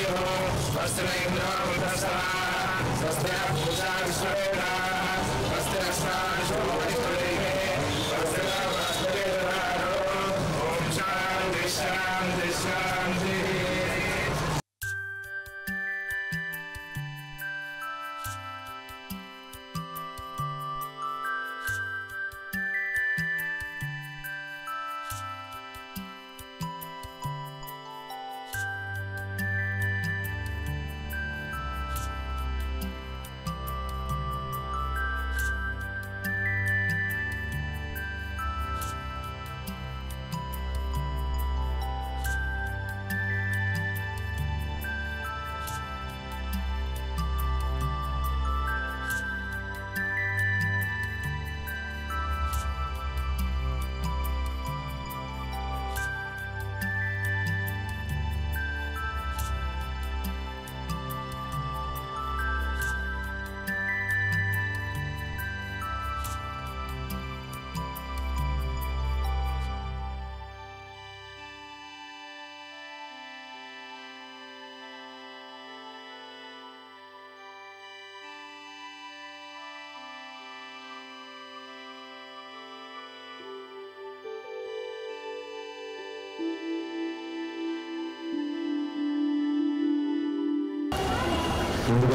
ముందుగా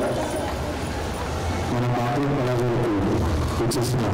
మన పార్టీ కళాకారులకు వచ్చేసిన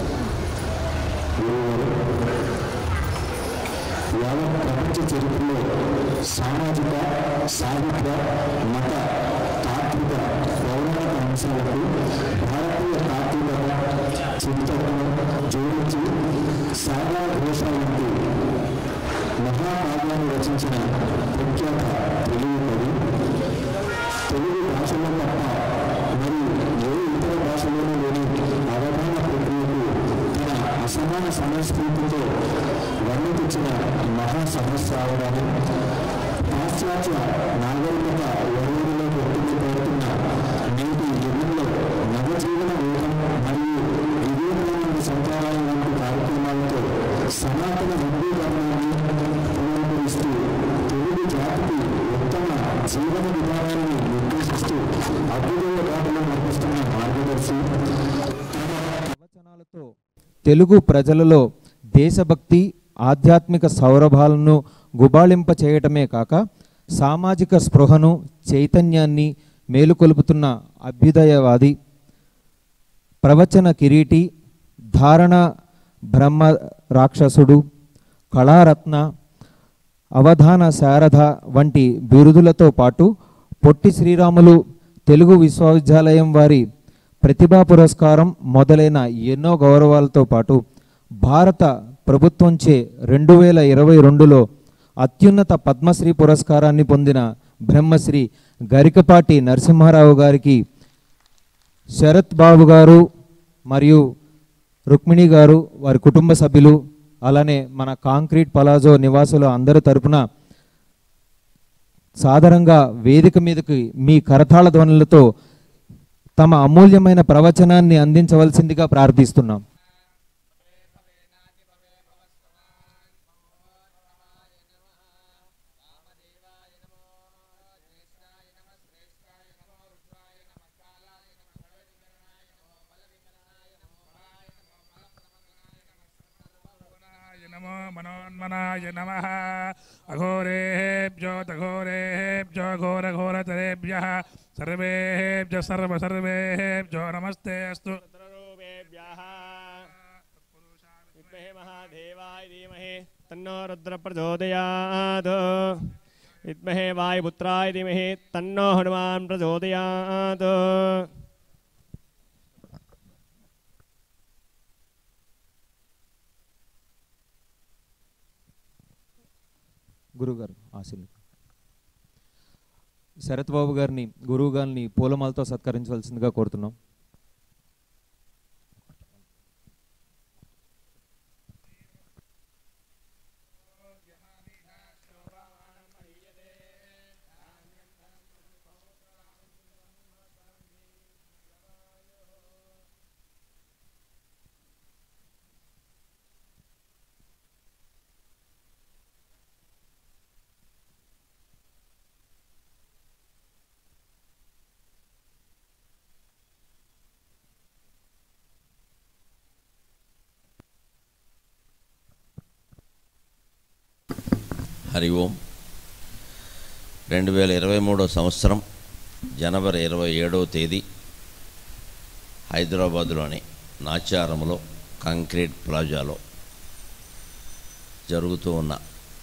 గురువుగారు యావత్ ప్రపంచ చరిత్రలో సామాజిక సాహిత్య మత తాత్విక పౌరాణిక అంశాలకు భారతీయ తాత్వికత చిత్తత్వం జోడించి సాగర ఘోష వంటి మహాకావ్యాన్ని రచించిన ప్రఖ్యాత తెలుగు కవి తెలుగు భాషలో తప్ప మరి ఏ ఇతర భాషలోనూ లేని అవగాహన ప్రక్రియకు తన అసమాన సంస్కృతితో వర్ణించిన మహా సహస్రావరాలు పాశ్చాత్య నాగరికత వరువులో కొట్టుకుపోతున్న నేటి యుగంలో నవజీవన వేగం మరియు వివేకానంద సంప్రదాయం వంటి కార్యక్రమాలతో సనాతన వర్గీకరణాన్ని పునరుద్ధరిస్తూ తెలుగు జాతికి ఉత్తమ జీవన విధానాన్ని నిర్దేశిస్తూ అభ్యుదయ బాటలో నడిపిస్తున్న మార్గదర్శి ప్రవచనాలతో తెలుగు ప్రజలలో దేశభక్తి ఆధ్యాత్మిక సౌరభాలను గుబాళింప చేయటమే కాక సామాజిక స్పృహను చైతన్యాన్ని మేలుకొలుపుతున్న అభ్యుదయవాది ప్రవచన కిరీటి ధారణ బ్రహ్మ రాక్షసుడు కళారత్న అవధాన శారద వంటి బిరుదులతో పాటు పొట్టి శ్రీరాములు తెలుగు విశ్వవిద్యాలయం వారి ప్రతిభా పురస్కారం మొదలైన ఎన్నో గౌరవాలతో పాటు భారత ప్రభుత్వంచే రెండు వేల ఇరవై రెండులో అత్యున్నత పద్మశ్రీ పురస్కారాన్ని పొందిన బ్రహ్మశ్రీ గరికపాటి నరసింహారావు గారికి శరత్ బాబు గారు మరియు రుక్మిణి గారు వారి కుటుంబ సభ్యులు అలానే మన కాంక్రీట్ పలాజో నివాసులు అందరి తరపున సాధారణంగా వేదిక మీదకి మీ కరతాళ ధ్వనులతో తమ అమూల్యమైన ప్రవచనాన్ని అందించవలసిందిగా ప్రార్థిస్తున్నాం మనోన్మనాయ నమో మనోన్మనాయ నమ అఘోరేభ్యో తఘోరేభ్యో ఘోరఘోరతరేభ్య సర్వేభ్య సర్వ సర్వేభ్యో నమస్తే అస్తు रुद्ररूपेभ्यः विद्महे महादेवाय धीमहि तन्नो रुद्र प्रचोदयात् विद्महे वायुपुत्राय धीमहि तन्नो हनुमान् प्रचोदयात् గురుగారు ఆశీలు శరత్ బాబు గారిని గురువు గారిని పూలమాలతో సత్కరించవలసిందిగా కోరుతున్నాం హరి ఓం రెండు వేల ఇరవై మూడో సంవత్సరం జనవరి ఇరవై ఏడవ తేదీ హైదరాబాదులోని నాచారంలో కాంక్రీట్ ప్లాజాలో జరుగుతూ ఉన్న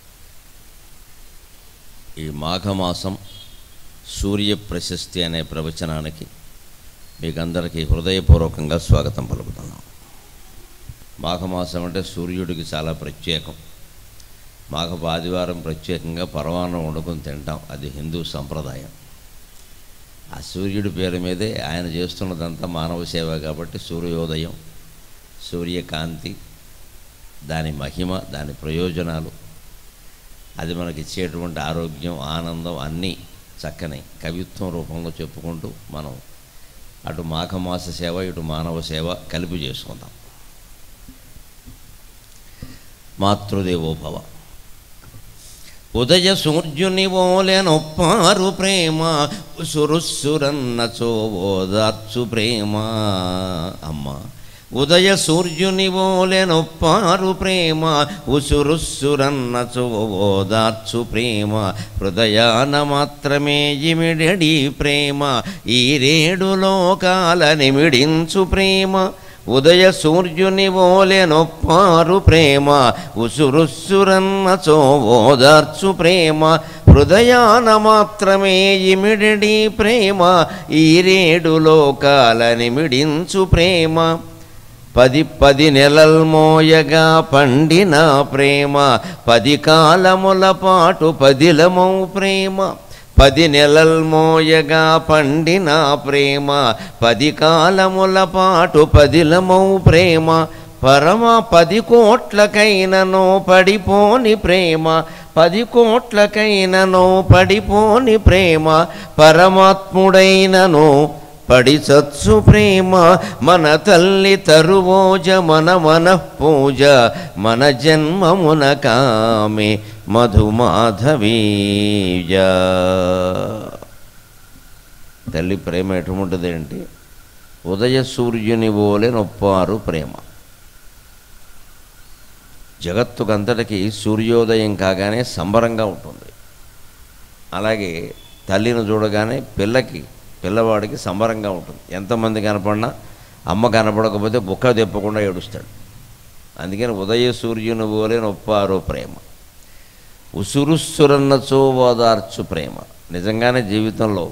ఈ మాఘమాసం సూర్య ప్రశస్తి అనే ప్రవచనానికి మీకందరికీ హృదయపూర్వకంగా స్వాగతం పలుకుతున్నాం మాఘమాసం అంటే సూర్యుడికి చాలా ప్రత్యేకం మాఘపు ఆదివారం ప్రత్యేకంగా పరమాన్నం వండుకొని తింటాం అది హిందూ సంప్రదాయం ఆ సూర్యుడి పేరు మీదే ఆయన చేస్తున్నదంతా మానవ సేవ కాబట్టి సూర్యోదయం సూర్యకాంతి దాని మహిమ దాని ప్రయోజనాలు అది మనకి ఇచ్చేటువంటి ఆరోగ్యం ఆనందం అన్నీ చక్కని కవిత్వం రూపంలో చెప్పుకుంటూ మనం అటు మాఘమాస సేవ ఇటు మానవ సేవ కలిపి చేసుకుందాం మాతృదేవోభవ ఉదయ సూర్యుని ఓలెనొప్పారు ప్రేమ సురుస్సురన్నచో ఓదార్చు ప్రేమ అమ్మ ఉదయ సూర్యుని ఓలెనొప్పారు ప్రేమ ఉసురుస్సురన్నచో ఓదార్చు ప్రేమ హృదయాన మాత్రమే ఇమిడెడి ప్రేమ ఈ రేడు లోకాల నిమిడించు ప్రేమ ఉదయ సూర్యుని ఓలెనొప్పారు ప్రేమ ఉసురుస్సురన్నచో ఓదార్చు ప్రేమ హృదయాన మాత్రమే ఇమిడిడి ప్రేమ ఈ రేడు లోకాల నిమిడించు ప్రేమ పది పది నెలల్ మోయగా పండిన ప్రేమ పది కాలముల పాటు పదిలమౌ ప్రేమ పది నెలల్ మోయగా పండిన ప్రేమ పది కాలముల పాటు పదిలమౌ ప్రేమ పరమ పది కోట్లకైనను పడిపోని ప్రేమ పది కోట్లకైనను పడిపోని ప్రేమ పరమాత్ముడైనను పడి చచ్చు ప్రేమ మన తల్లి తరువోజ మన మన పూజ మన జన్మమున కామె మధుమాధవీజ తల్లి ప్రేమ ఎటువంటిది అంటే ఉదయ సూర్యుని ఓలే నొప్పారు ప్రేమ జగత్తుకంతటికి సూర్యోదయం కాగానే సంబరంగా ఉంటుంది అలాగే తల్లిని చూడగానే పిల్లకి పిల్లవాడికి సంబరంగా ఉంటుంది ఎంతమంది కనపడినా అమ్మ కనపడకపోతే బుక్క తెప్పకుండా ఏడుస్తాడు అందుకని ఉదయ సూర్యుని ఓలే నొప్పారు ప్రేమ ఉసురుస్సురన్నచో ఓదార్చు ప్రేమ నిజంగానే జీవితంలో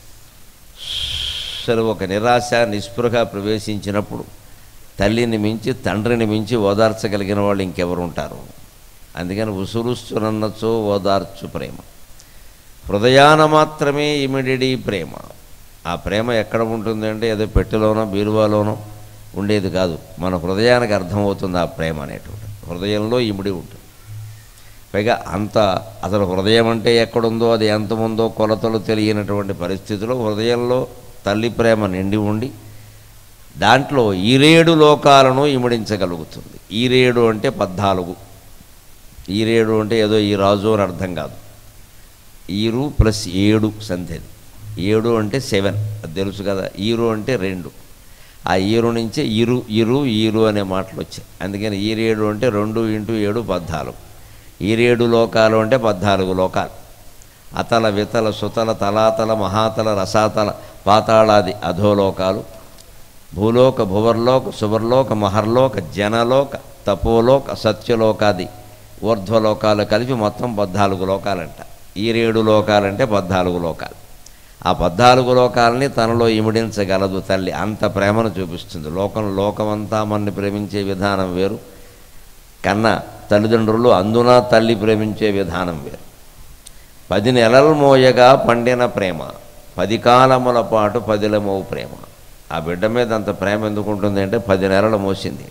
అసలు ఒక నిరాశ నిస్పృహ ప్రవేశించినప్పుడు తల్లిని మించి తండ్రిని మించి ఓదార్చగలిగిన వాళ్ళు ఇంకెవరు ఉంటారు అందుకని ఉసురుస్తున్నచో ఓదార్చు ప్రేమ హృదయాన మాత్రమే ఇమిడిడి ప్రేమ ఆ ప్రేమ ఎక్కడ ఉంటుంది అంటే ఏదో పెట్టెలోనో బీరువాలోనో ఉండేది కాదు మన హృదయానికి అర్థమవుతుంది ఆ ప్రేమ అనేటువంటి హృదయంలో ఇమిడి ఉంటుంది పైగా అంత అసలు హృదయం అంటే ఎక్కడుందో అది ఎంత ఉందో కొలతలు తెలియనటువంటి పరిస్థితిలో హృదయంలో తల్లి ప్రేమ నిండి ఉండి దాంట్లో ఈరేడు లోకాలను ఇమిడించగలుగుతుంది ఈరేడు అంటే పద్నాలుగు ఈరేడు అంటే ఏదో ఈ రాజు అని అర్థం కాదు ఈరు ప్లస్ ఏడు సంధ్యది ఏడు అంటే సెవెన్ అది తెలుసు కదా ఈరు అంటే రెండు ఆ ఈరు నుంచే ఇరు ఇరు ఈరు అనే మాటలు వచ్చాయి అందుకని ఈరేడు అంటే రెండు ఇంటూ ఏడు పద్నాలుగు ఈరేడు లోకాలు అంటే పద్నాలుగు లోకాలు అతల వితల సుతల తలాతల మహాతల రసాతల పాతాళాది అధోలోకాలు భూలోక భువర్లోక సువర్లోక మహర్లోక జనలోక తపోలోక సత్యలోకాది ఊర్ధ్వలోకాలు కలిపి మొత్తం పద్నాలుగు లోకాలంట ఈ రేడు లోకాలంటే పద్నాలుగు లోకాలు ఆ పద్నాలుగు లోకాలని తనలో ఇమిడించగలదు తల్లి అంత ప్రేమను చూపిస్తుంది లోకం లోకమంతా మనని ప్రేమించే విధానం వేరు కన్నా తల్లిదండ్రులు అందున తల్లి ప్రేమించే విధానం వేరు పది నెలలు మోయగా పండిన ప్రేమ పది కాలముల పాటు పదిలమవు ప్రేమ ఆ బిడ్డ మీద అంత ప్రేమ ఎందుకు ఉంటుంది అంటే పది నెలలు మోసింది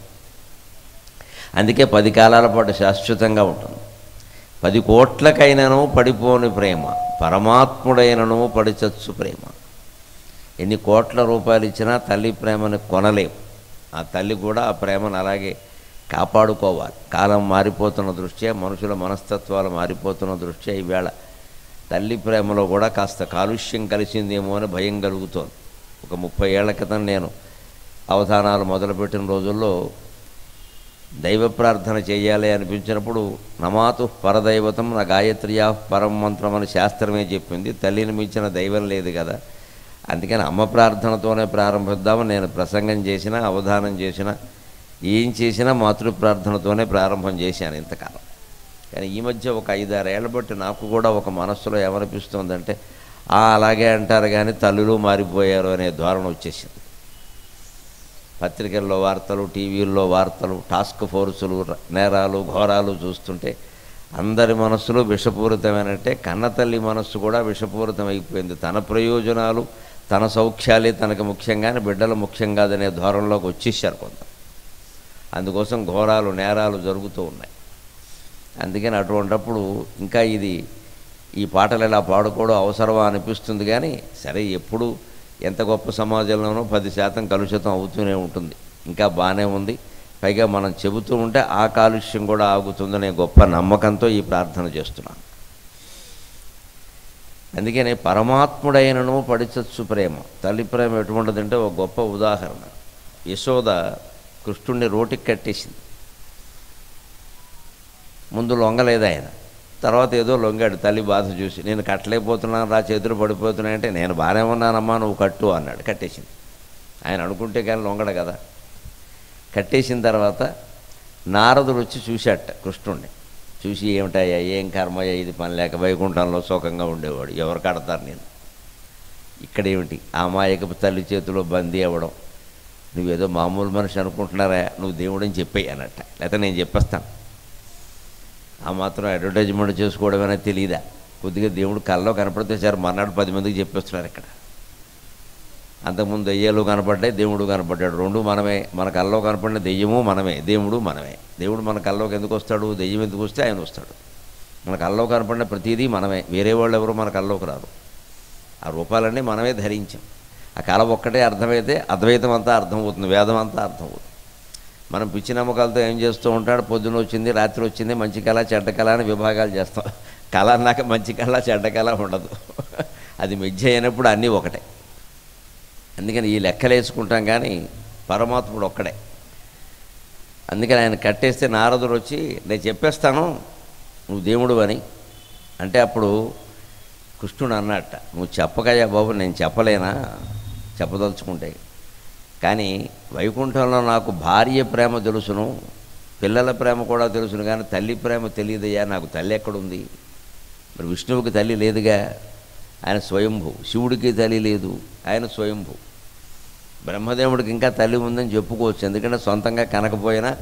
అందుకే పది కాలాల పాటు శాశ్వతంగా ఉంటుంది పది కోట్లకైనను పడిపోని ప్రేమ పరమాత్ముడైనను పడిచచ్చు ప్రేమ ఎన్ని కోట్ల రూపాయలు ఇచ్చినా తల్లి ప్రేమని కొనలేం ఆ తల్లి కూడా ఆ ప్రేమను అలాగే కాపాడుకోవాలి కాలం మారిపోతున్న దృష్ట్యా మనుషుల మనస్తత్వాలు మారిపోతున్న దృష్ట్యా ఈవేళ తల్లి ప్రేమలో కూడా కాస్త కాలుష్యం కలిసిందేమో అని భయం కలుగుతోంది ఒక ముప్పై ఏళ్ల క్రితం నేను అవధానాలు మొదలుపెట్టిన రోజుల్లో దైవ ప్రార్థన చేయాలి అనిపించినప్పుడు నమాతు పరదైవతం నా గాయత్రియా పరం మంత్రం అని శాస్త్రమే చెప్పింది తల్లిని మించిన దైవం లేదు కదా అందుకని అమ్మ ప్రార్థనతోనే ప్రారంభిద్దామని నేను ప్రసంగం చేసిన అవధానం చేసిన ఏం చేసినా మాతృ ప్రార్థనతోనే ప్రారంభం చేశాను ఇంతకాలం కానీ ఈ మధ్య ఒక ఐదారేళ్ల బట్టి నాకు కూడా ఒక మనస్సులో ఏమనిపిస్తుందంటే "ఆ, అలాగే అంటారు కానీ తల్లులు మారిపోయారు అనే ధోరణ వచ్చేసింది పత్రికల్లో వార్తలు టీవీల్లో వార్తలు టాస్క్ ఫోర్సులు ర- నేరాలు ఘోరాలు చూస్తుంటే అందరి మనస్సులు విషపూరితమైనట్టే కన్నతల్లి మనస్సు కూడా విషపూరితం అయిపోయింది తన ప్రయోజనాలు తన సౌఖ్యాలే తనకు ముఖ్యంగానే బిడ్డలు ముఖ్యం కాదనే ధోరణిలోకి వచ్చేసారు కొంత అందుకోసం ఘోరాలు నేరాలు జరుగుతూ ఉన్నాయి అందుకని అటువంటప్పుడు ఇంకా ఇది ఈ పాటలు ఇలా పాడుకోవడం అవసరమా అనిపిస్తుంది కానీ సరే ఎప్పుడు ఎంత గొప్ప సమాజంలోనూ పది శాతం కలుషితం అవుతూనే ఉంటుంది ఇంకా బాగానే ఉంది పైగా మనం చెబుతూ ఉంటే ఆ కాలుష్యం కూడా ఆగుతుందనే గొప్ప నమ్మకంతో ఈ ప్రార్థన చేస్తున్నాను అందుకని పరమాత్ముడైనను పడిచచ్చు ప్రేమ తల్లి ప్రేమ ఎటువంటిదంటే ఒక గొప్ప ఉదాహరణ యశోద కృష్ణుడిని రోటికి కట్టేసింది ముందు లొంగలేదు ఆయన తర్వాత ఏదో లొంగాడు తల్లి బాధ చూసి నేను కట్టలేకపోతున్నాను రా చేతులు పడిపోతున్నాయంటే నేను బాగానే ఉన్నానమ్మా నువ్వు కట్టు అన్నాడు కట్టేసింది ఆయన అనుకుంటే కానీ లొంగడు కదా కట్టేసిన తర్వాత నారదుడు వచ్చి చూశాట కృష్ణుడిని చూసి ఏమిటయ్యా ఏం కర్మయ్యా ఇది పని లేక వైకుంఠంలో సుఖంగా ఉండేవాడు ఎవరు కడతారు నేను ఇక్కడేమిటి ఆ అమాయకపు తల్లి చేతిలో బందీ అవ్వడం నువ్వేదో మామూలు మనిషి అనుకుంటున్నారా నువ్వు దేవుడని చెప్పేయి అన్నట్ట లేకపోతే నేను చెప్పేస్తాను ఆ మాత్రం అడ్వర్టైజ్మెంట్ చేసుకోవడమైనా తెలియదా కొద్దిగా దేవుడు కల్లో కనపడితే సార్ మర్నాడు పది మందికి చెప్పేస్తున్నారు ఇక్కడ అంతకుముందు దెయ్యాలు కనపడ్డాయి దేవుడు కనపడ్డాడు రెండు మనమే మన కల్లో కనపడిన దెయ్యము మనమే దేవుడు మనమే దేవుడు మన కల్లోకి ఎందుకు వస్తాడు దెయ్యం ఎందుకు వస్తే ఆయన వస్తాడు మన కల్లో కనపడిన ప్రతిదీ మనమే వేరే వాళ్ళు ఎవరు మన కల్లోకి రారు ఆ రూపాలన్నీ మనమే ధరించాం ఆ కళ ఒక్కటే అర్థమైతే అద్వైతం అంతా అర్థమవుతుంది వేదం అంతా అర్థమవుతుంది మనం పిచ్చి నమ్మకాలతో ఏం చేస్తూ ఉంటాడు పొద్దున వచ్చింది రాత్రి వచ్చింది మంచి కళ చెడ్డ కళ అని విభాగాలు చేస్తాం కళ అన్నాక మంచి కళ చెడ్డ కళ ఉండదు అది మిథ్య అయినప్పుడు అన్నీ ఒకటే అందుకని ఈ లెక్కలు వేసుకుంటాం కానీ పరమాత్ముడు ఒక్కడే అందుకని ఆయన కట్టేస్తే నారదుడు వచ్చి నేను చెప్పేస్తాను నువ్వు దేవుడు అని అంటే అప్పుడు కృష్ణుడు అన్నట్ట నువ్వు చెప్పకయ్యా బాబు నేను చెప్పలేనా చెప్పదలుచుకుంటే కానీ వైకుంఠంలో నాకు భార్య ప్రేమ తెలుసును పిల్లల ప్రేమ కూడా తెలుసును కానీ తల్లి ప్రేమ తెలియదయ్యా నాకు తల్లి ఎక్కడుంది మరి విష్ణువుకి తల్లి లేదుగా ఆయన స్వయంభూ శివుడికి తల్లి లేదు ఆయన స్వయంభూ బ్రహ్మదేవుడికి ఇంకా తల్లి ఉందని చెప్పుకోవచ్చు ఎందుకంటే సొంతంగా కనకపోయినా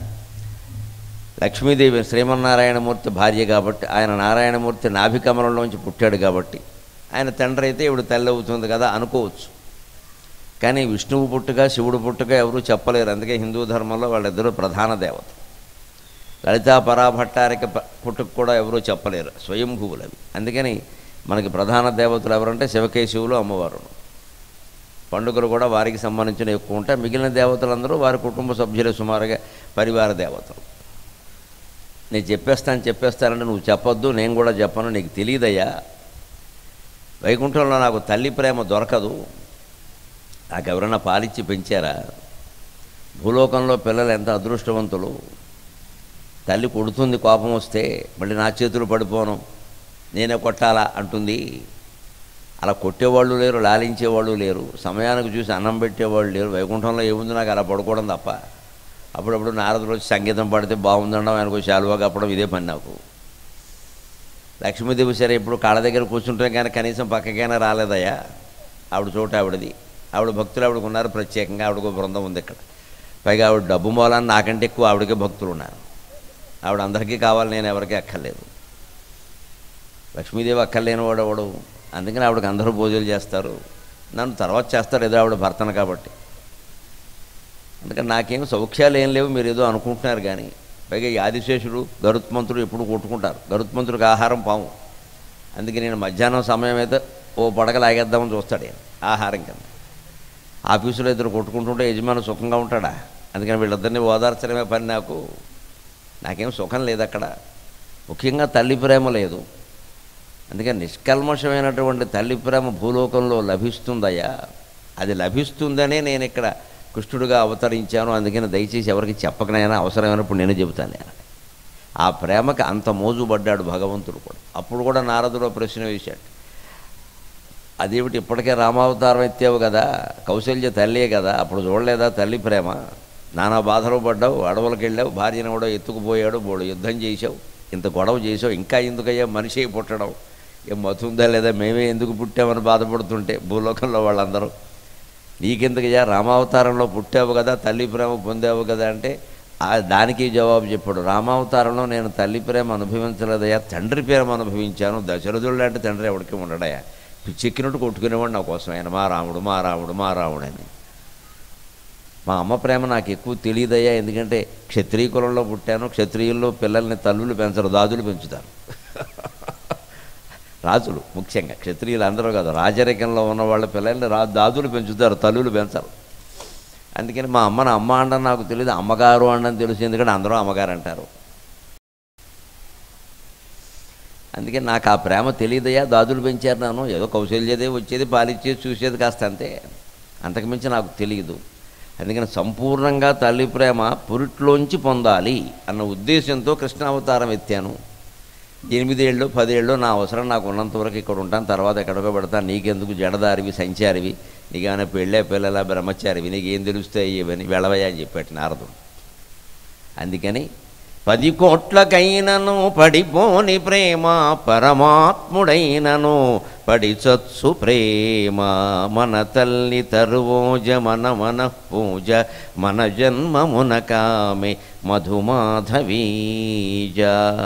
లక్ష్మీదేవి శ్రీమన్నారాయణమూర్తి భార్య కాబట్టి ఆయన నారాయణమూర్తి నాభికమలంలోంచి పుట్టాడు కాబట్టి ఆయన తండ్రి అయితే ఇవిడ తల్లి అవుతుంది కదా అనుకోవచ్చు కానీ విష్ణువు పుట్టుక శివుడు పుట్టుక ఎవరూ చెప్పలేరు అందుకే హిందూ ధర్మంలో వాళ్ళిద్దరూ ప్రధాన దేవత లలితా పరాభట్టారిక ప- పుట్టుక కూడా ఎవరూ చెప్పలేరు స్వయంభువులు అవి అందుకని మనకి ప్రధాన దేవతలు ఎవరంటే శివకేశవులు అమ్మవారు పండుగలు కూడా వారికి సంబంధించిన ఎక్కువ ఉంటాయి మిగిలిన దేవతలందరూ వారి కుటుంబ సభ్యులే సుమారుగా పరివార దేవతలు నేను చెప్పేస్తాను చెప్పేస్తానంటే నువ్వు చెప్పొద్దు నేను కూడా చెప్పను నీకు తెలియదయ్యా వైకుంఠంలో నాకు తల్లి ప్రేమ దొరకదు నాకు ఎవరైనా పాలిచ్చి పెంచారా భూలోకంలో పిల్లలు ఎంత అదృష్టవంతులు తల్లి కొడుతుంది కోపం వస్తే మళ్ళీ నా చేతులు పడిపోను నేనే కొట్టాలా అంటుంది అలా కొట్టేవాళ్ళు లేరు లాలించేవాళ్ళు లేరు సమయానికి చూసి అన్నం పెట్టేవాళ్ళు లేరు వైకుంఠంలో ఏముంది నాకు అలా పడుకోవడం తప్ప అప్పుడప్పుడు నారదులు వచ్చి సంగీతం పాడితే బాగుందనడం ఆయనకు శాలువా కప్పడం ఇదే పని నాకు లక్ష్మీదేవి సరే ఇప్పుడు కాళ్ళ దగ్గర కూర్చుంటే కానీ కనీసం పక్కకైనా రాలేదయ్యా ఆవిడ చోట ఆవిడది ఆవిడ భక్తులు ఆవిడకు ఉన్నారు ప్రత్యేకంగా ఆవిడకు బృందం ఉంది ఇక్కడ పైగా ఆవిడ డబ్బు మూలాన్ని నాకంటే ఎక్కువ ఆవిడకే భక్తులు ఉన్నారు ఆవిడ అందరికీ కావాలి నేను ఎవరికీ అక్కర్లేదు లక్ష్మీదేవి అక్కర్లేని వాడు ఎవడు అందుకని ఆవిడకి అందరూ పూజలు చేస్తారు నన్ను తర్వాత చేస్తారు ఏదో ఆవిడ భర్తను కాబట్టి అందుకని నాకేం సౌఖ్యాలు ఏం లేవు మీరు ఏదో అనుకుంటున్నారు కానీ పైగా ఈ ఆదిశేషుడు గరుత్మంతుడు ఎప్పుడు కొట్టుకుంటారు గరుత్మంతుడికి ఆహారం పాము అందుకే నేను మధ్యాహ్నం సమయం అయితే ఓ పడక లాగేద్దామని చూస్తాడు ఆయన ఆహారం కింద ఆఫీసులో ఇద్దరు కొట్టుకుంటుంటే యజమాని సుఖంగా ఉంటాడా అందుకని వీళ్ళిద్దరిని ఓదార్చడమే పని నాకు నాకేం సుఖం లేదు అక్కడ ముఖ్యంగా తల్లి ప్రేమ లేదు అందుకని నిష్కల్మషమైనటువంటి తల్లి ప్రేమ భూలోకంలో లభిస్తుందయ్యా అది లభిస్తుందనే నేను ఇక్కడ కృష్ణుడిగా అవతరించాను అందుకని దయచేసి ఎవరికి చెప్పకనైనా అవసరమైనప్పుడు నేనే చెబుతాను నేను ఆ ప్రేమకి అంత మోజు పడ్డాడు భగవంతుడు కూడా అప్పుడు కూడా నారదుడు ప్రశ్న వేశాడు అదేమిటి ఇప్పటికే రామావతారం ఎత్తావు కదా కౌశల్య తల్లియే కదా అప్పుడు చూడలేదా తల్లి ప్రేమ నానా బాధలు పడ్డావు అడవులకు వెళ్ళావు భార్యను కూడా ఎత్తుకుపోయాడు బోడు యుద్ధం చేసావు ఇంత గొడవ చేసావు ఇంకా ఎందుకయ్యా మనిషి పుట్టడం ఏం మతుందా లేదా మేమే ఎందుకు పుట్టామని బాధపడుతుంటే భూలోకంలో వాళ్ళందరూ నీకెందుకయ్యా రామావతారంలో పుట్టావు కదా తల్లి ప్రేమ పొందావు కదా అంటే ఆ దానికి జవాబు చెప్పాడు రామావతారంలో నేను తల్లి ప్రేమ అనుభవించలేదయ్యా తండ్రి ప్రేమ అనుభవించాను దశరథుడు లాంటి తండ్రి ఎవరికి ఉండడయా పిచ్చెక్కినట్టు కొట్టుకునేవాడు నా కోసం ఆయన మా రాముడు మా రాముడు మా రాముడు అని మా అమ్మ ప్రేమ నాకు ఎక్కువ తెలియదయ్యా ఎందుకంటే క్షత్రియ కులంలో పుట్టాను క్షత్రియుల్లో పిల్లల్ని తల్లులు పెంచరు దాదులు పెంచుతారు రాజులు ముఖ్యంగా క్షత్రియులు అందరూ కాదు రాజరికంలో ఉన్న వాళ్ళ పిల్లల్ని రా దాదులు పెంచుతారు తల్లులు పెంచరు అందుకని మా అమ్మని అమ్మ అండని నాకు తెలియదు అమ్మగారు అండని తెలుసు ఎందుకంటే అందరూ అమ్మగారు అంటారు అందుకే నాకు ఆ ప్రేమ తెలియదయ్యా దాదులు పెంచారు నన్ను ఏదో కౌశల్యదే వచ్చేది పాలిచ్చేది చూసేది కాస్త అంతే అంతకుమించి నాకు తెలియదు అందుకని సంపూర్ణంగా తల్లి ప్రేమ పురిట్లోంచి పొందాలి అన్న ఉద్దేశంతో కృష్ణావతారం ఎత్తాను ఎనిమిదేళ్ళు పదేళ్ళు నా అవసరం నాకు ఉన్నంత వరకు ఇక్కడ ఉంటాను తర్వాత ఎక్కడికో పెడతాను నీకెందుకు జడదారివి సంచారివి నీకేమైనా పెళ్ళే పిల్లల బ్రహ్మచారివి నీకేం తెలుస్తాయి ఇవని వెళ్ళవయ్యా అని చెప్పాడు నారదుడు అందుకని పది కోట్లకైనను పడిపోని ప్రేమ పరమాత్ముడైనను పడిచొత్సు ప్రేమ మన తల్లి తరువోజ మన మన పూజ మన జన్మమున కామె మధుమాధవీజ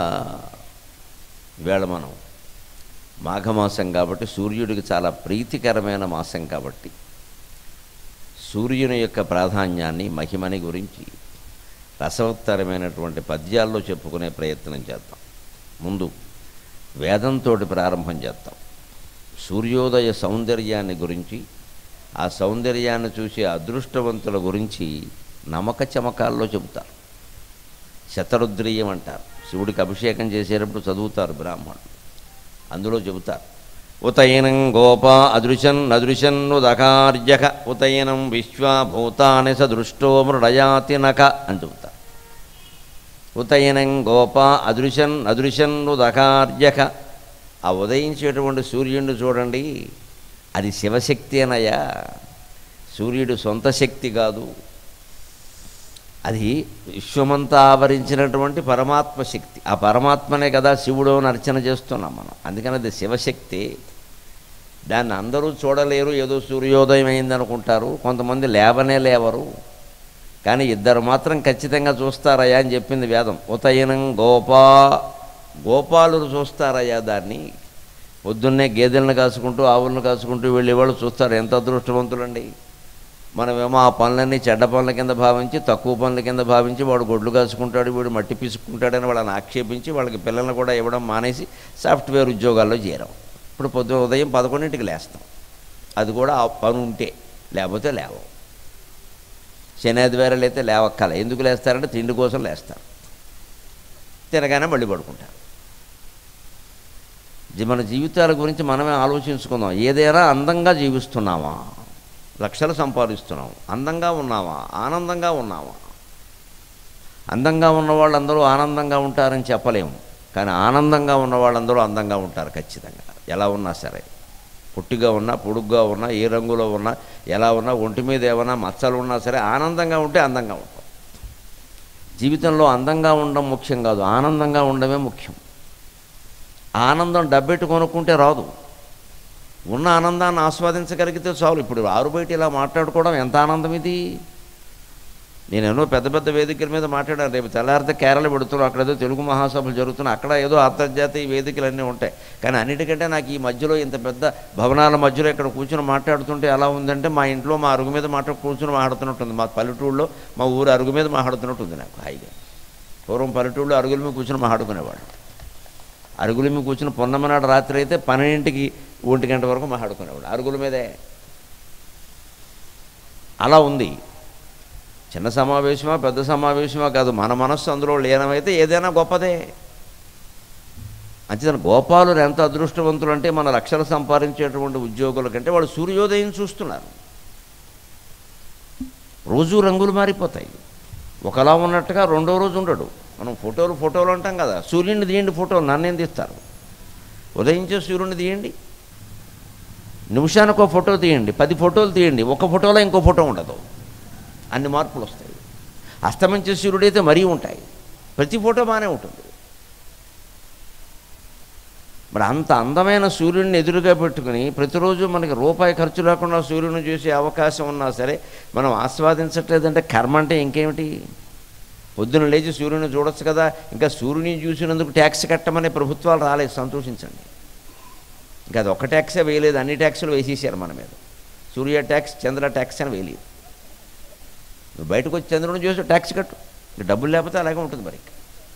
ఈవేళ మనం మాఘమాసం కాబట్టి సూర్యుడికి చాలా ప్రీతికరమైన మాసం కాబట్టి సూర్యుని యొక్క ప్రాధాన్యాన్ని మహిమని గురించి రసవత్తరమైనటువంటి పద్యాల్లో చెప్పుకునే ప్రయత్నం చేద్దాం ముందు వేదంతో ప్రారంభం చేద్దాం సూర్యోదయ సౌందర్యాన్ని గురించి ఆ సౌందర్యాన్ని చూసే అదృష్టవంతుల గురించి నమక చమకాల్లో చెబుతారు శతరుద్రీయం అంటారు శివుడికి అభిషేకం చేసేటప్పుడు చదువుతారు బ్రాహ్మణులు అందులో చెబుతారు ఉతయనం గోప అదృశన్ అదృశన్నుదకార్యక ఉతయనం విశ్వభూతాని సదృష్టో మృడయాతి నక అని చెబుతారు ఉతయనం గోప అదృశన్ అదృశన్నుదకార్యక ఆ ఉదయించేటువంటి సూర్యుడిని చూడండి అది శివశక్తి అనయ్యా సూర్యుడు సొంత శక్తి కాదు అది విశ్వమంతా ఆవరించినటువంటి పరమాత్మ శక్తి ఆ పరమాత్మనే కదా శివుడు అని అర్చన చేస్తున్నాం మనం అందుకని అది శివశక్తి దాన్ని అందరూ చూడలేరు ఏదో సూర్యోదయం అయింది అనుకుంటారు కొంతమంది లేవనే లేవరు కానీ ఇద్దరు మాత్రం ఖచ్చితంగా చూస్తారయ్యా అని చెప్పింది వేదం ఉతయనం గోపా గోపాలులు చూస్తారయ్యా దాన్ని పొద్దున్నే గేదెలను కాసుకుంటూ ఆవులను కాసుకుంటూ వెళ్ళేవాళ్ళు చూస్తారు ఎంత అదృష్టవంతులండి మనమేమో ఆ పనులన్నీ చెడ్డ పనుల కింద భావించి తక్కువ పనుల కింద భావించి వాడు గొడ్లు కాసుకుంటాడు వీడు మట్టి పిసుకుంటాడని వాళ్ళని ఆక్షేపించి వాళ్ళకి పిల్లల్ని కూడా ఇవ్వడం మానేసి సాఫ్ట్వేర్ ఉద్యోగాల్లో చేరాం ఇప్పుడు పొద్దున ఉదయం పదకొండింటికి లేస్తాం అది కూడా ఆ పని ఉంటే లేకపోతే లేవం శని ఆదివారాలు అయితే లేవక్కల ఎందుకు లేస్తారంటే తిండి కోసం లేస్తారు తినగానే మళ్ళీ పడుకుంటారు జీ- మన జీవితాల గురించి మనమే ఆలోచించుకుందాం ఏదైనా అందంగా జీవిస్తున్నామా లక్షలు సంపాదిస్తున్నాం అందంగా ఉన్నామా ఆనందంగా ఉన్నామా అందంగా ఉన్న వాళ్ళందరూ ఆనందంగా ఉంటారని చెప్పలేము కానీ ఆనందంగా ఉన్న వాళ్ళందరూ అందంగా ఉంటారు ఖచ్చితంగా ఎలా ఉన్నా సరే పొట్టిగా ఉన్నా పొడుగ్గా ఉన్నా ఏ రంగులో ఉన్నా ఎలా ఉన్నా ఒంటి మీద ఏమైనా మచ్చలు ఉన్నా సరే ఆనందంగా ఉంటే అందంగా ఉంటాం జీవితంలో అందంగా ఉండడం ముఖ్యం కాదు ఆనందంగా ఉండడమే ముఖ్యం ఆనందం డబ్బెట్టు కొనుక్కుంటే రాదు ఉన్న ఆనందాన్ని ఆస్వాదించగలిగితే చాలు ఇప్పుడు ఆరు బయట ఇలా మాట్లాడుకోవడం ఎంత ఆనందం ఇది నేను ఎన్నో పెద్ద పెద్ద వేదికల మీద మాట్లాడాను రేపు తెల్లారితే కేరళ పెడుతున్నాం అక్కడ ఏదో తెలుగు మహాసభలు జరుగుతున్నాయి అక్కడ ఏదో అంతర్జాతీయ వేదికలు అన్నీ ఉంటాయి కానీ అన్నిటికంటే నాకు ఈ మధ్యలో ఇంత పెద్ద భవనాల మధ్యలో ఇక్కడ కూర్చొని మాట్లాడుతుంటే ఎలా ఉందంటే మా ఇంట్లో మా అరుగు మీద మాట కూర్చొని మాట్లాడుతున్నట్టుంది మా పల్లెటూళ్ళలో మా ఊరు అరుగు మీద మాట్లాడుతున్నట్టుంది నాకు హాయిగా పూర్వం పల్లెటూళ్ళు అరుగుల మీద కూర్చొని మాట్లాడుకునేవాడు అరుగుల మీద కూర్చుని పొన్నమనాడు రాత్రి అయితే పన్నెండింటికి ఒంటి గంట వరకు మాట్లాడుకునేవాడు అరుగుల మీదే అలా ఉంది చిన్న సమావేశమా పెద్ద సమావేశమా కాదు మన మనస్సు అందులో లీనమైతే ఏదైనా గొప్పదే అంతేదాని గోపాలులు ఎంత అదృష్టవంతులు అంటే మన లక్షలు సంపాదించేటువంటి ఉద్యోగుల కంటే వాళ్ళు సూర్యోదయం చూస్తున్నారు రోజు రంగులు మారిపోతాయి ఒకలా ఉన్నట్టుగా రెండో రోజు ఉండడు మనం ఫోటోలు ఫోటోలు అంటాం కదా సూర్యుని తీయండి ఫోటోలు నన్నేం తీస్తారు ఉదయించే సూర్యుని తీయండి నిమిషానికి ఒక ఫోటో తీయండి పది ఫోటోలు తీయండి ఒక ఫోటోలో ఇంకో ఫోటో ఉండదు అన్ని మార్పులు వస్తాయి అస్తమించే సూర్యుడైతే మరీ ఉంటాయి ప్రతి ఫోటో బాగానే ఉంటుంది మరి అంత అందమైన సూర్యుడిని ఎదురుగా పెట్టుకుని ప్రతిరోజు మనకి రూపాయి ఖర్చు లేకుండా సూర్యుని చూసే అవకాశం ఉన్నా సరే మనం ఆస్వాదించట్లేదంటే కర్మ అంటే ఇంకేమిటి పొద్దున లేచి సూర్యుని చూడొచ్చు కదా ఇంకా సూర్యుని చూసినందుకు ట్యాక్స్ కట్టమనే ప్రభుత్వాలు రాలేదు సంతోషించండి ఇంకా అది ఒక ట్యాక్సే వేయలేదు అన్ని ట్యాక్సులు వేసేసారు మన మీద సూర్య ట్యాక్స్ చంద్ర ట్యాక్స్ అని వేయలేదు నువ్వు బయటకు వచ్చి చంద్రుని చూసి ట్యాక్స్ కట్టు ఇంకా డబ్బులు లేకపోతే అలాగే ఉంటుంది మరి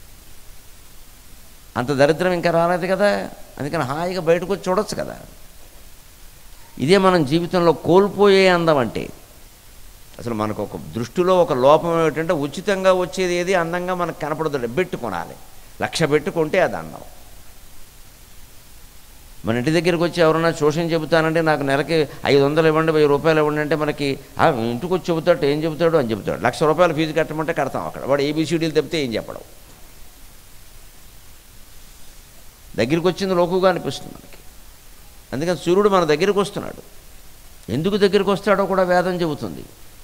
అంత దరిద్రం ఇంకా రాలేదు కదా అందుకని హాయిగా బయటకు వచ్చి చూడొచ్చు కదా ఇదే మనం జీవితంలో కోల్పోయే అందం అంటే అసలు మనకు ఒక దృష్టిలో ఒక లోపం ఏమిటంటే ఉచితంగా వచ్చేది ఏది అందంగా మనకు కనపడదు బెట్టు కొనాలి లక్ష పెట్టుకుంటే అది అందం మన ఇంటి దగ్గరికి వచ్చి ఎవరన్నా ట్యూషన్ చెబుతానంటే నాకు నెలకి ఐదు వందలు ఇవ్వండి వెయ్యి రూపాయలు ఇవ్వండి అంటే మనకి "ఆ, ఇంటికి వచ్చి చెబుతాడు ఏం చెబుతాడు అని చెబుతాడు లక్ష రూపాయలు ఫీజు కట్టమంటే కడతాం అక్కడ వాడు ఏబీసీడీలు తప్పితే ఏం చెప్పడం దగ్గరికి వచ్చింది లోకుగా అనిపిస్తుంది మనకి అందుకని సూర్యుడు మన దగ్గరికి వస్తున్నాడు ఎందుకు దగ్గరికి వస్తాడో కూడా వేదం చెబుతుంది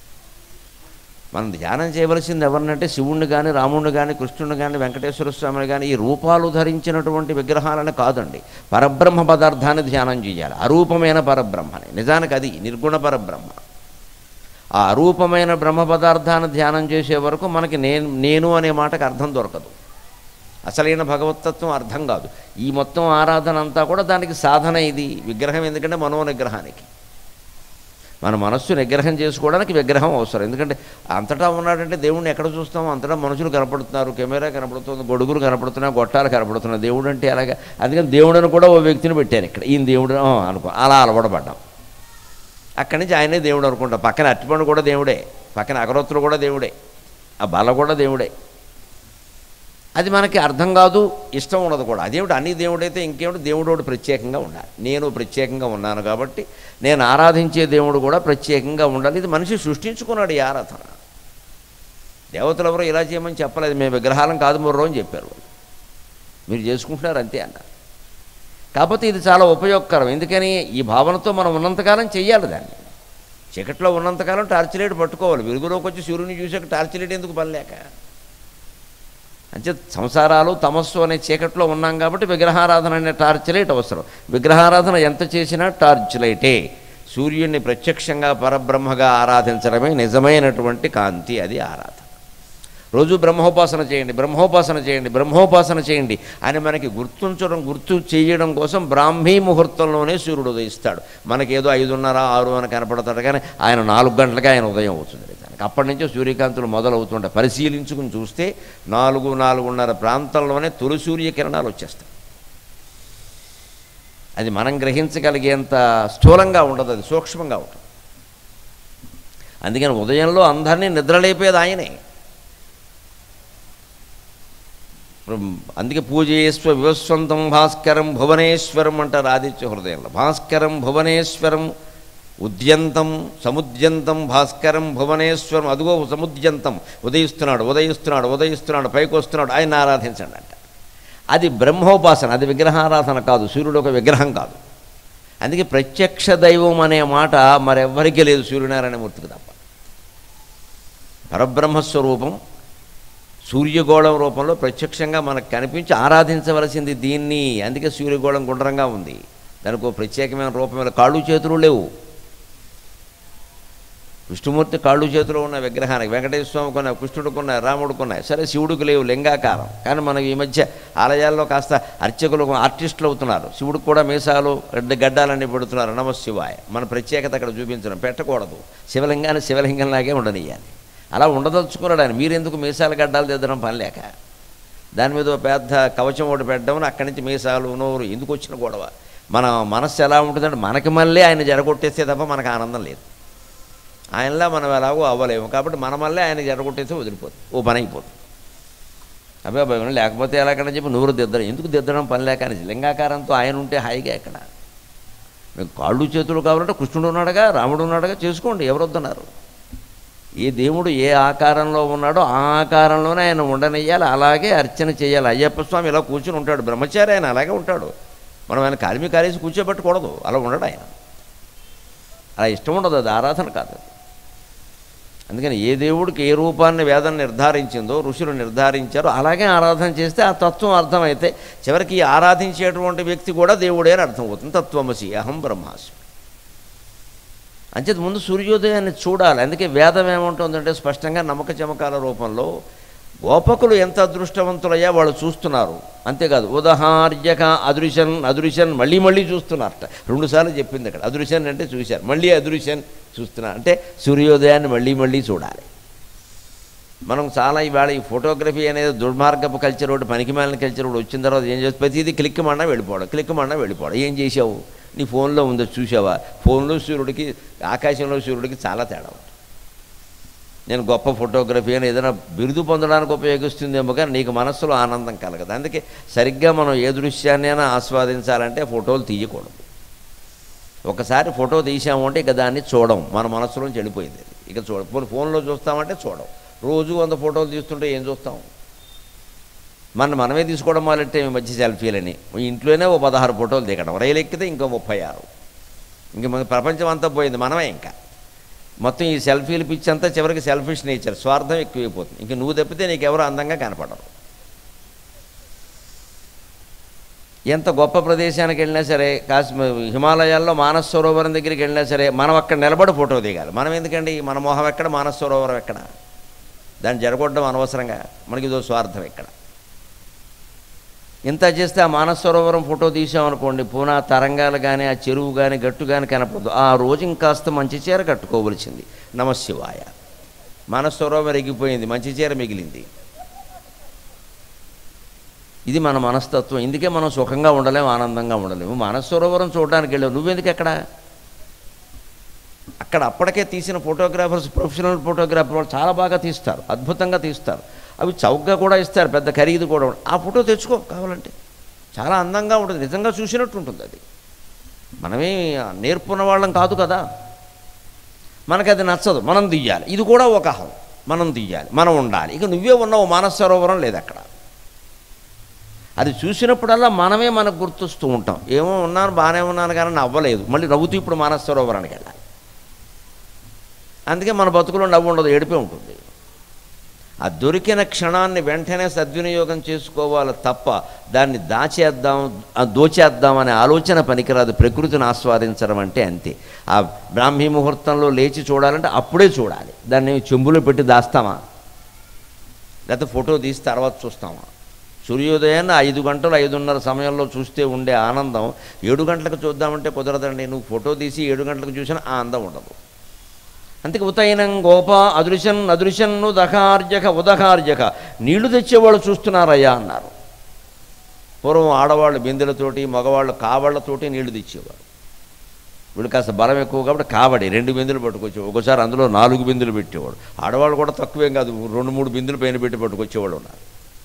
మనం ధ్యానం చేయవలసింది ఎవరినంటే శివుణ్ణి కానీ రాముణ్ణి కానీ కృష్ణుని కానీ వెంకటేశ్వర స్వామిని కానీ ఈ రూపాలు ధరించినటువంటి విగ్రహాలను కాదండి పరబ్రహ్మ పదార్థాన్ని ధ్యానం చేయాలి అరూపమైన పరబ్రహ్మని నిజానికి అది నిర్గుణ పరబ్రహ్మ ఆ అరూపమైన బ్రహ్మ పదార్థాన్ని ధ్యానం చేసే వరకు మనకి నేను నేను అనే మాటకు అర్థం దొరకదు అసలైన భగవతత్వం అర్థం కాదు ఈ మొత్తం ఆరాధన అంతా కూడా దానికి సాధన ఇది విగ్రహం ఎందుకంటే మనో నిగ్రహానికి మన మనస్సు నిగ్రహం చేసుకోవడానికి విగ్రహం అవసరం ఎందుకంటే అంతటా ఉన్నాడంటే దేవుడిని ఎక్కడ చూస్తామో అంతటా మనుషులు కనపడుతున్నారు కెమెరా కనపడుతుంది గొడుగులు కనపడుతున్నాయి గొట్టాలు కనపడుతున్నాయి దేవుడు అంటే అలాగా అందుకని దేవుడని కూడా ఓ వ్యక్తిని పెట్టాను ఇక్కడ ఈయన దేవుడు ఆ, అనుకో అలా అలవడబడ్డాం అక్కడి నుంచి ఆయనే దేవుడు అనుకుంటాం పక్కన అట్టిపండు కూడా దేవుడే పక్కన అగరొత్తులు కూడా దేవుడే ఆ బల కూడా దేవుడే అది మనకి అర్థం కాదు ఇష్టం ఉండదు కూడా అదేమిటి అన్ని దేవుడైతే ఇంకేమిటి దేవుడు ఒకటి ప్రత్యేకంగా ఉండాలి నేను ప్రత్యేకంగా ఉన్నాను కాబట్టి నేను ఆరాధించే దేవుడు కూడా ప్రత్యేకంగా ఉండాలి ఇది మనిషి సృష్టించుకున్నాడు ఈ ఆరాధన దేవతలు ఎవరో ఇలా చేయమని చెప్పలేదు మేము విగ్రహాలం కాదు మొర్రో అని చెప్పారు వాళ్ళు మీరు చేసుకుంటున్నారు అంతే అన్నారు కాకపోతే ఇది చాలా ఉపయోగకరం ఎందుకని ఈ భావనతో మనం ఉన్నంతకాలం చెయ్యాలి దాన్ని చీకట్లో ఉన్నంతకాలం టార్చ్ లైట్ పట్టుకోవాలి వెలుగులోకి వచ్చి సూర్యుని చూసాక టార్చ్ లైట్ ఎందుకు పని లేక అంటే సంసారాలు తమస్సు అనే చీకట్లో ఉన్నాం కాబట్టి విగ్రహారాధన అనే టార్చ్ లైట్ అవసరం విగ్రహారాధన ఎంత చేసినా టార్చ్ లైటే సూర్యుడిని ప్రత్యక్షంగా పరబ్రహ్మగా ఆరాధించడమే నిజమైనటువంటి కాంతి అది ఆరాధన రోజు బ్రహ్మోపాసన చేయండి బ్రహ్మోపాసన చేయండి బ్రహ్మోపాసన చేయండి అని మనకి గుర్తుంచడం గుర్తు చేయడం కోసం బ్రాహ్మీ ముహూర్తంలోనే సూర్యుడు ఉదయిస్తాడు మనకేదో ఐదున్నర ఆరు అని కనపడతాడు కానీ ఆయన నాలుగు గంటలకే ఆయన ఉదయం అవుతుంది నిజానికి అప్పటి నుంచే సూర్యకాంతులు మొదలవుతుంటాయి పరిశీలించుకుని చూస్తే నాలుగు నాలుగున్నర ప్రాంతంలోనే తొలి సూర్యకిరణాలు వచ్చేస్తాయి అది మనం గ్రహించగలిగేంత స్థూలంగా ఉండదు అది సూక్ష్మంగా ఉంటుంది అందుకని ఉదయంలో అందరినీ నిద్రలేపేది ఆయనే అందుకే పూజయేశ్వ వివస్వంతం భాస్కరం భువనేశ్వరం అంటారు ఆదిత్య హృదయంలో భాస్కరం భువనేశ్వరం ఉద్యంతం సముద్యంతం భాస్కరం భువనేశ్వరం అదిగో సముద్యంతం ఉదయిస్తున్నాడు ఉదయిస్తున్నాడు ఉదయిస్తున్నాడు పైకి వస్తున్నాడు ఆయన ఆరాధించండి అంట అది బ్రహ్మోపాసన అది విగ్రహారాధన కాదు సూర్యుడు ఒక విగ్రహం కాదు అందుకే ప్రత్యక్ష దైవం అనే మాట మరెవ్వరికీ లేదు సూర్యనారాయణమూర్తికి తప్ప పరబ్రహ్మస్వరూపం సూర్యగోళం రూపంలో ప్రత్యక్షంగా మనకు కనిపించి ఆరాధించవలసింది దీన్ని అందుకే సూర్యగోళం గుండ్రంగా ఉంది దానికి ఒక ప్రత్యేకమైన రూపమైన కాళ్ళు చేతులు లేవు విష్ణుమూర్తి కాళ్ళు చేతులు ఉన్న విగ్రహానికి వెంకటేశ్వర స్వామికి ఉన్నాయి కృష్ణుడికి ఉన్నాయి రాముడికి ఉన్నాయి సరే శివుడికి లేవు లింగాకారం కానీ మనకి ఈ మధ్య ఆలయాల్లో కాస్త అర్చకులు ఆర్టిస్టులు అవుతున్నారు శివుడికి కూడా మీసాలు గడ్డ గడ్డాలన్నీ పెడుతున్నారు నమ శివాయ మన ప్రత్యేకత అక్కడ చూపించడం పెట్టకూడదు శివలింగాన్ని శివలింగంలాగే ఉండనియాలి అలా ఉండదలుచుకున్నాడు ఆయన మీరెందుకు మీసాలు గడ్డాలు తెద్దడం పని లేక దాని మీద ఒక పెద్ద కవచం ఒకటి పెట్టడం అక్కడి నుంచి మీసాలు నోరు ఎందుకు వచ్చిన గొడవ మన మనస్సు ఎలా ఉంటుందంటే మనకి మళ్ళీ ఆయన జరగొట్టేస్తే తప్ప మనకు ఆనందం లేదు ఆయనలా మనం ఎలాగో అవ్వలేము కాబట్టి మన మళ్ళీ ఆయన జరగొట్టేస్తే వదిలిపోతుంది ఓ పని అయిపోతుంది అబ్బాయి అబ్బాయి లేకపోతే ఎలాగని చెప్పి నూరు దిద్దడం ఎందుకు దిద్దడం పని లేక అని లింగాకారంతో ఆయన ఉంటే హాయిగా ఎక్కడ మీకు కాళ్ళు చేతులు కావాలంటే కృష్ణుడు ఉన్నాడుగా రాముడు ఉన్నాడుగా చేసుకోండి ఎవరు వద్దన్నారు ఏ దేవుడు ఏ ఆకారంలో ఉన్నాడో ఆ ఆకారంలోనే ఆయన ఉండనియ్యాలి అలాగే అర్చన చేయాలి అయ్యప్ప స్వామి ఇలా కూర్చుని ఉంటాడు బ్రహ్మచారి ఆయన అలాగే ఉంటాడు మనం ఆయన కాలిమి కాలేసి కూర్చోబెట్టకూడదు అలా ఉండడు ఆయన అలా ఇష్టం ఉండదు అది ఆరాధన కాదు అందుకని ఏ దేవుడికి ఏ రూపాన్ని వేదం నిర్ధారించిందో ఋషులు నిర్ధారించారో అలాగే ఆరాధన చేస్తే ఆ తత్వం అర్థమైతే చివరికి ఈ ఆరాధించేటువంటి వ్యక్తి కూడా దేవుడే అని అర్థమవుతుంది తత్వమసి అహం బ్రహ్మాస్మి అంచేత ముందు సూర్యోదయాన్ని చూడాలి అందుకే వేదం ఏముంటుందంటే స్పష్టంగా నమ్మక చమకాల రూపంలో గోపకులు ఎంత అదృష్టవంతులయ్యా వాళ్ళు చూస్తున్నారు అంతేకాదు ఉదహార్యక అదృశన్ అదృశన్ మళ్ళీ మళ్ళీ చూస్తున్నారట రెండుసార్లు చెప్పింది అక్కడ అదృశన్ అంటే చూశారు మళ్ళీ అదృశన్ చూస్తున్నారు అంటే సూర్యోదయాన్ని మళ్ళీ మళ్ళీ చూడాలి మనం చాలా ఇవాళ ఈ ఫోటోగ్రఫీ అనేది దుర్మార్గపు కల్చర్ ఒకటి పనికిమాలిన కల్చర్ ఒకటి వచ్చిన తర్వాత ఏం చేస్తుంది ప్రతిదీ క్లిక్ మన్నా వెళ్ళిపోవడం క్లిక్ మన్నా వెళ్ళిపోవడం ఏం చేసావు నీ ఫోన్లో ఉందో చూసావా ఫోన్లో సూర్యుడికి ఆకాశంలో సూర్యుడికి చాలా తేడా ఉంటుంది నేను గొప్ప ఫోటోగ్రఫీ అని ఏదైనా బిరుదు పొందడానికి ఉపయోగిస్తుందేమో కానీ నీకు మనస్సులో ఆనందం కలగదు అందుకే సరిగ్గా మనం ఏ దృశ్యాన్నైనా ఆస్వాదించాలంటే ఫోటోలు తీయకూడదు ఒకసారి ఫోటో తీసాము అంటే ఇక దాన్ని చూడం మన మనస్సులోంచి వెళ్ళిపోయింది అది. ఇక చూడ పోనీ ఫోన్లో చూస్తామంటే చూడం రోజు వంద ఫోటోలు తీస్తుంటే ఏం చూస్తాం మన మనమే తీసుకోవడం మొదలెట్టే ఈ మధ్య సెల్ఫీలని ఇంట్లోనే ఓ పదహారు ఫోటోలు దిగడం రైలు ఎక్కితే ఇంకో ముప్పై ఆరు ఇంక మన ప్రపంచం అంతా పోయింది మనమే ఇంకా మొత్తం ఈ సెల్ఫీలు పిచ్చి అంతా చివరికి సెల్ఫిష్ నేచర్ స్వార్థం ఎక్కువైపోతుంది ఇంక నువ్వు తప్పితే నీకెవరు అందంగా కనపడరు ఎంత గొప్ప ప్రదేశానికి వెళ్ళినా సరే కాశ్మీ హిమాలయాల్లో మానస సరోవరం దగ్గరికి వెళ్ళినా సరే మనం అక్కడ నిలబడి ఫోటో దిగాలి మనం ఎందుకండి మన మొహం ఎక్కడ మానస సరోవరం ఎక్కడ దాన్ని జరగొట్టడం అనవసరంగా మనకి ఇదో స్వార్థం ఎక్కడ ఇంత చేస్తే ఆ మానస సరోవరం ఫోటో తీసామనుకోండి పూనా తరంగాలు కానీ ఆ చెరువు కానీ గట్టు కానీ కనపడదు ఆ రోజు ఇంకాస్త మంచి చీర కట్టుకోవలసింది నమశివాయ మానస సరోవరం ఎగిపోయింది మంచి చీర మిగిలింది ఇది మన మనస్తత్వం ఇందుకే మనం సుఖంగా ఉండలేము ఆనందంగా ఉండలేము మానస సరోవరం చూడడానికి వెళ్ళావు నువ్వెందుకు ఎక్కడ అక్కడ అప్పటికే తీసిన ఫోటోగ్రాఫర్స్ ప్రొఫెషనల్ ఫోటోగ్రాఫర్ వాళ్ళు చాలా బాగా తీస్తారు అద్భుతంగా తీస్తారు అవి చౌకగా కూడా ఇస్తారు పెద్ద ఖరీదు కూడా ఉండదు. ఆ ఫోటో తెచ్చుకో కావాలంటే చాలా అందంగా ఉంటుంది నిజంగా చూసినట్టు ఉంటుంది అది మనమే నేర్పున్న వాళ్ళం కాదు కదా మనకి అది నచ్చదు మనం తీయాలి ఇది కూడా ఒక అహం మనం తీయాలి మనం ఉండాలి ఇక నువ్వే ఉన్నావు మానస సరోవరం లేదు అక్కడ అది చూసినప్పుడల్లా మనమే మనకు గుర్తొస్తూ ఉంటాం ఏమో ఉన్నాను బాగానే ఉన్నాను కానీ నవ్వలేదు మళ్ళీ నవ్వుతూ ఇప్పుడు మానస సరోవరానికి వెళ్ళాలి అందుకే మన బతుకులో నవ్వు ఉండదు ఏడిపే ఉంటుంది ఆ దొరికిన క్షణాన్ని వెంటనే సద్వినియోగం చేసుకోవాలి తప్ప దాన్ని దాచేద్దాం ఆ దోచేద్దాం అనే ఆలోచన పనికిరాదు ప్రకృతిని ఆస్వాదించడం అంటే అంతే ఆ బ్రాహ్మీ ముహూర్తంలో లేచి చూడాలంటే అప్పుడే చూడాలి దాన్ని చెంబులో పెట్టి దాస్తామా లేకపోతే ఫోటో తీసి తర్వాత చూస్తామా సూర్యోదయాన్ని ఐదు గంటలు ఐదున్నర సమయంలో చూస్తే ఉండే ఆనందం ఏడు గంటలకు చూద్దామంటే కుదరదండి నువ్వు ఫోటో తీసి ఏడు గంటలకు చూసినా ఆ అందం ఉండదు అందుకే ఉతైనం గోప అదృశన్ అదృశన్ను దఖార్జక ఉదకార్జక నీళ్లు తెచ్చేవాళ్ళు చూస్తున్నారయ్యా అన్నారు పూర్వం ఆడవాళ్ళు బిందెలతోటి మగవాళ్ళు కావళ్ళతోటి నీళ్లు తెచ్చేవారు వీళ్ళు కాస్త బలం ఎక్కువ కాబట్టి కావడి రెండు బిందులు పట్టుకొచ్చేవాడు ఒకసారి అందులో నాలుగు బిందులు పెట్టేవాడు ఆడవాళ్ళు కూడా తక్కువేం కాదు రెండు మూడు బిందులు పైన పెట్టి పట్టుకొచ్చేవాళ్ళు ఉన్నారు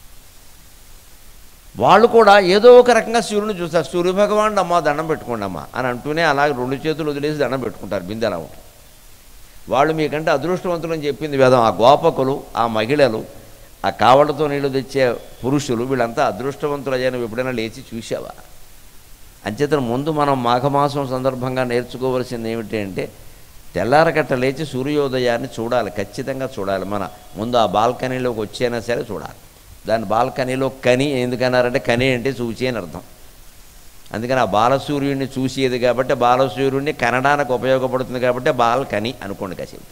వాళ్ళు కూడా ఏదో ఒక రకంగా సూర్యుని చూస్తారు సూర్య భగవానుడు అమ్మ దండం పెట్టుకోండి అమ్మ అని అంటూనే అలాగే రెండు చేతులు వదిలేసి దండం పెట్టుకుంటారు బిందె అలా ఉంటుంది వాళ్ళు మీకంటే అదృష్టవంతులు అని చెప్పింది వేదం ఆ గోపకులు ఆ మహిళలు ఆ కావడతో నీళ్లు తెచ్చే పురుషులు వీళ్ళంతా అదృష్టవంతులు అయ్యాను ఎప్పుడైనా లేచి చూసావా అంచేతను ముందు మనం మాఘమాసం సందర్భంగా నేర్చుకోవలసింది ఏమిటి అంటే తెల్లారగట్ట లేచి సూర్యోదయాన్ని చూడాలి ఖచ్చితంగా చూడాలి మన ముందు ఆ బాల్కనీలోకి వచ్చైనా సరే చూడాలి దాని బాల్కనీలో కని ఎందుకన్నారంటే కని అంటే చూచి అని అర్థం అందుకని ఆ బాలసూర్యుడిని చూసేది కాబట్టి బాలసూర్యుడిని కనడానికి ఉపయోగపడుతుంది కాబట్టి బాల్కని అనుకోండి కాసేపు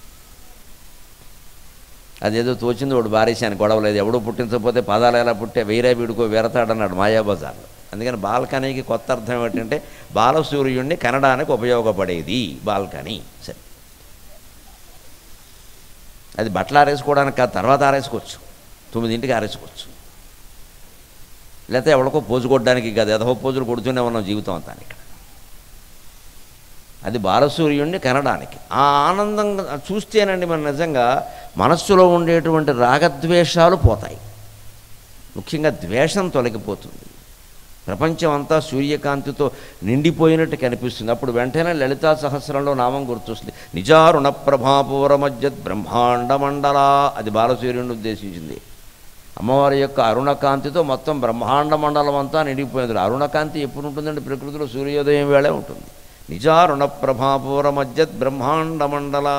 అదేదో తోచింది వాడు బారేశాను గొడవ లేదు ఎవడో పుట్టించకపోతే పదాలు ఎలా పుట్టే వేరే వీడుకో వేరతాడన్నాడు మాయాబజార్లో అందుకని బాల్కనీకి కొత్త అర్థం ఏమిటంటే బాలసూర్యుడిని కనడానికి ఉపయోగపడేది బాల్కనీ సరే అది బట్టలు ఆరేసుకోవడానికి కాదు తర్వాత ఆరేసుకోవచ్చు తొమ్మిదింటికి ఆరేసుకోవచ్చు లేకపోతే ఎవరికో పోజు కొట్టడానికి కాదు ఎదవ పోజులు కొడుతూనే ఉన్నాం జీవితం అంతా ఇక్కడ అది బాలసూర్యుడిని కనడానికి ఆ ఆనందం చూస్తేనండి మన నిజంగా మనస్సులో ఉండేటువంటి రాగద్వేషాలు పోతాయి ముఖ్యంగా ద్వేషం తొలగిపోతుంది ప్రపంచం అంతా సూర్యకాంతితో నిండిపోయినట్టు కనిపిస్తుంది అప్పుడు వెంటనే లలితా సహస్రంలో నామం గుర్తొస్తుంది నిజారుణ ప్రభాపూర మధ్య బ్రహ్మాండ మండల అది బాలసూర్యుని ఉద్దేశించింది అమ్మవారి యొక్క అరుణకాంతితో మొత్తం బ్రహ్మాండ మండలం అంతా నిండిపోయింది అరుణకాంతి ఎప్పుడు ఉంటుందండి ప్రకృతిలో సూర్యోదయం వేళే ఉంటుంది నిజారుణ ప్రభాపూర మధ్య బ్రహ్మాండ మండల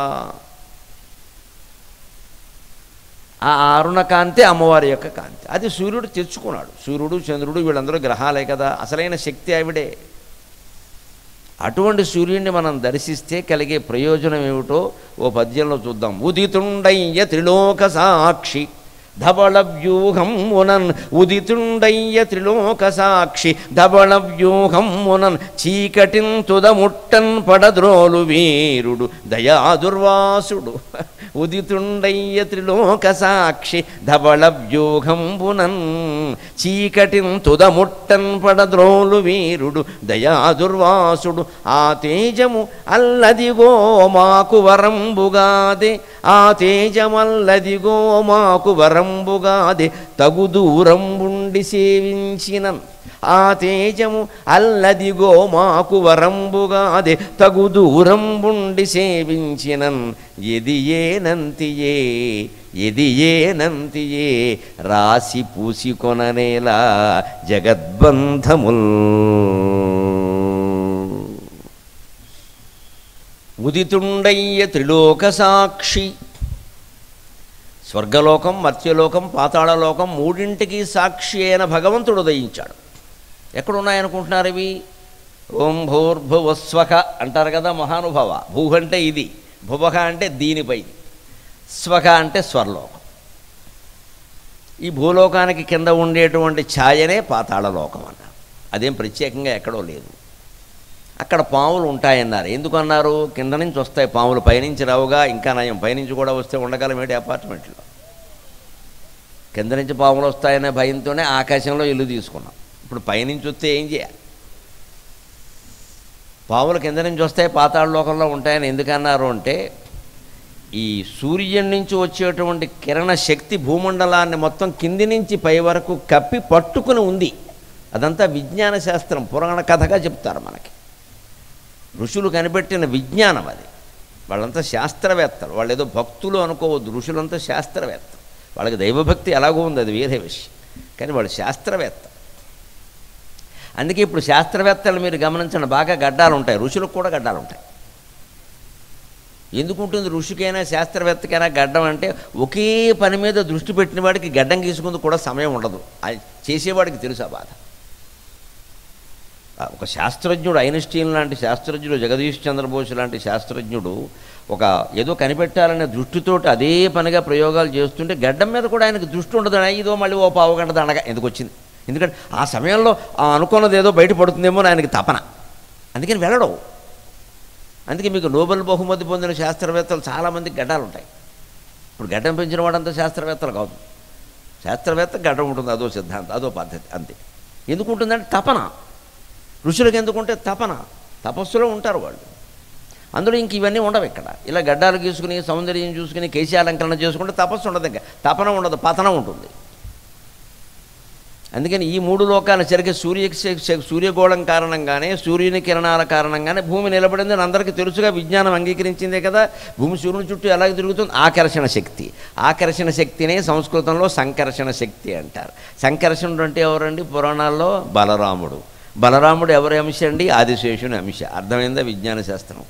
ఆ అరుణకాంతి అమ్మవారి యొక్క కాంతి అది సూర్యుడు తెచ్చుకున్నాడు సూర్యుడు చంద్రుడు వీళ్ళందరూ గ్రహాలే కదా అసలైన శక్తి ఆవిడే అటువంటి సూర్యుడిని మనం దర్శిస్తే కలిగే ప్రయోజనం ఏమిటో ఓ పద్యంలో చూద్దాం ఉదితుండయ్య త్రిలోక సాక్షి ధవళ వ్యూహం మునన్ ఉదితుండయ్య త్రిలోక సాక్షి ధవళ వ్యూహం మునన్ చీకటిన్ తుదముట్టన్ పడద్రోలు వీరుడు దయాదుర్వాసుడు ఉదితుండయ్య త్రిలోక సాక్షి ధవళ వ్యూహంబునన్ చీకటిన్ తుదముట్టన్ పడద్రోలు వీరుడు దయాదుర్వాసుడు ఆ తేజము అల్లదిగో మాకు వరంబుగాదే ఆ తేజమల్లదిగో మాకు వరంబుగాదే తగు దూరంబుండి సేవించినన్ ఆ తేజము అల్లదిగో మాకు వరంబుగాదే తగు దూరంబుండి సేవించినన్ ఎది ఏనంతియే ఎది ఏనంతియే రాసి పూసి కొననేలా జగద్బంధముల్ ఉదితుండయ్య త్రిలోక సాక్షి స్వర్గలోకం మత్స్యలోకం పాతాళలోకం మూడింటికి సాక్షి అయిన భగవంతుడు ఉదయించాడు ఎక్కడున్నాయనుకుంటున్నారు ఇవి ఓం భూర్భువస్వక అంటారు కదా మహానుభవ భూ అంటే ఇది భువక అంటే దీనిపై స్వక అంటే స్వర్లోకం ఈ భూలోకానికి కింద ఉండేటువంటి ఛాయనే పాతాళలోకం అన్నారు అదేం ప్రత్యేకంగా ఎక్కడో లేదు అక్కడ పాములు ఉంటాయన్నారు ఎందుకన్నారు కింద నుంచి వస్తాయి పాములు పైనుంచి రావుగా ఇంకా నయం పైనుంచి కూడా వస్తే ఉండగలం ఏంటి అపార్ట్మెంట్లో కింద నుంచి పాములు వస్తాయనే భయంతోనే ఆకాశంలో ఇల్లు తీసుకున్నాం ఇప్పుడు పైనుంచి వస్తే ఏం చేయాలి పాములు కింద నుంచి వస్తాయి పాతాళ లోకంలో ఉంటాయని ఎందుకన్నారు అంటే ఈ సూర్యుని నుంచి వచ్చేటువంటి కిరణ శక్తి భూమండలాన్ని మొత్తం కింది నుంచి పై వరకు కప్పి పట్టుకుని ఉంది అదంతా విజ్ఞాన శాస్త్రం పురాణ కథగా చెప్తారు మనకి ఋషులు కనిపెట్టిన విజ్ఞానం అది వాళ్ళంతా శాస్త్రవేత్తలు వాళ్ళు ఏదో భక్తులు అనుకోవద్దు ఋషులంతా శాస్త్రవేత్త వాళ్ళకి దైవభక్తి ఎలాగో ఉంది అది వేరే విషయం కానీ వాళ్ళు శాస్త్రవేత్త అందుకే ఇప్పుడు శాస్త్రవేత్తలు మీరు గమనించండి బాగా గడ్డాలు ఉంటాయి ఋషులకు కూడా గడ్డాలు ఉంటాయి ఎందుకు ఉంటుంది ఋషికైనా శాస్త్రవేత్తకైనా గడ్డం అంటే ఒకే పని మీద దృష్టి పెట్టిన వాడికి గడ్డం గీసుకుందుకు కూడా సమయం ఉండదు అది చేసేవాడికి తెలుసు ఆ బాధ ఆ ఒక శాస్త్రజ్ఞుడు ఐన్స్టీన్ లాంటి శాస్త్రజ్ఞుడు జగదీష్ చంద్రబోస్ లాంటి శాస్త్రజ్ఞుడు ఒక ఏదో కనిపెట్టాలనే దృష్టితోటి అదే పనిగా ప్రయోగాలు చేస్తుంటే గడ్డం మీద కూడా ఆయనకు దృష్టి ఉండదు ఇదో మళ్ళీ ఓ పావు గంట దండగా ఎందుకు వచ్చింది ఎందుకంటే ఆ సమయంలో ఆ అనుకున్నది ఏదో బయటపడుతుందేమో అని ఆయనకి తపన అందుకని వెళ్ళడం అందుకే మీకు నోబెల్ బహుమతి పొందిన శాస్త్రవేత్తలు చాలామందికి గడ్డాలు ఉంటాయి ఇప్పుడు గడ్డం పెంచిన వాడంతా శాస్త్రవేత్తలు కాదు శాస్త్రవేత్త గడ్డం ఉంటుంది అదో సిద్ధాంతం అదో పద్ధతి అంతే ఎందుకు ఉంటుందంటే తపన ఋషులకు ఎందుకుంటే తపన తపస్సులో ఉంటారు వాళ్ళు అందులో ఇంక ఇవన్నీ ఉండవు ఇక్కడ ఇలా గడ్డాలు గీసుకుని సౌందర్యం చూసుకుని కేశాలంకరణ చేసుకుంటే తపస్సు ఉండదు ఇంకా తపన ఉండదు పతనం ఉంటుంది అందుకని ఈ మూడు లోకాలు సరిగ్గా సూర్య సూర్యగోళం కారణంగానే సూర్యుని కిరణాల కారణంగానే భూమి నిలబడింది అని అందరికీ తెలుసుగా విజ్ఞానం అంగీకరించిందే కదా భూమి సూర్యుని చుట్టూ ఎలాగ తిరుగుతుంది ఆకర్షణ శక్తి ఆకర్షణ శక్తినే సంస్కృతంలో సంకర్షణ శక్తి అంటారు సంకర్షణుడు అంటే ఎవరండి పురాణాల్లో బలరాముడు బలరాముడు ఎవరి అంశ అండి ఆదిశేషుని అంశ అర్థమైందా విజ్ఞాన శాస్త్రం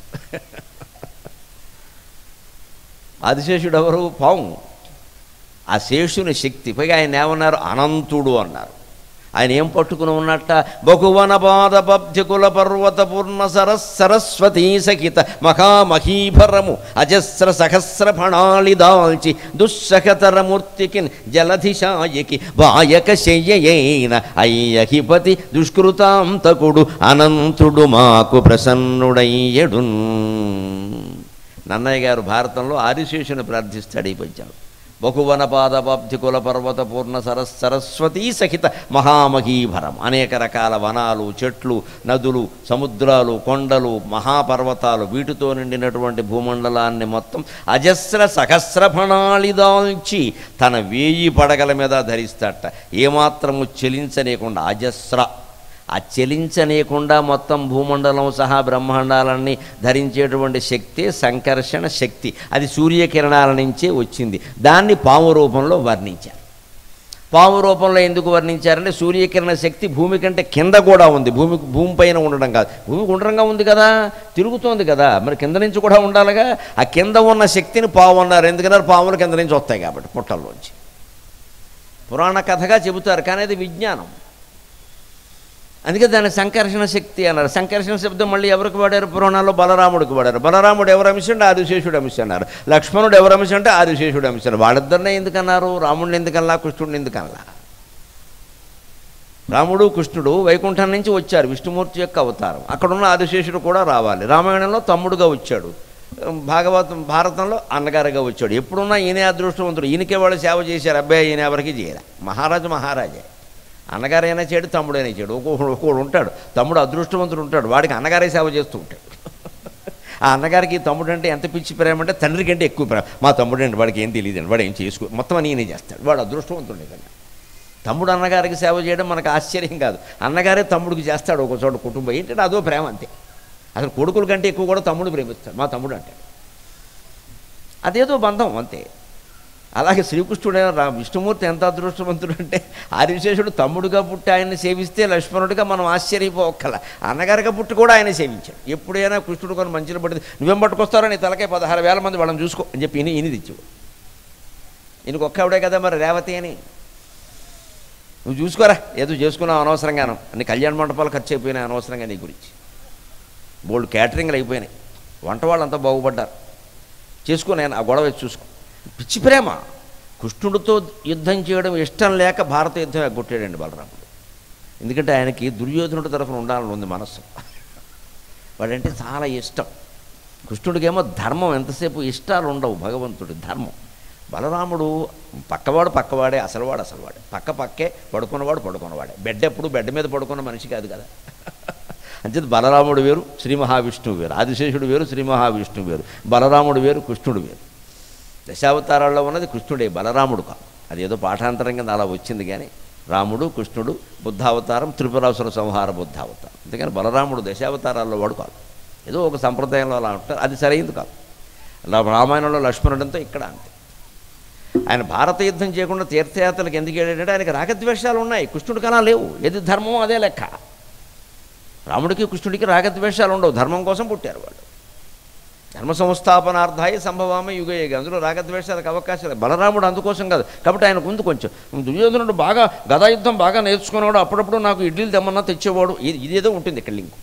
ఆదిశేషుడు ఎవరు పాము ఆ శేషుని శక్తి పైగా ఆయన ఏమన్నారు అనంతుడు అన్నారు ఆయన ఏం పట్టుకుని ఉన్నట్ట బహువన పాదపబ్ధి కుల పర్వత పూర్ణ సరస్ సరస్వతీ సహిత మహామహీభరము అజస్ర సహస్ర ఫణాళి దాల్చి దుస్సహతరమూర్తికి జలధిశాయకి వాయక శయ్యయైన అయ్యహిపతి దుష్కృతాంతకుడు అనంతుడు మాకు ప్రసన్నుడయ్యడు నన్నయ్య గారు భారతంలో ఆదిశేషుని ప్రార్థిస్తాడు ఈ పద్యాలు బహువన పాదపాబ్ధి కుల పర్వత పూర్ణ సరస్ సరస్వతీ సహిత మహామహీభరం అనేక రకాల వనాలు చెట్లు నదులు సముద్రాలు కొండలు మహాపర్వతాలు వీటితో నిండినటువంటి భూమండలాన్ని మొత్తం అజస్ర సహస్ర ఫణాళి దాల్చి తన వేయి పడగల మీద ధరిస్తాట ఏమాత్రము చెలించలేకుండా అజస్ర ఆ చలించనీయకుండా మొత్తం భూమండలం సహా బ్రహ్మాండాలన్నీ ధరించేటువంటి శక్తి సంకర్షణ శక్తి అది సూర్యకిరణాల నుంచే వచ్చింది దాన్ని పాము రూపంలో వర్ణించారు పాము రూపంలో ఎందుకు వర్ణించారంటే సూర్యకిరణ శక్తి భూమి కంటే కింద కూడా ఉంది భూమి భూమి పైన ఉండడం కాదు భూమి గుండ్రంగా ఉంది కదా తిరుగుతోంది కదా మరి కింద నుంచి కూడా ఉండాలిగా ఆ కింద ఉన్న శక్తిని పాము అన్నారు ఎందుకన్నారు పాములు కింద నుంచి వస్తాయి కాబట్టి పుట్టల్లోంచి పురాణ కథగా చెబుతారు కానీ అది విజ్ఞానం అందుకే దాన్ని సంకర్షణ శక్తి అన్నారు సంకర్షణ శబ్దం మళ్ళీ ఎవరికి వాడారు పురాణాల్లో బలరాముడికి వాడారు బలరాముడు ఎవరు అంశం అంటే ఆదిశేషుడు అంశం అన్నారు లక్ష్మణుడు ఎవరు అంశం అంటే ఆదిశేషుడు అంశం వాళ్ళిద్దరినే ఎందుకన్నారు రాముడిని ఎందుకల్లా కృష్ణుడిని ఎందుకల్లా రాముడు కృష్ణుడు వైకుంఠం నుంచి వచ్చారు విష్ణుమూర్తి యొక్క అవతారం అక్కడున్న ఆదిశేషుడు కూడా రావాలి రామాయణంలో తమ్ముడుగా వచ్చాడు భాగవతం భారతంలో అన్నగారుగా వచ్చాడు ఎప్పుడున్నా ఈయనే అదృష్టవంతుడు ఈయనకే వాళ్ళు సేవ చేశారు అబ్బాయి ఈయన ఎవరికి చేయలే మహారాజు మహారాజే అన్నగారైనా చేయడు తమ్ముడైనా చేయడు ఒక్కొక్కడు ఒక్కొక్కడు ఉంటాడు తమ్ముడు అదృష్టవంతుడు ఉంటాడు వాడికి అన్నగారే సేవ చేస్తూ ఉంటాడు ఆ అన్నగారికి తమ్ముడు అంటే ఎంత పిచ్చి ప్రేమ అంటే తండ్రి కంటే ఎక్కువ ప్రేమ మా తమ్ముడు అంటే వాడికి ఏం తెలియదు వాడు ఏం చేసుకో మొత్తం అని ఈయనే చేస్తాడు వాడు అదృష్టవంతుడు నిజంగా తమ్ముడు అన్నగారికి సేవ చేయడం మనకు ఆశ్చర్యం కాదు అన్నగారే తమ్ముడికి చేస్తాడు ఒక చోట కుటుంబం ఏంటంటే అదో ప్రేమ అంతే అసలు కొడుకుల కంటే ఎక్కువ కూడా తమ్ముడు ప్రేమిస్తాడు మా తమ్ముడు అంటాడు అదేదో బంధం అంతే అలాగే శ్రీకృష్ణుడే రా విష్ణుమూర్తి ఎంత అదృష్టవంతుడు అంటే ఆదిశేషుడు తమ్ముడుగా పుట్టి ఆయన్ని సేవిస్తే లక్ష్మణుడిగా మనం ఆశ్చర్యపోకల అన్నగారిగా పుట్టి కూడా ఆయన సేవించాడు ఎప్పుడైనా కృష్ణుడు కొన్ని మంచిలో పడితే నువ్వేం పట్టుకొస్తారో నీ తలకే పదహారు వేల మంది వాళ్ళని చూసుకో అని చెప్పి ఇని ఇని తెచ్చావు ఈయనకు ఒక్కవిడే కదా మరి రేవతి అని నువ్వు చూసుకోరా ఏదో చేసుకున్నావు అనవసరంగాను అన్ని కళ్యాణ మండపాలు ఖర్చు అయిపోయినాయి అనవసరంగా నీ గురించి బోల్డ్ క్యాటరింగ్లు అయిపోయినాయి వంట వాళ్ళంతా బాగుపడ్డారు చేసుకో నేను ఆ గొడవ వేసి చూసుకో పిచ్చి ప్రేమ కృష్ణుడితో యుద్ధం చేయడం ఇష్టం లేక భారత యుద్ధం ఎగ్గొట్టాడండి బలరాముడు ఎందుకంటే ఆయనకి దుర్యోధనుడి తరఫున ఉండాలని ఉంది మనస్సు వాడంటే చాలా ఇష్టం కృష్ణుడికేమో ధర్మం ఎంతసేపు ఇష్టాలు ఉండవు భగవంతుడి ధర్మం బలరాముడు పక్కవాడు పక్కవాడే అసలువాడు అసలువాడే పక్క పక్కే పడుకున్నవాడు పడుకున్నవాడే బెడ్ ఎప్పుడు బెడ్ మీద పడుకున్న మనిషి కాదు కదా అంచేది బలరాముడు వేరు శ్రీ మహావిష్ణువు వేరు ఆదిశేషుడు వేరు శ్రీ మహావిష్ణువు వేరు బలరాముడు వేరు కృష్ణుడు వేరు దశావతారాల్లో ఉన్నది కృష్ణుడే బలరాముడు కాదు అదేదో పాఠాంతరం కింద అలా వచ్చింది కానీ రాముడు కృష్ణుడు బుద్ధావతారం త్రిపురాసుర సంహార బుద్ధావతారం అందుకని బలరాముడు దశావతారాల్లో వాడు కాదు ఏదో ఒక సంప్రదాయంలో అలా ఉంటారు అది సరైంది కాదు అలా రామాయణంలో లక్ష్మణుడంతో ఇక్కడ అంతే ఆయన భారత యుద్ధం చేయకుండా తీర్థయాత్రలకు ఎందుకు వెళ్ళాడంటే ఆయనకి రాగద్వేషాలు ఉన్నాయి కృష్ణుడికి అలా లేవు ఏది ధర్మం అదే లెక్క రాముడికి కృష్ణుడికి రాగద్వేషాలు ఉండవు ధర్మం కోసం పుట్టారు వాళ్ళు ధర్మ సంస్థాపనార్థాయి సంభవామే యుగయుగ అందులో రాగద్వేషాలకు అవకాశం లేదు బలరాముడు అందుకోసం కాదు కాబట్టి ఆయనకు ఉంది కొంచెం దుర్యోధనుడు బాగా గదాయుద్ధం బాగా నేర్చుకునేవాడు అప్పుడప్పుడు నాకు ఇడ్లీలు తెమ్మన్నా తెచ్చేవాడు ఇది ఇదేదో ఉంటుంది ఇక్కడ లింకు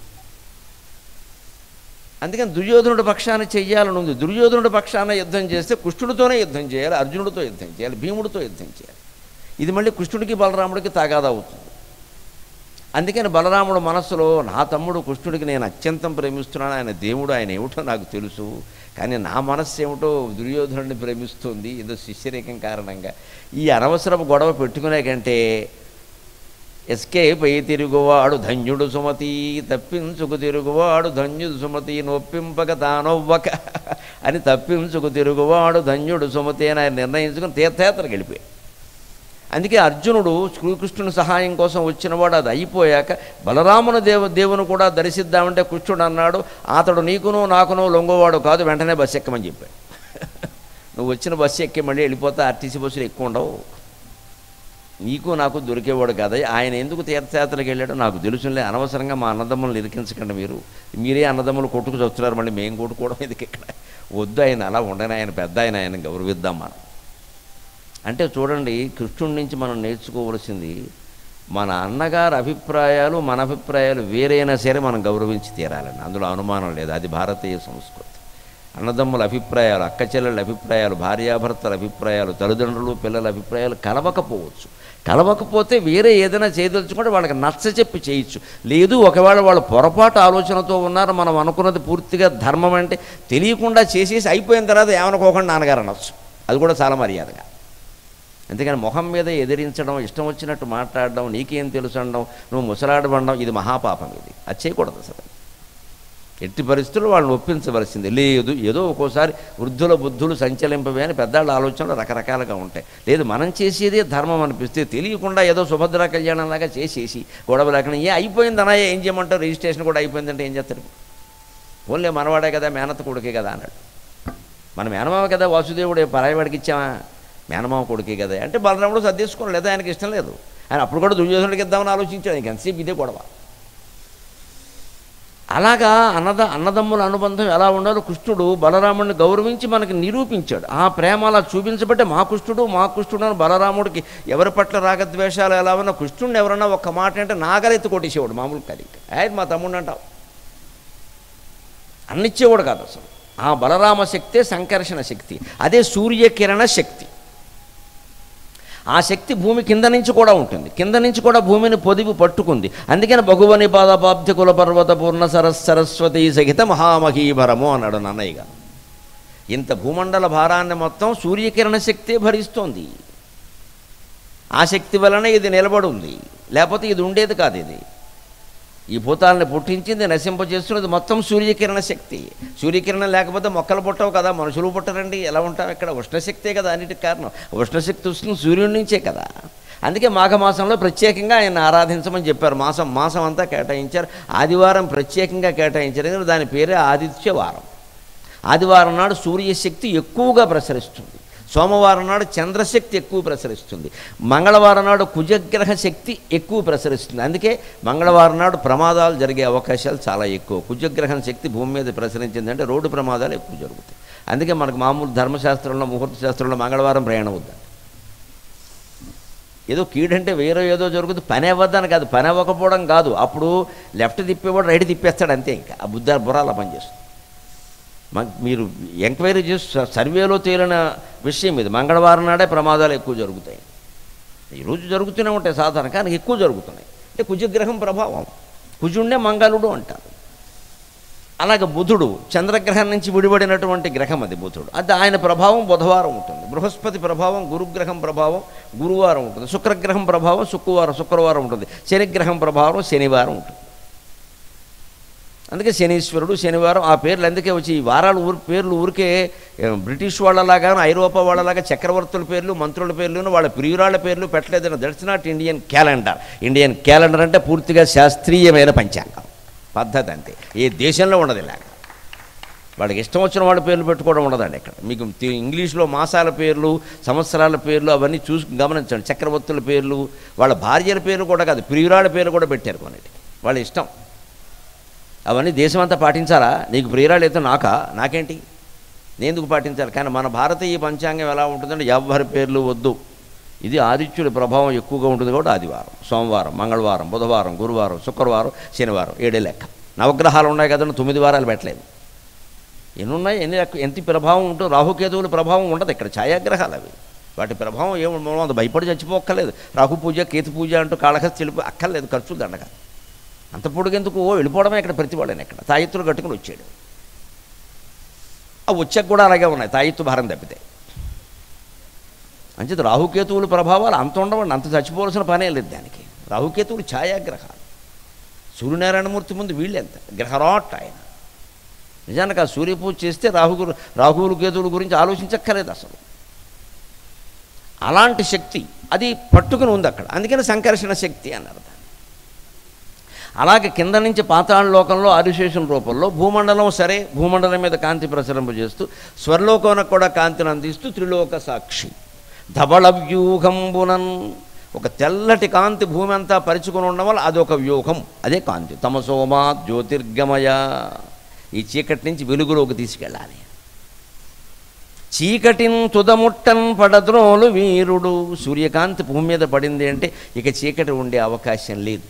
అందుకని దుర్యోధనుడి పక్షాన చెయ్యాలని ఉంది దుర్యోధనుడి పక్షాన యుద్ధం చేస్తే కృష్ణుడితోనే యుద్ధం చేయాలి అర్జునుడితో యుద్ధం చేయాలి భీముడితో యుద్ధం చేయాలి ఇది మళ్ళీ కృష్ణుడికి బలరాముడికి తాగాదా అవుతుంది అందుకని బలరాముడు మనస్సులో నా తమ్ముడు కృష్ణుడికి నేను అత్యంతం ప్రేమిస్తున్నాను ఆయన దేవుడు ఆయన ఏమిటో నాకు తెలుసు కానీ నా మనస్సు ఏమిటో దుర్యోధనుడిని ప్రేమిస్తుంది ఏదో శిష్యరేఖం కారణంగా ఈ అనవసరపు గొడవ పెట్టుకునే కంటే ఎస్కేప్ అయి తిరుగువాడు ధన్యుడు సుమతి తప్పించుకు తిరుగువాడు ధన్యుడు సుమతి నొప్పింపక తానొవ్వక అని తప్పించుకు తిరుగువాడు ధన్యుడు సుమతి అని ఆయన నిర్ణయించుకుని తీర్థయాత్రకు వెళ్ళిపోయాడు అందుకే అర్జునుడు శ్రీకృష్ణుని సహాయం కోసం వచ్చినవాడు అది అయిపోయాక బలరాముని దేవ దేవుని కూడా దర్శిద్దామంటే కృష్ణుడు అన్నాడు అతడు నీకును నాకును లొంగోవాడు కాదు వెంటనే బస్సు ఎక్కమని చెప్పాడు నువ్వు వచ్చిన బస్సు ఎక్కి మళ్ళీ వెళ్ళిపోతే ఆర్టీసీ బస్సులు ఎక్కువ ఉండవు నీకు నాకు దొరికేవాడు కదా ఆయన ఎందుకు తీర్థయాత్రలకు వెళ్ళాడో నాకు తెలుసులే అనవసరంగా మా అన్నదమ్ములను ఇరికించకండి మీరు మీరే అన్నదమ్ములు కొట్టుకు చస్తున్నారు మళ్ళీ మేము కొట్టుకోవడం ఎందుకు ఇక్కడ వద్దు ఆయన అలా ఉండని ఆయన పెద్ద ఆయన ఆయన గౌరవిద్దాం మనం అంటే చూడండి కృష్ణుడి నుంచి మనం నేర్చుకోవలసింది మన అన్నగారి అభిప్రాయాలు మన అభిప్రాయాలు వేరైనా సరే మనం గౌరవించి తీరాలండి అందులో అనుమానం లేదు అది భారతీయ సంస్కృతి అన్నదమ్ముల అభిప్రాయాలు అక్క చెల్లెళ్ళ అభిప్రాయాలు భార్యాభర్తల అభిప్రాయాలు తల్లిదండ్రులు పిల్లల అభిప్రాయాలు కలవకపోవచ్చు కలవకపోతే వేరే ఏదైనా చేయదలుచుకుంటే వాళ్ళకి నచ్చ చెప్పి చేయొచ్చు లేదు ఒకవేళ వాళ్ళు పొరపాటు ఆలోచనతో ఉన్నారు మనం అనుకున్నది పూర్తిగా ధర్మం అంటే తెలియకుండా చేసేసి అయిపోయిన తర్వాత ఏమనుకోకుండా నాన్నగారు అనొచ్చు అది కూడా చాలా మర్యాదగా అందుకని మొహం మీద ఎదిరించడం ఇష్టం వచ్చినట్టు మాట్లాడడం నీకేం తెలుసు అనడం నువ్వు ముసలాడబడడం ఇది మహాపాపం ఇది అది చేయకూడదు అసలు ఎట్టి పరిస్థితుల్లో వాళ్ళని ఒప్పించవలసింది లేదు ఏదో ఒక్కోసారి వృద్ధుల బుద్ధులు సంచలింపవే అని పెద్దాళ్ళ ఆలోచనలు రకరకాలుగా ఉంటాయి లేదు మనం చేసేదే ధర్మం అనిపిస్తే తెలియకుండా ఏదో సుభద్ర కళ్యాణంలాగా చేసేసి గొడవ లేకుండా ఏ అయిపోయిందనా ఏం చేయమంటారు రిజిస్ట్రేషన్ కూడా అయిపోయిందంటే ఏం చేస్తారు ఓన్లే మనవాడే కదా మేనత్త కొడుకే కదా అన్నాడు మన మేనమామ కదా వాసుదేవుడు పరాయవాడికి ఇచ్చామా మేనమామ కొడుకే కదా అంటే బలరాముడు సర్దేసుకోండి లేదా ఆయనకి ఇష్టం లేదు ఆయన అప్పుడు కూడా దుర్యోధనుడికి ఇద్దామని ఆలోచించాడు ఇంక ఎంతసేపు ఇదే గొడవ అలాగా అన్నద అన్నదమ్ముల అనుబంధం ఎలా ఉండాలో కృష్ణుడు బలరాముడిని గౌరవించి మనకి నిరూపించాడు ఆ ప్రేమ అలా చూపించబట్టే మా కృష్ణుడు మా కృష్ణుడు అని బలరాముడికి ఎవరి పట్ల రాగద్వేషాలు ఎలా ఉన్నా కృష్ణుడిని ఎవరన్నా ఒక్క మాట అంటే నాగలెత్తి కొట్టేసేవాడు మామూలు కాదు ఇంకా ఆయన మా తమ్ముడు అంటావు అన్నిచ్చేవాడు కాదు అసలు ఆ బలరామ శక్తే సంకర్షణ శక్తి అదే సూర్యకిరణ శక్తి ఆ శక్తి భూమి కింద నుంచి కూడా ఉంటుంది కింద నుంచి కూడా భూమిని పొదివి పట్టుకుంది అందుకని భగువని పాదపాబ్ధ కుల పర్వత పూర్ణ సరస్ సరస్వతి సహిత మహామహీభరము అన్నాడు నన్నయ్య గారు ఇంత భూమండల భారాన్ని మొత్తం సూర్యకిరణ శక్తే భరిస్తోంది ఆ శక్తి వలన ఇది నిలబడి ఉంది లేకపోతే ఇది ఉండేది కాదు ఇది ఈ భూతాలని పుట్టించింది నశింపజేస్తున్నది మొత్తం సూర్యకిరణ శక్తి సూర్యకిరణం లేకపోతే మొక్కలు పుట్టవు కదా మనుషులు పుట్టరండి ఎలా ఉంటాం ఇక్కడ ఉష్ణశక్తే కదా అన్నిటికి కారణం ఉష్ణశక్తి వస్తుంది సూర్యుడి నుంచే కదా అందుకే మాఘమాసంలో ప్రత్యేకంగా ఆయన ఆరాధించమని చెప్పారు మాసం మాసం అంతా కేటాయించారు ఆదివారం ప్రత్యేకంగా కేటాయించారు ఎందుకంటే దాని పేరే ఆదిత్యవారం ఆదివారం నాడు సూర్యశక్తి ఎక్కువగా ప్రసరిస్తుంది సోమవారం నాడు చంద్రశక్తి ఎక్కువ ప్రసరిస్తుంది మంగళవారం నాడు కుజగ్రహ శక్తి ఎక్కువ ప్రసరిస్తుంది అందుకే మంగళవారం నాడు ప్రమాదాలు జరిగే అవకాశాలు చాలా ఎక్కువ కుజగ్రహం శక్తి భూమి మీద ప్రసరించిందంటే రోడ్డు ప్రమాదాలు ఎక్కువ జరుగుతాయి అందుకే మనకు మామూలు ధర్మశాస్త్రంలో ముహూర్త శాస్త్రంలో మంగళవారం ప్రయాణం వద్దండి ఏదో కీడంటే వేరే ఏదో జరుగుతుంది పని అవ్వద్దని కాదు పని అవ్వకపోవడం కాదు అప్పుడు లెఫ్ట్ తిప్పేవాడు రైట్ తిప్పేస్తాడు అంతే ఇంకా ఆ బుద్ధ బుర్రాల పనిచేస్తుంది మ- మీరు ఎంక్వైరీ చేసి స- సర్వేలో తేలిన విషయం ఇది మంగళవారం నాడే ప్రమాదాలు ఎక్కువ జరుగుతాయి ఈరోజు జరుగుతూనే ఉంటాయి సాధారణ కానీ ఎక్కువ జరుగుతున్నాయి అంటే కుజగ్రహం ప్రభావం కుజుండే మంగళుడు అంటారు అలాగే బుధుడు చంద్రగ్రహం నుంచి విడిపడినటువంటి గ్రహం అది బుధుడు అది ఆయన ప్రభావం బుధవారం ఉంటుంది బృహస్పతి ప్రభావం గురుగ్రహం ప్రభావం గురువారం ఉంటుంది శుక్రగ్రహం ప్రభావం శుక్రవారం శుక్రవారం ఉంటుంది శనిగ్రహం ప్రభావం శనివారం ఉంటుంది అందుకే శనీశ్వరుడు శనివారం ఆ పేర్లు అందుకే వచ్చి ఈ వారాలు ఊరి పేర్లు ఊరికే ఏ, బ్రిటిష్ వాళ్ళలాగా ఐరోపా వాళ్ళలాగా చక్రవర్తుల పేర్లు మంత్రుల పేర్లు వాళ్ళ ప్రియురాళ్ళ పేర్లు పెట్టలేదని that's not Indian calendar Indian calendar అంటే పూర్తిగా శాస్త్రీయమైన పంచాంగం పద్ధతి అంతే ఏ దేశంలో ఉండదు ఇలాగ వాళ్ళకి ఇష్టం వచ్చిన వాళ్ళ పేర్లు పెట్టుకోవడం ఉండదండి ఇక్కడ మీకు తి- ఇంగ్లీష్లో మాసాల పేర్లు సంవత్సరాల పేర్లు అవన్నీ చూసి గమనించండి చక్రవర్తుల పేర్లు వాళ్ళ భార్యల పేర్లు కూడా కాదు ప్రియురాళ్ళ పేర్లు కూడా పెట్టారు కొన్నిటి వాళ్ళ ఇష్టం అవన్నీ దేశమంతా పాటించాలా నీకు ప్రియురాలు అయితే నాకా నాకేంటి నేను ఎందుకు పాటించాలి కానీ మన భారతీయ పంచాంగం ఎలా ఉంటుందంటే ఎవరి పేర్లు వద్దు ఇది ఆదిత్యుడి ప్రభావం ఎక్కువగా ఉంటుంది కాబట్టి ఆదివారం సోమవారం మంగళవారం బుధవారం గురువారం శుక్రవారం శనివారం ఏడే లెక్క నవగ్రహాలు ఉన్నాయి కదండి తొమ్మిది వారాలు పెట్టలేదు ఎన్ని ఉన్నాయి ఎన్ని లెక్క ఎంత ప్రభావం ఉంటుందో రాహుకేతువుల ప్రభావం ఉండదు ఇక్కడ ఛాయాగ్రహాలు అవి వాటి ప్రభావం ఏమి మనం అంత భయపడి చచ్చిపోక్కర్లేదు రాహు పూజ కేతు పూజ అంటూ కాళహస్తి వెళ్ళిపో అక్కర్లేదు ఖర్చు దండగా అంత పొడుగెందుకు ఓ వెళ్ళిపోవడమే ఇక్కడ ప్రతివాడని ఇక్కడ తాయెత్తులు కట్టుకుని వచ్చాడు ఆ వచ్చాక కూడా అలాగే ఉన్నాయి తాయెత్తు భారం తప్పితే అంచేత రాహుకేతువుల ప్రభావాలు అంత ఉండవండి అంత చచ్చిపోవలసిన పనే లేదు దానికి రాహుకేతువులు ఛాయాగ్రహాలు సూర్యనారాయణమూర్తి ముందు వీళ్ళెంత గ్రహరాట్ ఆయన నిజానికి ఆ సూర్యపూజ చేస్తే రాహు రాహువులు కేతువుల గురించి ఆలోచించక్కర్లేదు అసలు అలాంటి శక్తి అది పట్టుకుని ఉంది అక్కడ అందుకని సంకర్షణ శక్తి అన్నారు దాన్ని. అలాగే కింద నుంచి పాతాళ లోకంలో ఆదిశేషం రూపంలో భూమండలం సరే భూమండలం మీద కాంతి ప్రసరింపజేస్తూ స్వర్లోకానికి కూడా కాంతిని అందిస్తూ త్రిలోక సాక్షి ధవళ వ్యూహంబునన్ ఒక తెల్లటి కాంతి భూమి అంతా పరుచుకుని ఉండడం వల్ల అదొక వ్యూహం అదే కాంతి తమసోమా జ్యోతిర్గమయ ఈ చీకటి నుంచి వెలుగులోకి తీసుకెళ్ళాలి చీకటిన్ తుదముట్టన్ పడద్రోలు వీరుడు సూర్యకాంతి భూమి మీద పడింది అంటే ఇక చీకటి ఉండే అవకాశం లేదు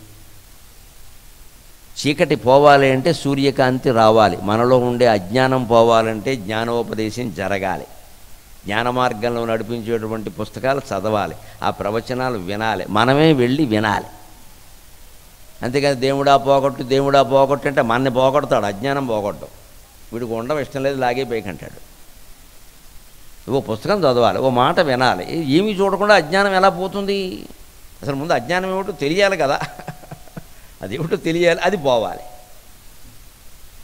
చీకటి పోవాలి అంటే సూర్యకాంతి రావాలి మనలో ఉండే అజ్ఞానం పోవాలంటే జ్ఞానోపదేశం జరగాలి జ్ఞాన మార్గంలో నడిపించేటువంటి పుస్తకాలు చదవాలి ఆ ప్రవచనాలు వినాలి మనమే వెళ్ళి వినాలి అంతేకాని దేవుడా పోగొట్టు దేవుడా పోగొట్టు అంటే మనని పోగొడతాడు అజ్ఞానం పోగొట్టడం వీడికి ఉండడం ఇష్టం లేదు లాగే పైకంటాడు ఓ పుస్తకం చదవాలి ఓ మాట వినాలి ఏమీ చూడకుండా అజ్ఞానం ఎలా పోతుంది అసలు ముందు అజ్ఞానం ఏమిటో తెలియాలి కదా అదేమిటో తెలియాలి అది పోవాలి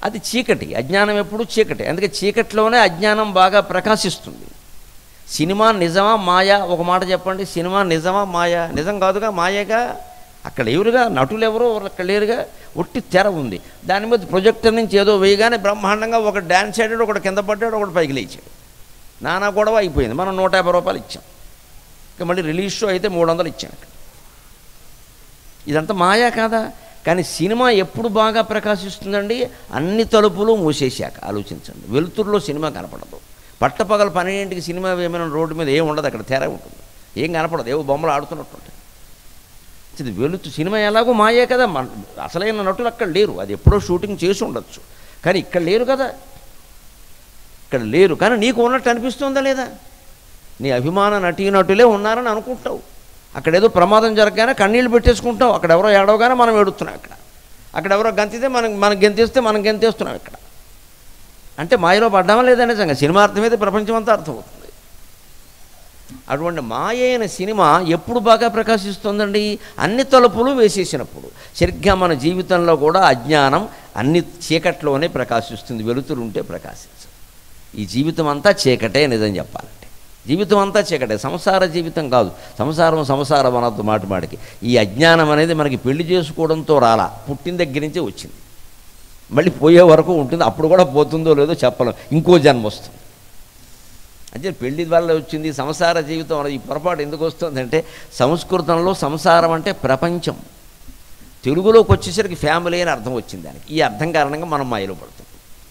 అది చీకటి అజ్ఞానం ఎప్పుడు చీకటి అందుకే చీకటిలోనే అజ్ఞానం బాగా ప్రకాశిస్తుంది సినిమా నిజమా మాయా ఒక మాట చెప్పండి సినిమా నిజమా మాయా నిజం కాదుగా మాయేగా అక్కడ ఎవరుగా నటులు ఎవరో అక్కడ లేరుగా ఒట్టి తెర ఉంది దాని మీద ప్రొజెక్టర్ నుంచి ఏదో వేయగానే బ్రహ్మాండంగా ఒక డ్యాన్స్ ఆడాడు ఒకటి కింద పడ్డాడు ఒకటి పైకి లేచాడు నానా గొడవ అయిపోయింది మనం నూట యాభై రూపాయలు ఇచ్చాం ఇక మళ్ళీ రిలీజ్ షో అయితే మూడు వందలు ఇచ్చాం అక్కడ ఇదంతా మాయా కాదా కానీ సినిమా ఎప్పుడు బాగా ప్రకాశిస్తుందండి అన్ని తలుపులు మూసేశాక ఆలోచించండి వెలుతురులో సినిమా కనపడదు పట్టపగల పన్నెండింటికి సినిమా ఏమైనా రోడ్డు మీద ఏం ఉండదు అక్కడ తెర ఉంటుంది ఏం కనపడదు ఏవో బొమ్మలు ఆడుతున్నట్టు ఉంటాయి ఇది వెలుతు సినిమా ఎలాగో మాయే కదా మన అసలైన నటులు అక్కడ లేరు అది ఎప్పుడో షూటింగ్ చేసి ఉండొచ్చు కానీ ఇక్కడ లేరు కదా ఇక్కడ లేరు కానీ నీకు ఉన్నట్టు అనిపిస్తుందా లేదా నీ అభిమాన నటీనటులే ఉన్నారని అనుకుంటావు అక్కడ ఏదో ప్రమాదం జరగగానే కన్నీళ్ళు పెట్టేసుకుంటావు అక్కడ ఎవరో ఏడవగానే మనం ఏడుస్తున్నాం ఇక్కడ అక్కడ ఎవరో గంతితే మనం మనం గెంతేస్తే మనం గెంతేస్తున్నాం ఇక్కడ అంటే మాయలో పడ్డామా లేదా నిజంగా సినిమా అర్థమైతే ప్రపంచం అంతా అర్థమవుతుంది అటువంటి మాయ అయిన సినిమా ఎప్పుడు బాగా ప్రకాశిస్తుందండి అన్ని తలుపులు వేసేసినప్పుడు సరిగ్గా మన జీవితంలో కూడా అజ్ఞానం అన్ని చీకట్లోనే ప్రకాశిస్తుంది వెలుతురుంటే ప్రకాశించదు ఈ జీవితం అంతా చీకటే నిజం చెప్పాలంటే జీవితం అంతా చీకటే సంసార జీవితం కాదు సంసారం సంసారం అనద్దు మాటి మాటికి ఈ అజ్ఞానం అనేది మనకి పెళ్లి చేసుకోవడంతో రాలా పుట్టిన దగ్గర నుంచే వచ్చింది మళ్ళీ పోయే వరకు ఉంటుంది అప్పుడు కూడా పోతుందో లేదో చెప్పలేం ఇంకో జన్మ వస్తుంది అంటే పెళ్లి వల్ల వచ్చింది సంసార జీవితం అనేది ఈ పొరపాటు ఎందుకు వస్తుందంటే సంస్కృతంలో సంసారం అంటే ప్రపంచం తెలుగులోకి వచ్చేసరికి ఫ్యామిలీ అని అర్థం వచ్చింది దానికి ఈ అర్థం కారణంగా మనం మాయలో పడుతుంది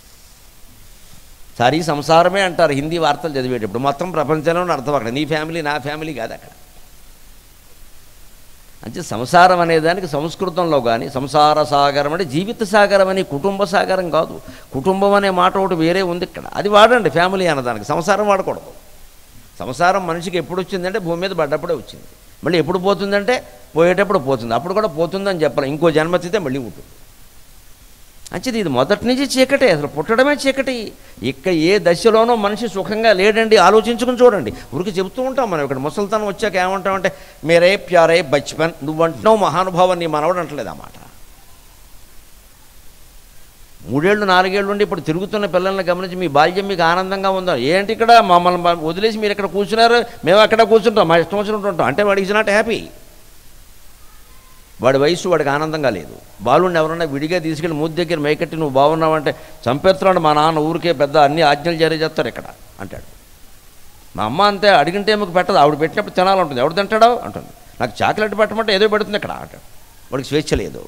సారీ సంసారమే అంటారు హిందీ వార్తలు చదివేటప్పుడు మొత్తం ప్రపంచంలోనే అర్థం అక్కడ నీ ఫ్యామిలీ నా ఫ్యామిలీ కాదు అక్కడ అంటే సంసారం అనేదానికి సంస్కృతంలో కానీ సంసార సాగరం అంటే జీవిత సాగరం అని కుటుంబ సాగరం కాదు కుటుంబం అనే మాట ఒకటి వేరే ఉంది ఇక్కడ అది వాడండి ఫ్యామిలీ అన్నదానికి సంసారం వాడకూడదు సంసారం మనిషికి ఎప్పుడు వచ్చిందంటే భూమి మీద పడ్డప్పుడే వచ్చింది మళ్ళీ ఎప్పుడు పోతుందంటే పోయేటప్పుడు పోతుంది అప్పుడు కూడా పోతుందని చెప్పాలి ఇంకో జన్మతితే మళ్ళీ ఉంటుంది అంచేది ఇది మొదటి నుంచి చీకటే అసలు పుట్టడమే చీకటి ఇక ఏ దశలోనో మనిషి సుఖంగా లేడండి ఆలోచించుకుని చూడండి ఊరికి చెబుతూ ఉంటాం మనం ఇక్కడ ముసలితనం వచ్చాక ఏమంటామంటే మేరే ప్యారే బచ్పన్ నువ్వు అంటున్నావు మహానుభావం నీ మనవడు అంటలేదు ఆ మాట మూడేళ్ళు నాలుగేళ్ళు ఉండి ఇప్పుడు తిరుగుతున్న పిల్లల్ని గమనించి మీ బాల్యం మీకు ఆనందంగా ఉందా ఏంటి ఇక్కడ మమ్మల్ని బ- వదిలేసి మీరు ఇక్కడ కూర్చున్నారు మేము అక్కడ కూర్చుంటాం మా ఇష్టం వచ్చినట్టు ఉంటాం అంటే వాడికి ఇస్ నాట్ హ్యాపీ వాడి వయసు వాడికి ఆనందంగా లేదు బాలుడిని ఎవరన్నా విడిగా తీసుకెళ్ళి మూతి దగ్గర మేకెట్టి నువ్వు బాగున్నావంటే చంపేస్తున్నాడు మా నాన్న ఊరికే పెద్ద అన్ని ఆజ్ఞలు జారీ చేస్తారు ఇక్కడ అంటాడు మా అమ్మ అంతే అడిగింటే మీకు పెట్టదు ఆవిడ పెట్టినప్పుడు తినాలంటుంది ఎవడు తింటాడో అంటుంది నాకు చాక్లెట్ పెట్టమంటే ఏదో పెడుతుంది ఇక్కడ అంటాడు వాడికి స్వేచ్ఛ లేదు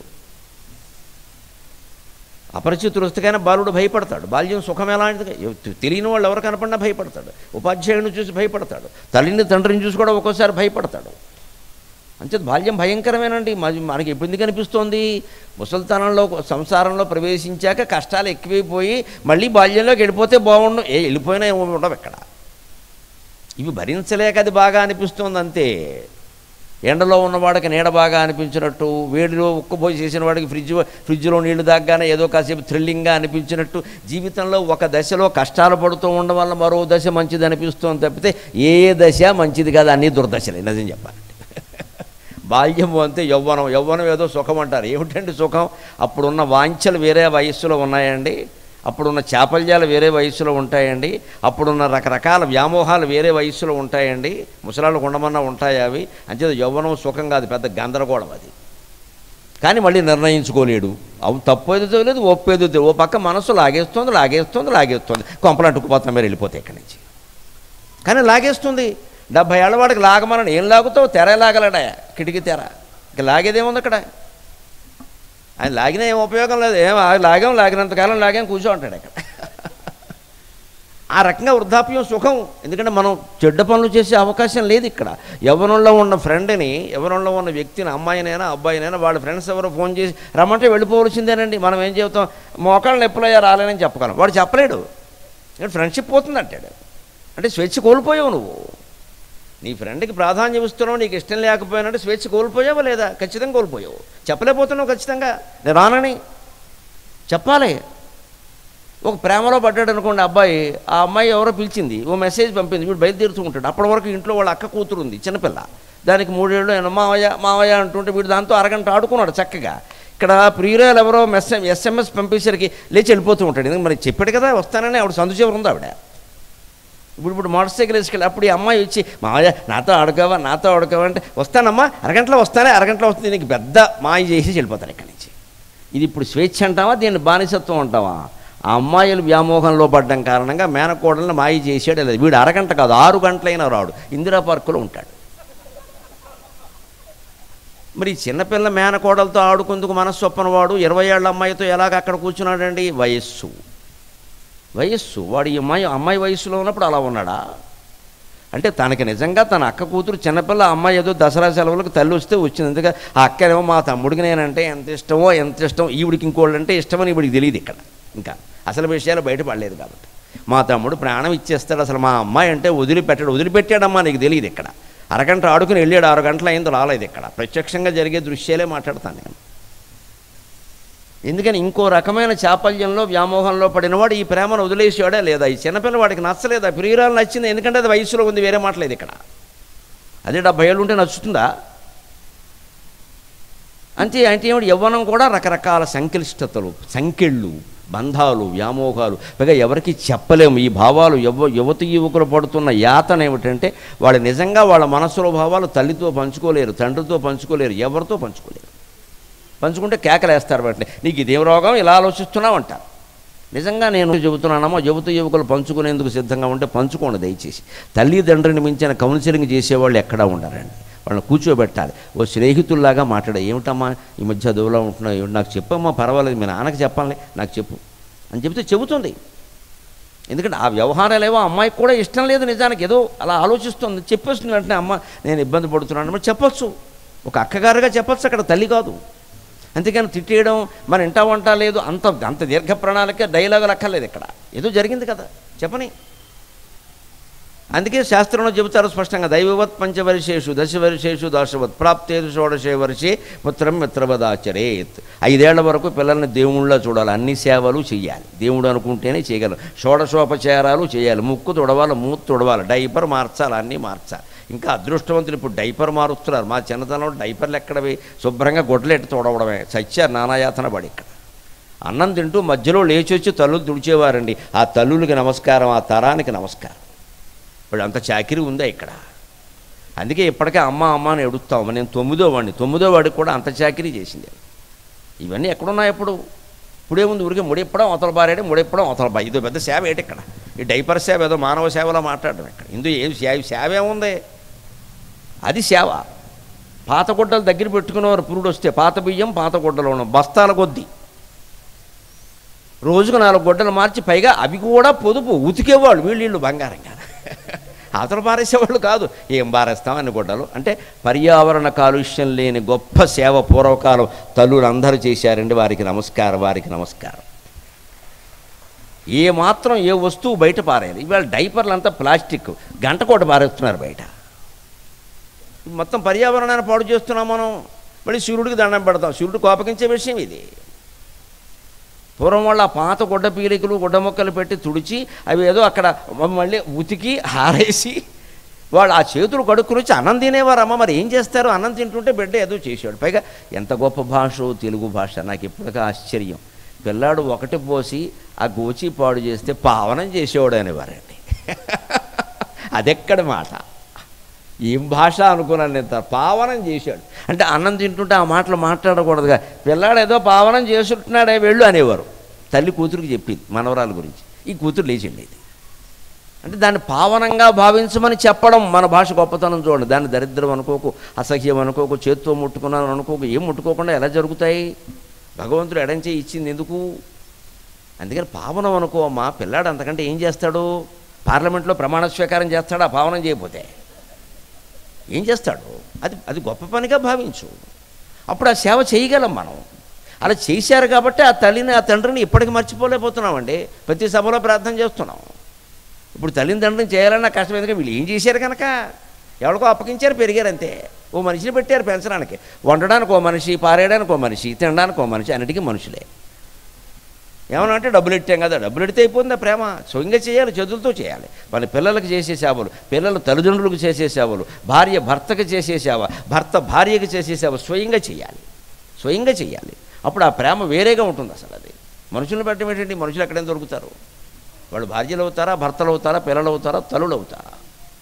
అపరిచితులు వస్తేగానే బాలుడు భయపడతాడు బాల్యం సుఖం ఎలాంటిది ఎవ- తెలియని వాళ్ళు ఎవరు కనపడినా భయపడతాడు ఉపాధ్యాయుడిని చూసి భయపడతాడు తల్లిని తండ్రిని చూసి కూడా ఒక్కోసారి భయపడతాడు అంతే బాల్యం భయంకరమేనండి మరి మనకి ఎప్పుడు ఎందుకు అనిపిస్తోంది ముసలితనంలో సంసారంలో ప్రవేశించాక కష్టాలు ఎక్కువైపోయి మళ్ళీ బాల్యంలోకి వెళ్ళిపోతే బాగుండు ఏ వెళ్ళిపోయినా ఏమి ఉండవు ఇక్కడ ఇవి భరించలేక అది బాగా అనిపిస్తోంది అంతే ఎండలో ఉన్నవాడికి నీడ బాగా అనిపించినట్టు వేడిలో ఉక్కబోయి చేసిన వాడికి ఫ్రిడ్జ్ ఫ్రిడ్జ్లో నీళ్లు దాగ్గానే ఏదో కాసేపు థ్రిల్లింగ్గా అనిపించినట్టు జీవితంలో ఒక దశలో కష్టాలు పడుతూ ఉండడం వల్ల మరో దశ మంచిది అనిపిస్తోంది తప్పితే ఏ దశ మంచిది కాదు అన్నీ దుర్దశలే నిజం చెప్పాలంటే బాల్యము అంతే యవ్వనం యవ్వనం ఏదో సుఖం అంటారు ఏమిటండి సుఖం అప్పుడున్న వాంఛలు వేరే వయస్సులో ఉన్నాయండి అప్పుడున్న చాపల్యాలు వేరే వయస్సులో ఉంటాయండి అప్పుడున్న రకరకాల వ్యామోహాలు వేరే వయస్సులో ఉంటాయండి ముసలాళ్ళు ఉండమన్నా ఉంటాయి అవి అంచేత యవ్వనం సుఖం కాదు పెద్ద గందరగోళం అది కానీ మళ్ళీ నిర్ణయించుకోలేడు అవు తప్పేదో తెలియదు ఒప్పేదో తెలియదు ఓ పక్క మనసు లాగేస్తుంది లాగేస్తుంది లాగేస్తుంది కొంపలు అంటుకుపోతాం మీరు వెళ్ళిపోతే ఇక్కడి నుంచి కానీ లాగేస్తుంది డెబ్భై ఏళ్ళ వాడికి లాగమని ఏం లాగుతావు తెర లాగలడా కిటికీ తెర ఇక లాగేదేముంది అక్కడ ఆయన లాగినా ఏం ఉపయోగం లేదు ఏం ఆ లాగాం లాగినంతకాలం లాగాం కూర్చో అంటాడు అక్కడ ఆ రకంగా వృద్ధాప్యం సుఖం ఎందుకంటే మనం చెడ్డ పనులు చేసే అవకాశం లేదు ఇక్కడ యవ్వనంలో ఉన్న ఫ్రెండ్ని యవ్వనంలో ఉన్న వ్యక్తిని అమ్మాయినైనా అబ్బాయినైనా వాళ్ళ ఫ్రెండ్స్ ఎవరో ఫోన్ చేసి రమ్మంటే వెళ్ళిపోవలసిందేనండి మనం ఏం చెబుతాం మోకాళ్ళు ఎప్పుడయ్యా రాలేనని చెప్పగలం వాడు చెప్పలేడు ఫ్రెండ్షిప్ పోతుంది అంటాడు అంటే స్వేచ్ఛ కోల్పోయావు నువ్వు నీ ఫ్రెండ్కి ప్రాధాన్యం ఇస్తున్నావు నీకు ఇష్టం లేకపోయినట్టు స్వేచ్ఛ కోల్పోయావా లేదా ఖచ్చితంగా కోల్పోయావు చెప్పలేకపోతున్నావు ఖచ్చితంగా నేను రానని చెప్పాలి ఒక ప్రేమలో పడ్డాడు అనుకోండి అబ్బాయి ఆ అమ్మాయి ఎవరో పిలిచింది ఓ మెసేజ్ పంపింది వీడు బయలుదేరుతూ ఉంటాడు అప్పటి వరకు ఇంట్లో వాళ్ళ అక్క కూతురు ఉంది చిన్నపిల్ల దానికి మూడేళ్ళు ఆయన మావయ్య మావయ్య అంటుంటే వీడు దాంతో అరగంట ఆడుకున్నాడు చక్కగా ఇక్కడ ప్రియురాలు ఎవరో మెస్ ఎస్ఎంఎస్ పంపేసరికి లేచి వెళ్ళిపోతూ ఉంటాడు ఎందుకంటే మరి చెప్పాడు కదా వస్తానని ఆవిడ సందు చివరి ఉంది ఆవిడ ఇప్పుడు ఇప్పుడు మోటార్ సైకిల్ వేసుకెళ్ళి అప్పుడు ఈ అమ్మాయి వచ్చి మామయ్య నాతో ఆడుకోవా నాతో ఆడుకోవా అంటే వస్తానమ్మా అరగంటలో వస్తానే అరగంటలో వస్తుంది నీకు పెద్ద మాయ చేసి వెళ్ళిపోతాను ఇక్కడి నుంచి ఇది ఇప్పుడు స్వేచ్ఛ అంటావా దీన్ని బానిసత్వం అంటావా ఆ అమ్మాయిలు వ్యామోహంలో పడ్డం కారణంగా మేనకోడలను మాయ చేసాడు లేదు వీడు అరగంట కాదు ఆరు గంటలైనా రాడు ఇందిరా పార్కులో ఉంటాడు మరి ఈ చిన్నపిల్ల మేనకోడలతో ఆడుకుందుకు మనస్సు వాడు ఇరవై ఏళ్ళ అమ్మాయితో ఎలాగ అక్కడ కూర్చున్నాడండి వయస్సు వయస్సు వాడు ఈ అమ్మాయి అమ్మాయి వయస్సులో ఉన్నప్పుడు అలా ఉన్నాడా అంటే తనకి నిజంగా తన అక్క కూతురు చిన్నపిల్ల ఆ అమ్మాయి ఏదో దసరా సెలవులకు తల్లి వస్తే వచ్చింది ఎందుకంటే ఆ అక్కనేమో మా తమ్ముడికి నేనంటే ఎంత ఇష్టమో ఎంత ఇష్టం ఈవిడికి ఇంకోళ్ళు అంటే ఇష్టమని ఈవిడికి తెలియదు ఇక్కడ ఇంకా అసలు విషయాలు బయటపడలేదు కాబట్టి మా తమ్ముడు ప్రాణం ఇచ్చేస్తాడు అసలు మా అమ్మాయి అంటే వదిలిపెట్టాడు వదిలిపెట్టాడమ్మా నీకు తెలియదు ఇక్కడ అరగంట ఆడుకుని వెళ్ళాడు ఆరు గంటల అయిందో రాలేదు ఇక్కడ ప్రత్యక్షంగా జరిగే దృశ్యాలే మాట్లాడతాను నేను ఎందుకని ఇంకో రకమైన చాపల్యంలో వ్యామోహంలో పడినవాడు ఈ ప్రేమను వదిలేసాడా లేదా ఈ చిన్నపిల్లవాడికి నచ్చలేదా ప్రియురాలు నచ్చింది ఎందుకంటే అది వయసులో ఉంది వేరే మాటలేదు ఇక్కడ అదే డెబ్బై ఏళ్ళు ఉంటే నచ్చుతుందా అంతే అంటే ఏమిటి యవ్వనం కూడా రకరకాల సంక్లిష్టతలు సంకెళ్ళు బంధాలు వ్యామోహాలు పైగా ఎవరికి చెప్పలేము ఈ భావాలు యువ యువతి యువకులు పడుతున్న యాతన ఏమిటంటే వాళ్ళు నిజంగా వాళ్ళ మనసులో భావాలు తల్లితో పంచుకోలేరు తండ్రితో పంచుకోలేరు ఎవరితో పంచుకోలేరు పంచుకుంటే కేకలేస్తారు వెంటనే నీకు ఇదేం రోగం ఇలా ఆలోచిస్తున్నావు అంటారు నిజంగా నేను చెబుతున్నానమ్మా యువత యువకులు పంచుకునేందుకు సిద్ధంగా ఉంటే పంచుకోండి దయచేసి తల్లిదండ్రిని మించిన కౌన్సిలింగ్ చేసేవాళ్ళు ఎక్కడా ఉండరండి వాళ్ళని కూర్చోబెట్టాలి ఓ స్నేహితుల్లాగా మాట్లాడే ఏమిటమ్మా ఈ మధ్య అదోలా ఉంటున్నావు ఏమిటి నాకు చెప్పమ్మా పర్వాలేదు మీ నాన్నకి చెప్పాలి నాకు చెప్పు అని చెప్తే చెబుతుంది ఎందుకంటే ఆ వ్యవహారాలు ఏవో అమ్మాయికి కూడా ఇష్టం లేదు నిజానికి ఏదో అలా ఆలోచిస్తుంది చెప్పేస్తుంది వెంటనే అమ్మ నేను ఇబ్బంది పడుతున్నాను మరి చెప్పొచ్చు ఒక అక్కగారుగా చెప్పొచ్చు అక్కడ తల్లి కాదు అంతేకాని తిట్టేయడం మన ఇంటా వంట లేదు అంత అంత దీర్ఘ ప్రణాళిక డైలాగులు అక్కర్లేదు ఇక్కడ ఏదో జరిగింది కదా చెప్పని అందుకే శాస్త్రంలో చెబుతారు స్పష్టంగా దైవవత్ పంచవర్షేషు దశవర్షేషు దాశవత్ ప్రాప్తేదు షోడశే వర్షే పుత్రం మిత్రవదాచరేత్ ఐదేళ్ల వరకు పిల్లల్ని దేవుళ్ళ చూడాలి అన్ని సేవలు చేయాలి దేవుడు అనుకుంటేనే చేయగలం షోడశోపచారాలు చేయాలి ముక్కు తుడవాలి మూత్ తుడవాలి డైపర్ మార్చాలి అన్నీ మార్చాలి ఇంకా అదృష్టవంతులు ఇప్పుడు డైపర్ మారుస్తున్నారు మా చిన్నతనంలో డైపర్లు ఎక్కడవి శుభ్రంగా గొడ్లెట్టు తోడవడమే సత్యారు నానాయాతన పడి ఇక్కడ అన్నం తింటూ మధ్యలో లేచి వచ్చి తల్లులు తుడిచేవారండి ఆ తల్లులకి నమస్కారం ఆ తరానికి నమస్కారం ఇప్పుడు అంత చాకిరి ఉందా ఇక్కడ అందుకే ఇప్పటికే అమ్మ అమ్మ అని ఎడుస్తాము నేను తొమ్మిదో వాడిని తొమ్మిదో వాడికి కూడా అంత చాకిరీ చేసింది ఇవన్నీ ఎక్కడున్నాయి ఎప్పుడు ఇప్పుడే ఉంది ఊరికే ముడిప్పడం అవతల బారేయడం ముడిప్పడం అవతల బా ఇదో పెద్ద సేవ ఏంటి ఇక్కడ ఈ డైపర్ సేవ ఏదో మానవ సేవలో మాట్లాడడం ఇక్కడ ఇందు ఏం సేవ సేవ ఏముంది అది సేవ పాత గుడ్డలు దగ్గర పెట్టుకునేవారు పురుడు వస్తే పాత బియ్యం పాత గుడ్డలు ఉండవు బస్తాల కొద్దీ రోజుకు నాలుగు గుడ్డలు మార్చి పైగా అవి కూడా పొదుపు ఉతికేవాళ్ళు వీళ్ళు వీళ్ళు బంగారంగా అవతల పారేసేవాళ్ళు కాదు ఏం పారేస్తాం అన్ని గుడ్డలు అంటే పర్యావరణ కాలుష్యం లేని గొప్ప సేవ పూర్వకాలం తల్లులు అందరూ చేశారండి వారికి నమస్కారం వారికి నమస్కారం ఏ మాత్రం ఏ వస్తువు బయట పారేది ఇవాళ డైపర్లు అంతా ప్లాస్టిక్ గంట కోట పారేస్తున్నారు బయట మొత్తం పర్యావరణాన్ని పాడు చేస్తున్నాం మనం మళ్ళీ సూర్యుడికి దండం పెడతాం సూర్యుడు కోపగించే విషయం ఇది పూర్వం వాళ్ళ ఆ పాత గుడ్డ పీలికలు గుడ్డ మొక్కలు పెట్టి తుడిచి అవి ఏదో అక్కడ మళ్ళీ ఉతికి ఆరేసి వాళ్ళు ఆ చేతులు కడుక్కుని వచ్చి అన్నం తినేవారమ్మ మరి ఏం చేస్తారు అన్నం తింటుంటే బిడ్డ ఏదో చేసేవాడు పైగా ఎంత గొప్ప భాష తెలుగు భాష నాకు ఇప్పటికీ ఆశ్చర్యం పిల్లాడు ఒకటి పోసి ఆ గోచి పాడు చేస్తే పావనం చేసేవాడు అనేవారండి అదెక్కడ మాట ఏం భాష అనుకున్నాను నేను తా- పావనం చేశాడు అంటే అన్నం తింటుంటే ఆ మాటలు మాట్లాడకూడదుగా పిల్లాడు ఏదో పావనం చేసుకుంటున్నాడే వెళ్ళు అనేవారు తల్లి కూతురికి చెప్పింది మనవరాల గురించి ఈ కూతురు లేచిండి ఇది అంటే దాన్ని పావనంగా భావించమని చెప్పడం మన భాష గొప్పతనం చూడండి దాన్ని దరిద్రం అనుకోకు అసహ్యం అనుకోకు చేత్తో ముట్టుకున్నాను అనుకోకు ఏం ముట్టుకోకుండా ఎలా జరుగుతాయి భగవంతుడు ఎడంచే ఇచ్చింది ఎందుకు అందుకని పావనం అనుకో అమ్మా పిల్లాడు అంతకంటే ఏం చేస్తాడు పార్లమెంట్లో ప్రమాణ స్వీకారం చేస్తాడా పావనం చేయకపోతే ఏం చేస్తాడు అది అది గొప్ప పనిగా భావించు అప్పుడు ఆ సేవ చేయగలం మనం అలా చేశారు కాబట్టి ఆ తల్లిని ఆ తండ్రిని ఇప్పటికి మర్చిపోలేకపోతున్నామండి ప్రతి సభలో ప్రార్థన చేస్తున్నాం ఇప్పుడు తల్లిని తండ్రిని చేయాలన్న కష్టం ఎందుకంటే వీళ్ళు ఏం చేశారు కనుక ఎవరికో అప్పగించారు పెరిగారు అంతే ఓ మనిషిని పెట్టారు పెంచడానికి వండడానికి ఓ మనిషి పారేయడానికి ఓ మనిషి తినడానికి ఓ మనిషి అన్నిటికీ మనుషులే ఏమన్నా అంటే డబ్బులు ఇట్టాం కదా డబ్బులు ఇడితే అయిపోయిందా ప్రేమ స్వయంగా చేయాలి చేతులతో చేయాలి మన పిల్లలకు చేసే సేవలు పిల్లలు తల్లిదండ్రులకు చేసే సేవలు భార్య భర్తకు చేసే సేవ భర్త భార్యకు చేసే సేవ స్వయంగా చేయాలి స్వయంగా చేయాలి అప్పుడు ఆ ప్రేమ వేరేగా ఉంటుంది అసలు అది మనుషులను పెట్టడం ఏంటంటే మనుషులు ఎక్కడైనా దొరుకుతారు వాళ్ళు భార్యలు అవుతారా భర్తలు అవుతారా పిల్లలు అవుతారా తల్లులు అవుతారా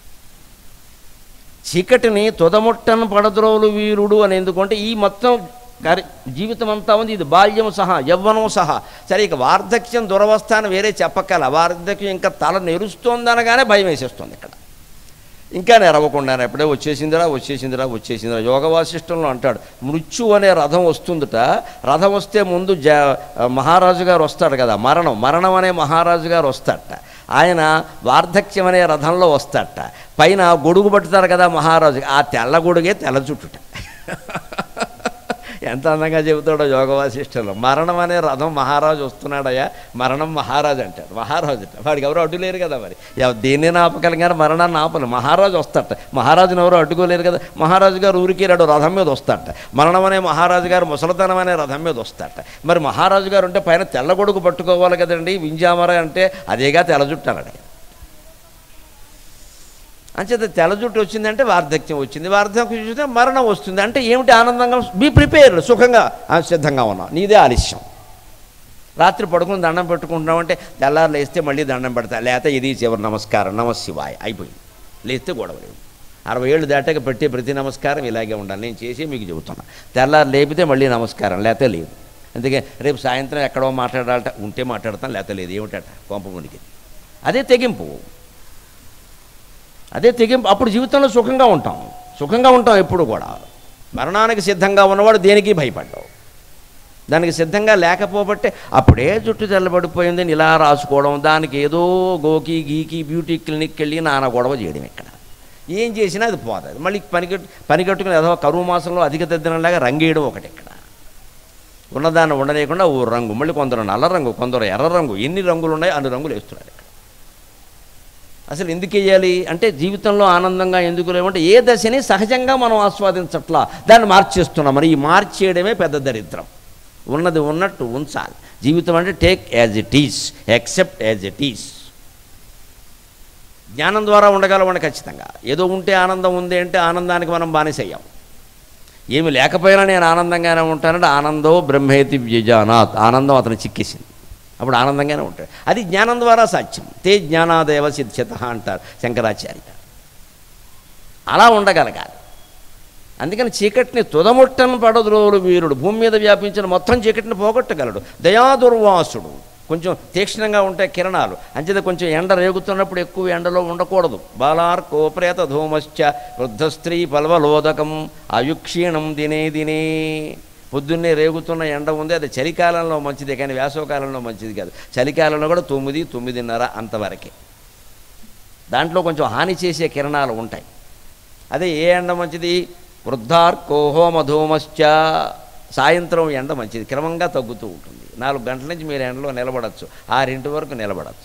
చీకటిని తుదముట్టను పడద్రోలు వీరుడు అని ఎందుకంటే ఈ మొత్తం కార్య జీవితం అంతా ఉంది ఇది బాల్యం సహా యవ్వనం సహా సరే ఇక వార్ధక్యం దురవస్థ అని వేరే చెప్పక్కల వార్ధక్యం ఇంకా తల నెరుస్తోందనగానే భయం వేసేస్తుంది ఇక్కడ ఇంకా నెరవకుండా ఎప్పుడే వచ్చేసిందిరా వచ్చేసిందిరా వచ్చేసిందిరా యోగ వాసిష్టంలో అంటాడు మృత్యు అనే రథం వస్తుందట రథం వస్తే ముందు జ మహారాజు గారు వస్తాడు కదా మరణం మరణం అనే మహారాజు గారు వస్తాడట ఆయన వార్ధక్యం అనే రథంలో వస్తాడట పైన గొడుగు పట్టుతారు కదా మహారాజు ఆ తెల్ల గొడుగే తెల్ల చుట్టుట ఎంత అందంగా చెబుతాడో యోగ వాసిష్టంలో మరణం అనే రథం మహారాజు వస్తున్నాడయ్యా మరణం మహారాజు అంటాడు మహారాజు అంట వాడికి ఎవరు అడ్డులేరు కదా మరి ఎవ- దేన్ని ఆపగలిగారు మరణాన్ని ఆపలు మహారాజు వస్తాట మహారాజుని ఎవరు అడ్డుకోలేరు కదా మహారాజు గారు ఊరికి రాడు రథం మీద వస్తాట మరణం అనే మహారాజు గారు ముసలతనం అనే రథం మీద వస్తాట మరి మహారాజు గారు ఉంటే పైన తెల్ల గొడుగు పట్టుకోవాలి కదండి వింజామర అంటే అదేగా తెల్ల జుట్టు అన్నాడు ఆయన. అంచేత తెల్ల జుట్టు వచ్చిందంటే వార్ధక్యం వచ్చింది వార్ధక్యం వచ్చిందంటే మరణం వస్తుంది అంటే ఏమిటి ఆనందంగా బీ ప్రిపేర్డ్ సుఖంగా ఆ, సిద్ధంగా ఉన్నాం నీదే ఆలస్యం రాత్రి పడుకుని దండం పెట్టుకుంటున్నాం అంటే తెల్లారు లేస్తే మళ్ళీ దండం పెడతా లేకపోతే ఇది చివరి నమస్కారం నమశివాయ అయిపోయింది లేస్తే గొడవ లేదు అరవై ఏళ్ళు దాటాక పెట్టే ప్రతి నమస్కారం ఇలాగే ఉండాలి నేను చేసి మీకు చెబుతున్నా తెల్లారు లేపితే మళ్ళీ నమస్కారం లేకపోతే లేదు అందుకే రేపు సాయంత్రం ఎక్కడో మాట్లాడాలట ఉంటే మాట్లాడతాం లేకపోతే లేదు ఏమిటట కొంప మునికి అదే తెగింపు అదే తెగింపు అప్పుడు జీవితంలో సుఖంగా ఉంటాం సుఖంగా ఉంటాం ఎప్పుడు కూడా మరణానికి సిద్ధంగా ఉన్నవాడు దేనికి భయపడ్డావు దానికి సిద్ధంగా లేకపోబట్టే అప్పుడే జుట్టు తెల్లబడిపోయిందని ఇలా రాసుకోవడం దానికి ఏదో గోకి గీకి బ్యూటీ క్లినిక్కి వెళ్ళి నాన్న గొడవ చేయడం ఇక్కడ ఏం చేసినా అది పోతుంది మళ్ళీ పనికట్టు పనికట్టుకుని ఏదో కరువు మాసంలో అధిక తద్దినంలాగా రంగేయడం ఒకటి ఇక్కడ ఉన్నదాన్ని ఉండలేకుండా ఓ రంగు మళ్ళీ కొందరు నల్ల రంగు కొందరు ఎర్ర రంగు ఎన్ని రంగులు ఉన్నాయో అన్ని రంగులు వేస్తున్నాడు ఇక్కడ అసలు ఎందుకు వేయాలి అంటే జీవితంలో ఆనందంగా ఎందుకు లేవంటే ఏ దశని సహజంగా మనం ఆస్వాదించట్లా దాన్ని మార్చేస్తున్నాం మరి ఈ మార్చేయడమే పెద్ద దరిద్రం ఉన్నది ఉన్నట్టు ఉంచాలి జీవితం అంటే take as it is accept as it is జ్ఞానం ద్వారా ఉండగలమండి ఖచ్చితంగా ఏదో ఉంటే ఆనందం ఉంది అంటే ఆనందానికి మనం బానిసయ్యాం ఏమి లేకపోయినా నేను ఆనందంగానే ఉంటానంటే ఆనందో బ్రహ్మేతి వ్యజానాత్ ఆనందం అతను చిక్కేసింది అప్పుడు ఆనందంగానే ఉంటాడు అది జ్ఞానం ద్వారా సాధ్యం తే జ్ఞానాదేవ సిద్ధ్యత అంటారు శంకరాచార్య అలా ఉండగలగాలి అందుకని చీకటిని తుదముట్టను పడదురోలు వీరుడు భూమి మీద వ్యాపించిన మొత్తం చీకటిని పోగొట్టగలడు దయాదుర్వాసుడు కొంచెం తీక్ష్ణంగా ఉంటాయి కిరణాలు అంచేత కొంచెం ఎండ రేగుతున్నప్పుడు ఎక్కువ ఎండలో ఉండకూడదు బాలార్కో ప్రేత ధూమశ్చ వృద్ధ స్త్రీ పల్వలోదకం అయుక్షీణం దినే దినే పొద్దున్నే రేగుతున్న ఎండ ఉంది అది చలికాలంలో మంచిదే కానీ వేసవకాలంలో మంచిది కాదు చలికాలంలో కూడా తొమ్మిది తొమ్మిదిన్నర అంతవరకే దాంట్లో కొంచెం హాని చేసే కిరణాలు ఉంటాయి అదే ఏ ఎండ మంచిది వృద్ధార్కోహో మధూమశ్చ సాయంత్రం ఎండ మంచిది క్రమంగా తగ్గుతూ ఉంటుంది నాలుగు గంటల నుంచి మీరు ఎండలో నిలబడచ్చు ఆరింటి వరకు నిలబడచ్చు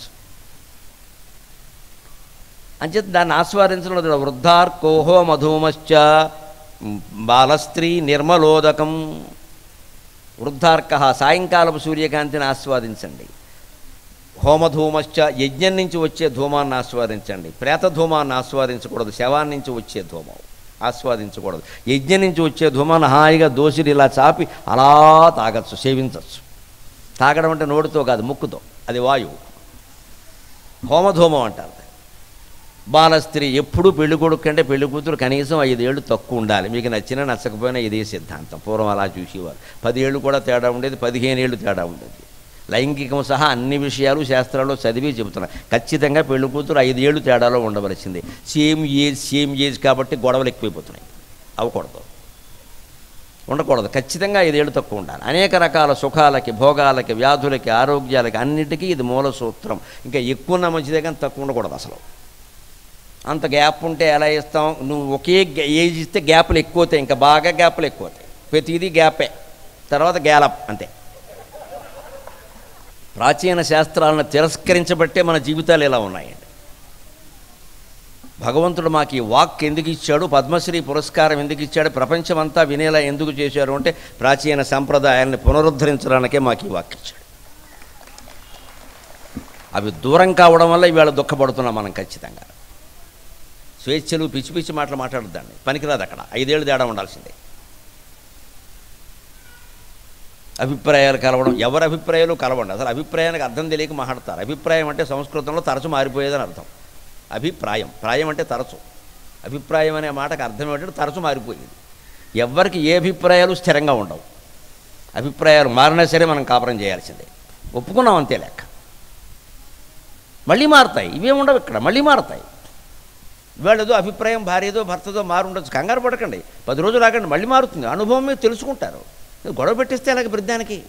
అంచేత దాన్ని ఆస్వాదించడం వృద్ధార్కోహో మధూమశ్చ మ్, బాలస్త్రీ నిర్మలోదకం వృద్ధార్క సాయంకాలపు సూర్యకాంతిని ఆస్వాదించండి హోమధూమశ్చ యజ్ఞం నుంచి వచ్చే ధూమాన్ని ఆస్వాదించండి ప్రేత ధూమాన్ని ఆస్వాదించకూడదు శవాన్ని నుంచి వచ్చే ధూమం ఆస్వాదించకూడదు యజ్ఞం నుంచి వచ్చే ధూమాన్ని హాయిగా దోసిరి ఇలా చాపి అలా తాగచ్చు సేవించవచ్చు తాగడం అంటే నోటితో కాదు ముక్కుతో అది వాయువు హోమధూమం అంటారు దాన్ని. బాల స్త్రీ ఎప్పుడూ పెళ్లి కొడుకు కంటే పెళ్లి కూతురు కనీసం ఐదేళ్ళు తక్కువ ఉండాలి మీకు నచ్చినా నచ్చకపోయినా ఇదే సిద్ధాంతం పూర్వం అలా చూసేవారు పదేళ్ళు కూడా తేడా ఉండేది పదిహేను ఏళ్ళు తేడా ఉండేది లైంగికం సహా అన్ని విషయాలు శాస్త్రాల్లో చదివి చెబుతున్నారు ఖచ్చితంగా పెళ్లి కూతురు ఐదేళ్ళు తేడాలో ఉండవలసింది సేమ్ ఏజ్ సేమ్ ఏజ్ కాబట్టి గొడవలు ఎక్కువైపోతున్నాయి అవ్వకూడదు ఉండకూడదు ఖచ్చితంగా ఐదేళ్ళు తక్కువ ఉండాలి అనేక రకాల సుఖాలకి భోగాలకి వ్యాధులకి ఆరోగ్యాలకి అన్నిటికీ ఇది మూల సూత్రం ఇంకా ఎక్కువ ఉన్న మంచిదే కానీ తక్కువ ఉండకూడదు అసలు అంత గ్యాప్ ఉంటే ఎలా ఇస్తాం నువ్వు ఒకే గ్యా- ఏజ్ ఇస్తే గ్యాప్లు ఎక్కువ అవుతాయి ఇంకా బాగా గ్యాప్లు ఎక్కువ అవుతాయి ప్రతిదీ గ్యాపే తర్వాత గ్యాలప్ అంతే ప్రాచీన శాస్త్రాలను తిరస్కరించబట్టే మన జీవితాలు ఇలా ఉన్నాయండి భగవంతుడు మాకు ఈ వాక్ ఎందుకు ఇచ్చాడు పద్మశ్రీ పురస్కారం ఎందుకు ఇచ్చాడు ప్రపంచమంతా వినేలా ఎందుకు చేశాడు అంటే ప్రాచీన సంప్రదాయాన్ని పునరుద్ధరించడానికే మాకు ఈ వాక్ ఇచ్చాడు అవి దూరం కావడం వల్ల ఇవాళ దుఃఖపడుతున్నాం మనం ఖచ్చితంగా స్వేచ్ఛలు పిచ్చి పిచ్చి మాటలు మాట్లాడద్దండి పనికిరాదు అక్కడ ఐదేళ్ళు తేడా ఉండాల్సిందే అభిప్రాయాలు కలవడం ఎవరి అభిప్రాయాలు కలవండి అసలు అభిప్రాయానికి అర్థం తెలియక మాట్లాడతారు అభిప్రాయం అంటే సంస్కృతంలో తరచు మారిపోయేదని అర్థం అభిప్రాయం ప్రాయం అంటే తరచు అభిప్రాయం అనే మాటకు అర్థం ఏంటంటే తరచు మారిపోయేది ఎవరికి ఏ అభిప్రాయాలు స్థిరంగా ఉండవు అభిప్రాయాలు మారినా సరే మనం కాపురం చేయాల్సిందే ఒప్పుకున్నాం అంతే లెక్క మళ్ళీ మారుతాయి ఇవే ఉండవు ఇక్కడ మళ్ళీ మారుతాయి ఇవాళ ఏదో అభిప్రాయం భార్యదో భర్తతో మారుండొచ్చు కంగారు పడకండి పది రోజులు ఆగండి మళ్ళీ మారుతుంది అనుభవం మీద తెలుసుకుంటారు గొడవ పెట్టిస్తే అలాగే ప్రతిదానికి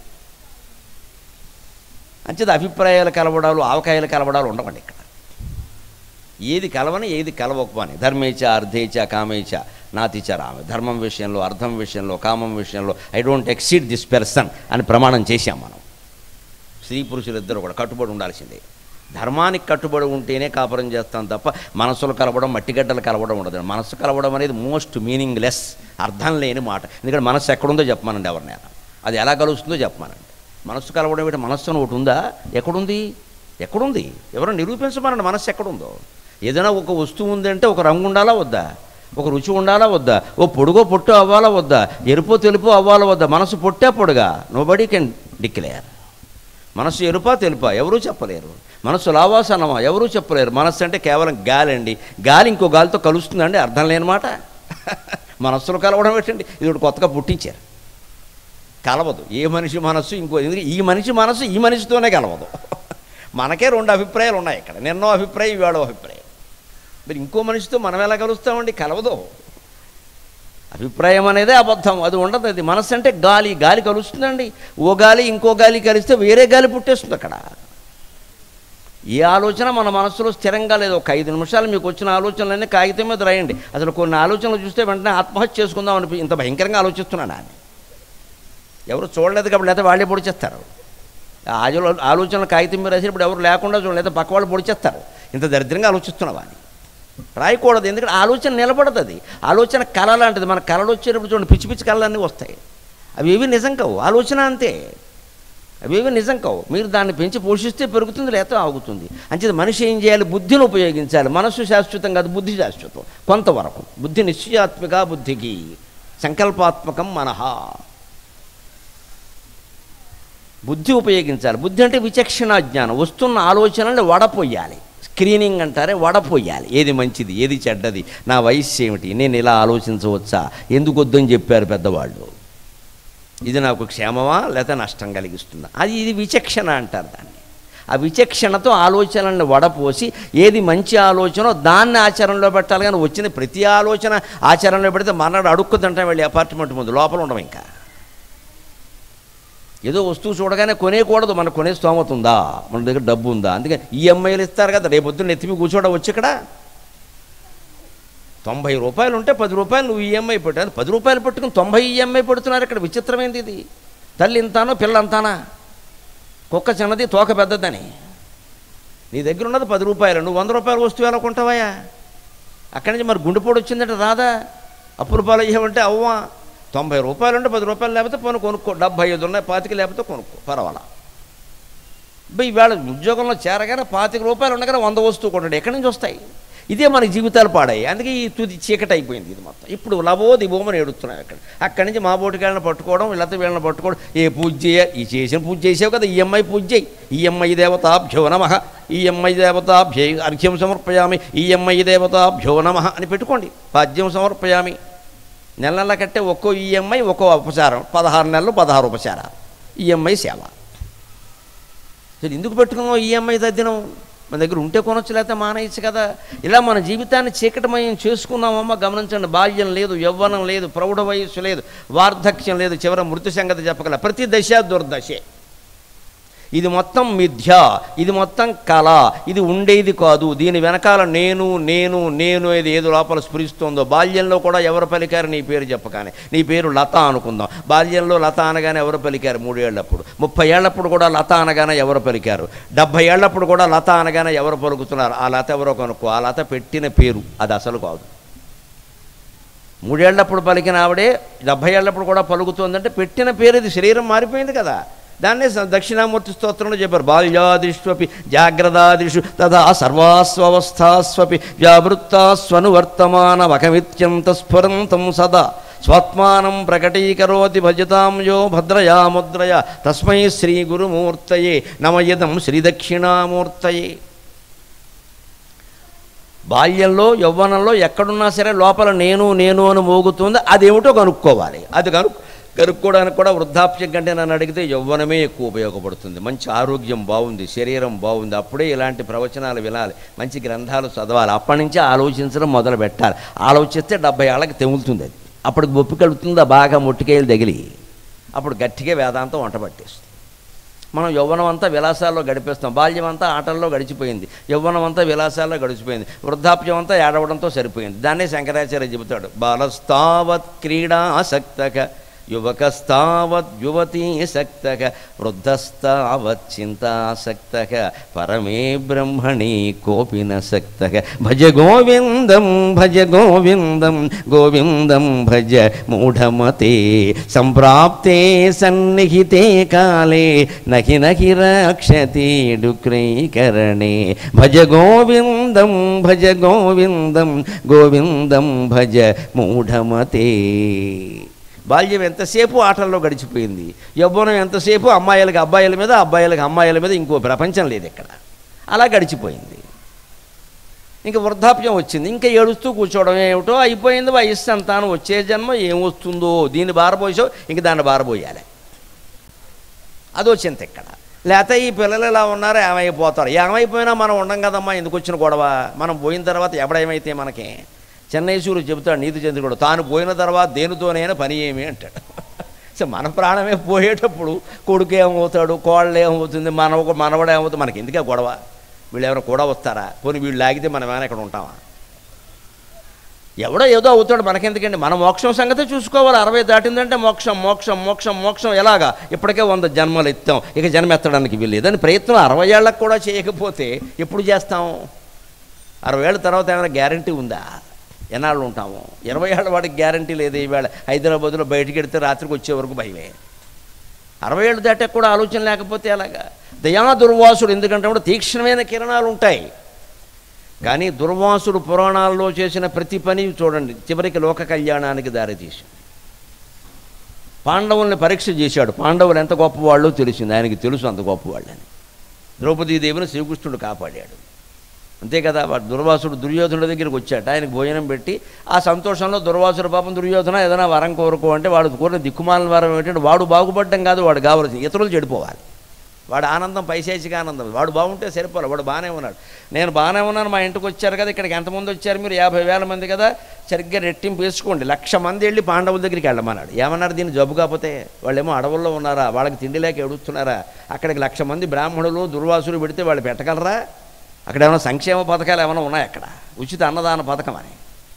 అంచేది అభిప్రాయాలు కలవడాలు ఆవకాయలు కలవడాలు ఉండవండి ఇక్కడ ఏది కలవని ఏది కలవకపోని ధర్మేచ అర్ధేచ కామేచ నాతిచ రామ ధర్మం విషయంలో అర్థం విషయంలో కామం విషయంలో I don't exceed this person అని ప్రమాణం చేశాం మనం స్త్రీ పురుషులిద్దరూ కూడా కట్టుబడి ఉండాల్సిందే ధర్మానికి కట్టుబడి ఉంటేనే కాపురం చేస్తాం తప్ప మనసులు కలవడం మట్టిగడ్డలు కలవడం ఉండదు మనసు కలవడం అనేది మోస్ట్ మీనింగ్ లెస్ అర్థం లేని మాట ఎందుకంటే మనస్సు ఎక్కడుందో చెప్పమానండి ఎవరినైనా అది ఎలా కలుస్తుందో చెప్పమానండి మనస్సు కలవడం ఏంటి మనస్సు అని ఒకటి ఉందా ఎక్కడుంది ఎక్కడుంది ఎవరో నిరూపించమనండి మనస్సు ఎక్కడుందో ఏదైనా ఒక వస్తువు ఉందంటే ఒక రంగు ఉండాలా వద్దా ఒక రుచి ఉండాలా వద్దా ఓ పొడుగో పొట్టు అవ్వాలా వద్దా ఎరుపో తెలుపో అవ్వాలా వద్దా మనసు పొట్టే పొడుగా నోబడీ కెన్ డిక్లేర్ మనసు ఎరుపా తెలుపా ఎవరూ చెప్పలేరు మనసు లావా సన్నమా ఎవరూ చెప్పలేరు మనస్సు అంటే కేవలం గాలి అండి గాలి ఇంకో గాలితో కలుస్తుందండి అర్థం లేని మాట మనస్సులో కలవడం ఏంటండి ఇది ఒకటి కొత్తగా పుట్టించారు కలవదు ఏ మనిషి మనస్సు ఇంకో ఎందుకంటే ఈ మనిషి మనస్సు ఈ మనిషితోనే కలవదు మనకే రెండు అభిప్రాయాలు ఉన్నాయి ఇక్కడ నిన్నో అభిప్రాయం ఇవాళో అభిప్రాయం మరి ఇంకో మనిషితో మనం ఎలా కలుస్తామండి కలవదు అభిప్రాయం అనేదే అబద్ధం అది ఉండదు అది మనస్సు అంటే గాలి గాలి కలుస్తుందండి ఓ గాలి ఇంకో గాలి కలిస్తే వేరే గాలి పుట్టేస్తుంది అక్కడ ఏ ఆలోచన మన మనస్సులో స్థిరంగా లేదు ఒక ఐదు నిమిషాలు మీకు వచ్చిన ఆలోచనలన్నీ కాగితం మీద రాయండి అసలు కొన్ని ఆలోచనలు చూస్తే వెంటనే ఆత్మహత్య చేసుకుందాం అనిపి ఇంత భయంకరంగా ఆలోచిస్తున్నాను అని ఎవరు చూడలేదు కాబట్టి లేకపోతే వాళ్ళే పొడి చేస్తారు ఆజలో ఆలోచనలు కాగితం మీద రాసినప్పుడు ఎవరు లేకుండా చూడలేదు లేదా పక్క వాళ్ళు పొడి చేస్తారు ఇంత దరిద్రంగా ఆలోచిస్తున్నావా అని రాయకూడదు ఎందుకంటే ఆలోచన నిలబడదు అది ఆలోచన కళ లాంటిది మన కళలు వచ్చేటప్పుడు చూడండి పిచ్చి పిచ్చి కళలన్నీ వస్తాయి అవి ఏవి నిజం కావు ఆలోచన అంతే అవేవి నిజం కావు మీరు దాన్ని పెంచి పోషిస్తే పెరుగుతుంది లేకపోతే ఆగుతుంది అంచేది మనిషి ఏం చేయాలి బుద్ధిని ఉపయోగించాలి మనస్సు శాశ్వతం కాదు బుద్ధి శాశ్వతం కొంతవరకు బుద్ధి నిశ్చయాత్మిక బుద్ధికి సంకల్పాత్మకం మనహ బుద్ధి ఉపయోగించాలి బుద్ధి అంటే విచక్షణ జ్ఞానం వస్తున్న ఆలోచనల్ని వడపోయాలి స్క్రీనింగ్ అంటారే వడపోయాలి ఏది మంచిది ఏది చెడ్డది నా వయస్సు ఏమిటి నేను ఇలా ఆలోచించవచ్చా ఎందుకు వద్దని చెప్పారు పెద్దవాళ్ళు ఇది నాకు క్షేమమా లేదా నష్టం కలిగిస్తుందా అది ఇది విచక్షణ అంటారు దాన్ని ఆ విచక్షణతో ఆలోచనల్ని వడపోసి ఏది మంచి ఆలోచనో దాన్ని ఆచరణలో పెట్టాలి కానీ వచ్చిన ప్రతి ఆలోచన ఆచరణలో పెడితే మర్నాడు అడుక్కుదంటాం వెళ్ళి అపార్ట్మెంట్ ముందు లోపల ఉండవు ఇంకా ఏదో వస్తువు చూడగానే కొనేయకూడదు మనకు కొనే స్తోమత ఉందా మన దగ్గర డబ్బు ఉందా అందుకని ఈఎంఐలు ఇస్తారు కదా రేపొద్దున ఎత్తిమి కూర్చోవడం వచ్చి ఇక్కడ తొంభై రూపాయలు ఉంటే పది రూపాయలు నువ్వు ఈఎంఐ పెట్టాను పది రూపాయలు పెట్టుకుని తొంభై ఈఎంఐ పెడుతున్నారు ఇక్కడ విచిత్రమైంది ఇది తల్లి ఇంతానో పిల్ల అంతానా కుక్క చిన్నది తోక పెద్దదని నీ దగ్గర ఉన్నది పది రూపాయలు నువ్వు వంద రూపాయల వస్తువు ఎలా కొంటావయ్యా అక్కడి నుంచి మరి గుండెపోటు వచ్చిందంటే రాదా అప్పులు పాలు అయ్యావంటే అవ్వా తొంభై రూపాయలు ఉంటే పది రూపాయలు లేకపోతే పోను కొనుక్కో డెబ్బై ఐదు ఉన్నాయి పాతిక లేకపోతే కొనుక్కో పర్వాలా బై ఇవాళ ఉద్యోగంలో చేరగానే పాతిక రూపాయలు ఉండగానే వంద వస్తువు కొనడు ఎక్కడి నుంచి వస్తాయి ఇదే మన జీవితాలు పాడాయి అందుకే ఈ తుది చీకటి అయిపోయింది ఇది మొత్తం ఇప్పుడు లవో దివోమని ఏడుస్తున్నాయి అక్కడ అక్కడి నుంచి మా బోటికాళ్ళని పట్టుకోవడం వీళ్ళతో వీళ్ళని పట్టుకోవడం ఏ పూజ చేయ ఈ చేసిన పూజ చేసావు కదా ఈఎంఐ పూజ చేయి ఈఎంఐ దేవతాభ్యో నమ ఈఎంఐ దేవతాభ్యై అర్ఘ్యం సమర్పయామి ఈఎంఐ దేవతాభ్యో నమ అని పెట్టుకోండి పాద్యం సమర్పయామి నెల నెల కట్టే ఒక్కో ఈఎంఐ ఒక్కో ఉపచారం పదహారు నెలలు పదహారు ఉపచారాలు ఈఎంఐ సేవ సరే ఎందుకు పెట్టుకున్నాం ఈఎంఐ తద్దినం మన దగ్గర ఉంటే కొనొచ్చు లేకపోతే మానేయచ్చు కదా ఇలా మన జీవితాన్ని చీకటమయం చేసుకున్నామమ్మ గమనించండి బాల్యం లేదు యవ్వనం లేదు ప్రౌఢ వయస్సు లేదు వార్ధక్యం లేదు చివర మృతి సంగతి చెప్పగల ప్రతి దశ దుర్దశే ఇది మొత్తం మిథ్య ఇది మొత్తం కళ ఇది ఉండేది కాదు దీని వెనకాల నేను నేను నేను ఇది ఏదో లోపల స్ఫురిస్తోందో బాల్యంలో కూడా ఎవరు పలికారు నీ పేరు చెప్పగానే నీ పేరు లత అనుకుందాం బాల్యంలో లత అనగానే ఎవరు పలికారు మూడేళ్లప్పుడు ముప్పై ఏళ్లప్పుడు కూడా లత అనగానే ఎవరు పలికారు డెబ్భై ఏళ్లప్పుడు కూడా లత అనగానే ఎవరు పలుకుతున్నారు ఆ లత ఎవరో కనుక్కో ఆ లత పెట్టిన పేరు అది అసలు కాదు మూడేళ్లప్పుడు పలికిన ఆవిడే డెబ్భై ఏళ్ళప్పుడు కూడా పలుకుతోందంటే పెట్టిన పేరు ఇది శరీరం మారిపోయింది కదా దాన్నే స- దక్షిణామూర్తి స్తోత్రంలో చెప్పారు బాల్యాదిష్వపి జాగ్రత్తాదిషు తదా సర్వాస్వస్థాస్వపి వ్యావృత్తాస్వనువర్తమాన వకమిత్యంత స్ఫురంతం సదా స్వాత్మానం ప్రకటీకరోతి భజతాం యో భద్రయా ముద్రయ తస్మై శ్రీ గురుమూర్తయే నమయదం శ్రీదక్షిణామూర్తయే బాల్యంలో యవ్వనంలో ఎక్కడున్నా సరే లోపల నేను నేను అని మోగుతుంది అదేమిటో కనుక్కోవాలి అది కను కనుక్కోవడానికి కూడా వృద్ధాప్యం కంటే నన్ను అడిగితే యవ్వనమే ఎక్కువ ఉపయోగపడుతుంది మంచి ఆరోగ్యం బాగుంది శరీరం బాగుంది అప్పుడే ఇలాంటి ప్రవచనాలు వినాలి మంచి గ్రంథాలు చదవాలి అప్పటి నుంచి ఆలోచించడం మొదలు పెట్టాలి ఆలోచిస్తే డెబ్బై ఏళ్ళకి తెములుతుంది అది అప్పటికి బొప్పి కలుగుతుందా బాగా ముట్టికాయలు తగిలి అప్పుడు గట్టిగా వేదాంతం వంట పట్టేస్తుంది మనం యవ్వనం అంతా విలాసాల్లో గడిపేస్తాం బాల్యం అంతా ఆటల్లో గడిచిపోయింది యవ్వనం అంతా విలాసాల్లో గడిచిపోయింది వృద్ధాప్యం అంతా ఏడవడంతో సరిపోయింది దాన్నే శంకరాచార్య చెబుతాడు బాలస్తావత్ క్రీడాసక్తక యువకస్తావత్ యువతీ సక్తక వృద్ధస్తావత్ చింతాసక్తక పరమే బ్రహ్మణి కోపిన సక్తక భజ గోవిందం భజ గోవిందం గోవిందం భజ మూఢమతే సంప్రాప్తే సన్నిహితే కాలే నహి నహి రక్షతి డుక్రైకరణే భజ గోవిందం భజ గోవిందం గోవిందం భజ మూఢమతే బాల్యం ఎంతసేపు ఆటల్లో గడిచిపోయింది యవ్వనం ఎంతసేపు అమ్మాయిలకి అబ్బాయిల మీద అబ్బాయిలకి అమ్మాయిల మీద ఇంకో ప్రపంచం లేదు ఇక్కడ అలా గడిచిపోయింది ఇంకా వృద్ధాప్యం వచ్చింది ఇంకా ఏడుస్తూ కూర్చోవడం ఏమిటో అయిపోయింది వయస్సు అంతాను వచ్చే జన్మ ఏం వస్తుందో దీన్ని బారబోసావు ఇంక దాన్ని బారబోయాలి అదో చింత ఇక్కడ లేకపోతే ఈ పిల్లలు ఇలా ఉన్నారు ఏమైపోతారు ఏమైపోయినా మనం ఉండం కదమ్మా ఎందుకు వచ్చిన గొడవ మనం పోయిన తర్వాత ఎవడేమైతే మనకి చెన్నైసూరు చెబుతాడు నీతి చంద్రుడు తాను పోయిన తర్వాత దేనితోనైనా పని ఏమి అంటాడు సో మన ప్రాణమే పోయేటప్పుడు కొడుకు ఏమవుతాడు కోళ్ళు ఏమవుతుంది మనవ మనవడు ఏమవుతుంది మనకి ఎందుకే గొడవ వీళ్ళు ఎవరైనా కూడా వస్తారా పోనీ వీళ్ళు లాగితే మనం ఏమైనా ఇక్కడ ఉంటామా ఎవడో ఏదో అవుతాడు మనకెందుకండి మన మోక్షం సంగతి చూసుకోవాలి అరవై దాటిందంటే మోక్షం మోక్షం మోక్షం మోక్షం ఎలాగా ఇప్పటికే వంద జన్మలు ఎత్తాం ఇక జన్మ ఎత్తడానికి వీల్లేదని ప్రయత్నం అరవై ఏళ్ళకు కూడా చేయకపోతే ఎప్పుడు చేస్తాం అరవై ఏళ్ళ తర్వాత ఏమైనా గ్యారంటీ ఉందా ఎన్నాళ్ళు ఉంటాము ఇరవై ఏళ్ళ వాడికి గ్యారంటీ లేదు ఈవేళ హైదరాబాద్లో బయటికి వెడితే రాత్రికి వచ్చే వరకు భయమే అరవై ఏళ్ళు దాటాక కూడా ఆలోచన లేకపోతే ఎలాగా దయా దుర్వాసుడు ఎందుకంటే కూడా తీక్ష్ణమైన కిరణాలు ఉంటాయి కానీ దుర్వాసుడు పురాణాల్లో చేసిన ప్రతి పని చూడండి చివరికి లోక కళ్యాణానికి దారితీసింది పాండవుల్ని పరీక్ష చేశాడు పాండవులు ఎంత గొప్పవాళ్ళో తెలిసింది ఆయనకి తెలుసు అంత గొప్పవాళ్ళని ద్రౌపదీదేవిని శ్రీకృష్ణుడు కాపాడాడు అంతే కదా వాడు దుర్వాసుడు దుర్యోధనుడి దగ్గరికి వచ్చాట ఆయనకు భోజనం పెట్టి ఆ సంతోషంలో దుర్వాసుడు పాపం దుర్యోధన ఏదైనా వరం కోరుకో అంటే వాడు కోరిన దిక్కుమాల వరం ఏంటంటే వాడు బాగుపడడం కాదు వాడు కావలసింది ఇతరులు చెడిపోవాలి వాడు ఆనందం పైశాచిక ఆనందం వాడు బాగుంటే సరిపోలే వాడు బాగానే ఉన్నాడు నేను బాగానే ఉన్నాను మా ఇంటికి వచ్చారు కదా ఇక్కడికి ఎంతమంది వచ్చారు మీరు యాభై వేల మంది కదా సరిగ్గా రెట్టింపు వేసుకోండి లక్ష మంది వెళ్ళి పాండవుల దగ్గరికి వెళ్ళమన్నాడు ఏమన్నారు దీన్ని జబ్బు కాకపోతే వాళ్ళేమో అడవుల్లో ఉన్నారా వాళ్ళకి తిండి లేక ఎడుస్తున్నారా అక్కడికి లక్ష మంది బ్రాహ్మణులు దుర్వాసులు పెడితే వాళ్ళు పెట్టగలరా అక్కడ ఏమైనా సంక్షేమ పథకాలు ఏమైనా ఉన్నాయి అక్కడ ఉచిత అన్నదాన పథకం అని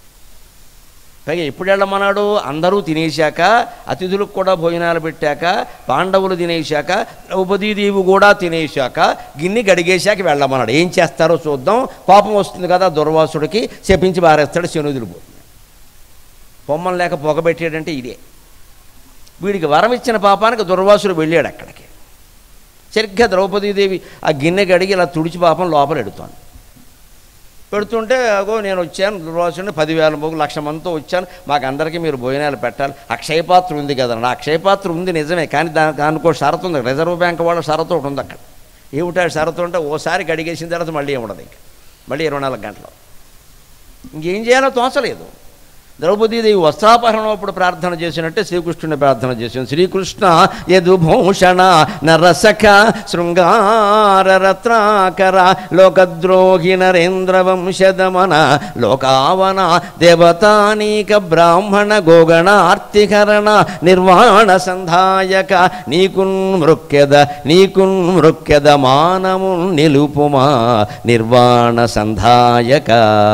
పైగా ఎప్పుడు వెళ్ళమన్నాడు అందరూ తినేశాక అతిథులకు కూడా భోజనాలు పెట్టాక పాండవులు తినేశాక ద్రౌపదీదేవి కూడా తినేశాక గిన్నె గడిగేశాక వెళ్ళమన్నాడు ఏం చేస్తారో చూద్దాం కోపం వస్తుంది కదా దుర్వాసుడికి శపించి బారేస్తాడు శనుదులు పొమ్మం లేక పొగబెట్టాడంటే ఇదే వీడికి వరం ఇచ్చిన పాపానికి దుర్వాసుడు వెళ్ళాడు అక్కడికి సరిగ్గా ద్రౌపదీదేవి ఆ గిన్నె గడిగి ఇలా తుడిచి పాపం లోపల ఎడుతోంది పెడుతుంటే అగో నేను వచ్చాను దుర్వాసుని పదివేల మూగు లక్ష మందితో వచ్చాను మాకు అందరికీ మీరు భోజనాలు పెట్టాలి అక్షయపాత్ర ఉంది కదా నా అక్షయపాత్ర ఉంది నిజమే కానీ దాని దానికో షరతు ఉంది రిజర్వ్ బ్యాంక్ వాళ్ళ షరతు ఒకటి ఉంది అక్కడ ఏమిటా షరతు అంటే ఓసారి గడిగేసిన తర్వాత మళ్ళీ ఏముండదు ఇంకా మళ్ళీ ఇరవై నాలుగు గంటలు ఇంకేం చేయాలో తోచలేదు ద్రౌపదీదేవి వస్త్రాపహరణం అప్పుడు ప్రార్థన చేసినట్టే శ్రీకృష్ణుని ప్రార్థన చేసింది శ్రీకృష్ణ యదుభూషణ నరసఖ శృంగార రత్నాకర లోకద్రోహి నరేంద్ర వంశదమన లోకావన దేవతానీక బ్రాహ్మణ గోగణ ఆర్తికరణ నిర్వాణ సంధాయక నీకున్ మృక్యద నీకున్ మృక్యద మానము నిలుపుమా నిర్వాణ సంధాయక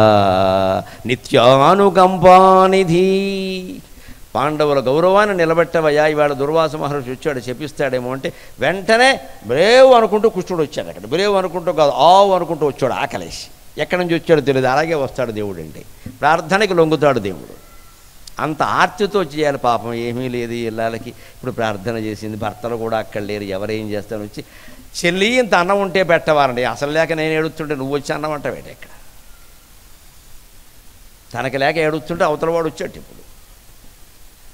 నిత్యానుకంపానిధి పాండవుల గౌరవాన్ని నిలబెట్టవయ్యా ఇవాళ దుర్వాస మహర్షి వచ్చాడు చెప్పిస్తాడేమో అంటే వెంటనే బ్రేవ్ అనుకుంటూ కృష్ణుడు వచ్చాడు అక్కడ బ్రేవ్ అనుకుంటూ కాదు ఆవు అనుకుంటూ వచ్చాడు ఆకలేసి ఎక్కడి నుంచి వచ్చాడో తెలియదు అలాగే వస్తాడు దేవుడు అంటే ప్రార్థనకి లొంగుతాడు దేవుడు అంత ఆర్తితో చేయాలి పాపం ఏమీ లేదు ఇళ్ళకి ఇప్పుడు ప్రార్థన చేసింది భర్తలు కూడా అక్కడ లేరు ఎవరేం చేస్తాను వచ్చి చెల్లి ఇంత అన్నం ఉంటే పెట్టవారండి అసలు లేక నేను ఏడుస్తుంటే నువ్వు వచ్చి అన్నం అంటావేట ఇక్కడ తనకి లేక ఏడుస్తుంటే అవతల వాడు వచ్చాడు ఇప్పుడు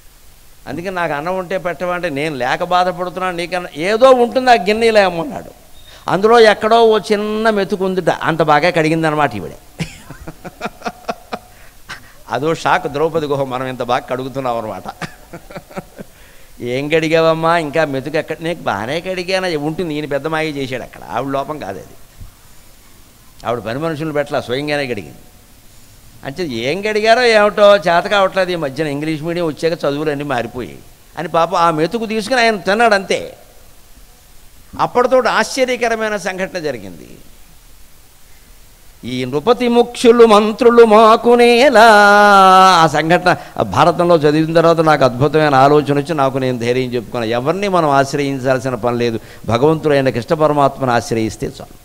అందుకని నాకు అన్నం ఉంటే పెట్టమంటే నేను లేక బాధపడుతున్నాను నీకన్నా ఏదో ఉంటుంది ఆ గిన్నెలో ఏమన్నాడు అందులో ఎక్కడో ఓ చిన్న మెతుకుందిట అంత బాగా కడిగిందనమాట ఈవిడే అదో షాక్ ద్రౌపది గుహ మనం ఇంత బాగా కడుగుతున్నాం అనమాట ఏం కడిగావమ్మా ఇంకా మెతుకు ఎక్కడ నీకు బాగానే కడిగానా ఉంటుంది ఈయన పెద్ద మాయ చేశాడు అక్కడ ఆవిడ లోపం కాదు అది ఆవిడ పని మనుషులు పెట్టలా స్వయంగానే కడిగింది అంటే ఏం గడిగారో ఏమిటో చేత కావట్లేదు ఈ మధ్యన ఇంగ్లీష్ మీడియం వచ్చాక చదువులన్నీ మారిపోయాయి అని పాప ఆ మెతుకు తీసుకుని ఆయన తిన్నాడు అంతే అప్పటితో ఆశ్చర్యకరమైన సంఘటన జరిగింది ఈ నృపతి ముఖ్యులు మంత్రులు మాకునేలా ఆ సంఘటన భారతంలో చదివిన తర్వాత నాకు అద్భుతమైన ఆలోచన వచ్చి నాకు నేను ధైర్యం చెప్పుకున్నాను ఎవరిని మనం ఆశ్రయించాల్సిన పని లేదు భగవంతుడైన కృష్ణ పరమాత్మను ఆశ్రయిస్తే చాలు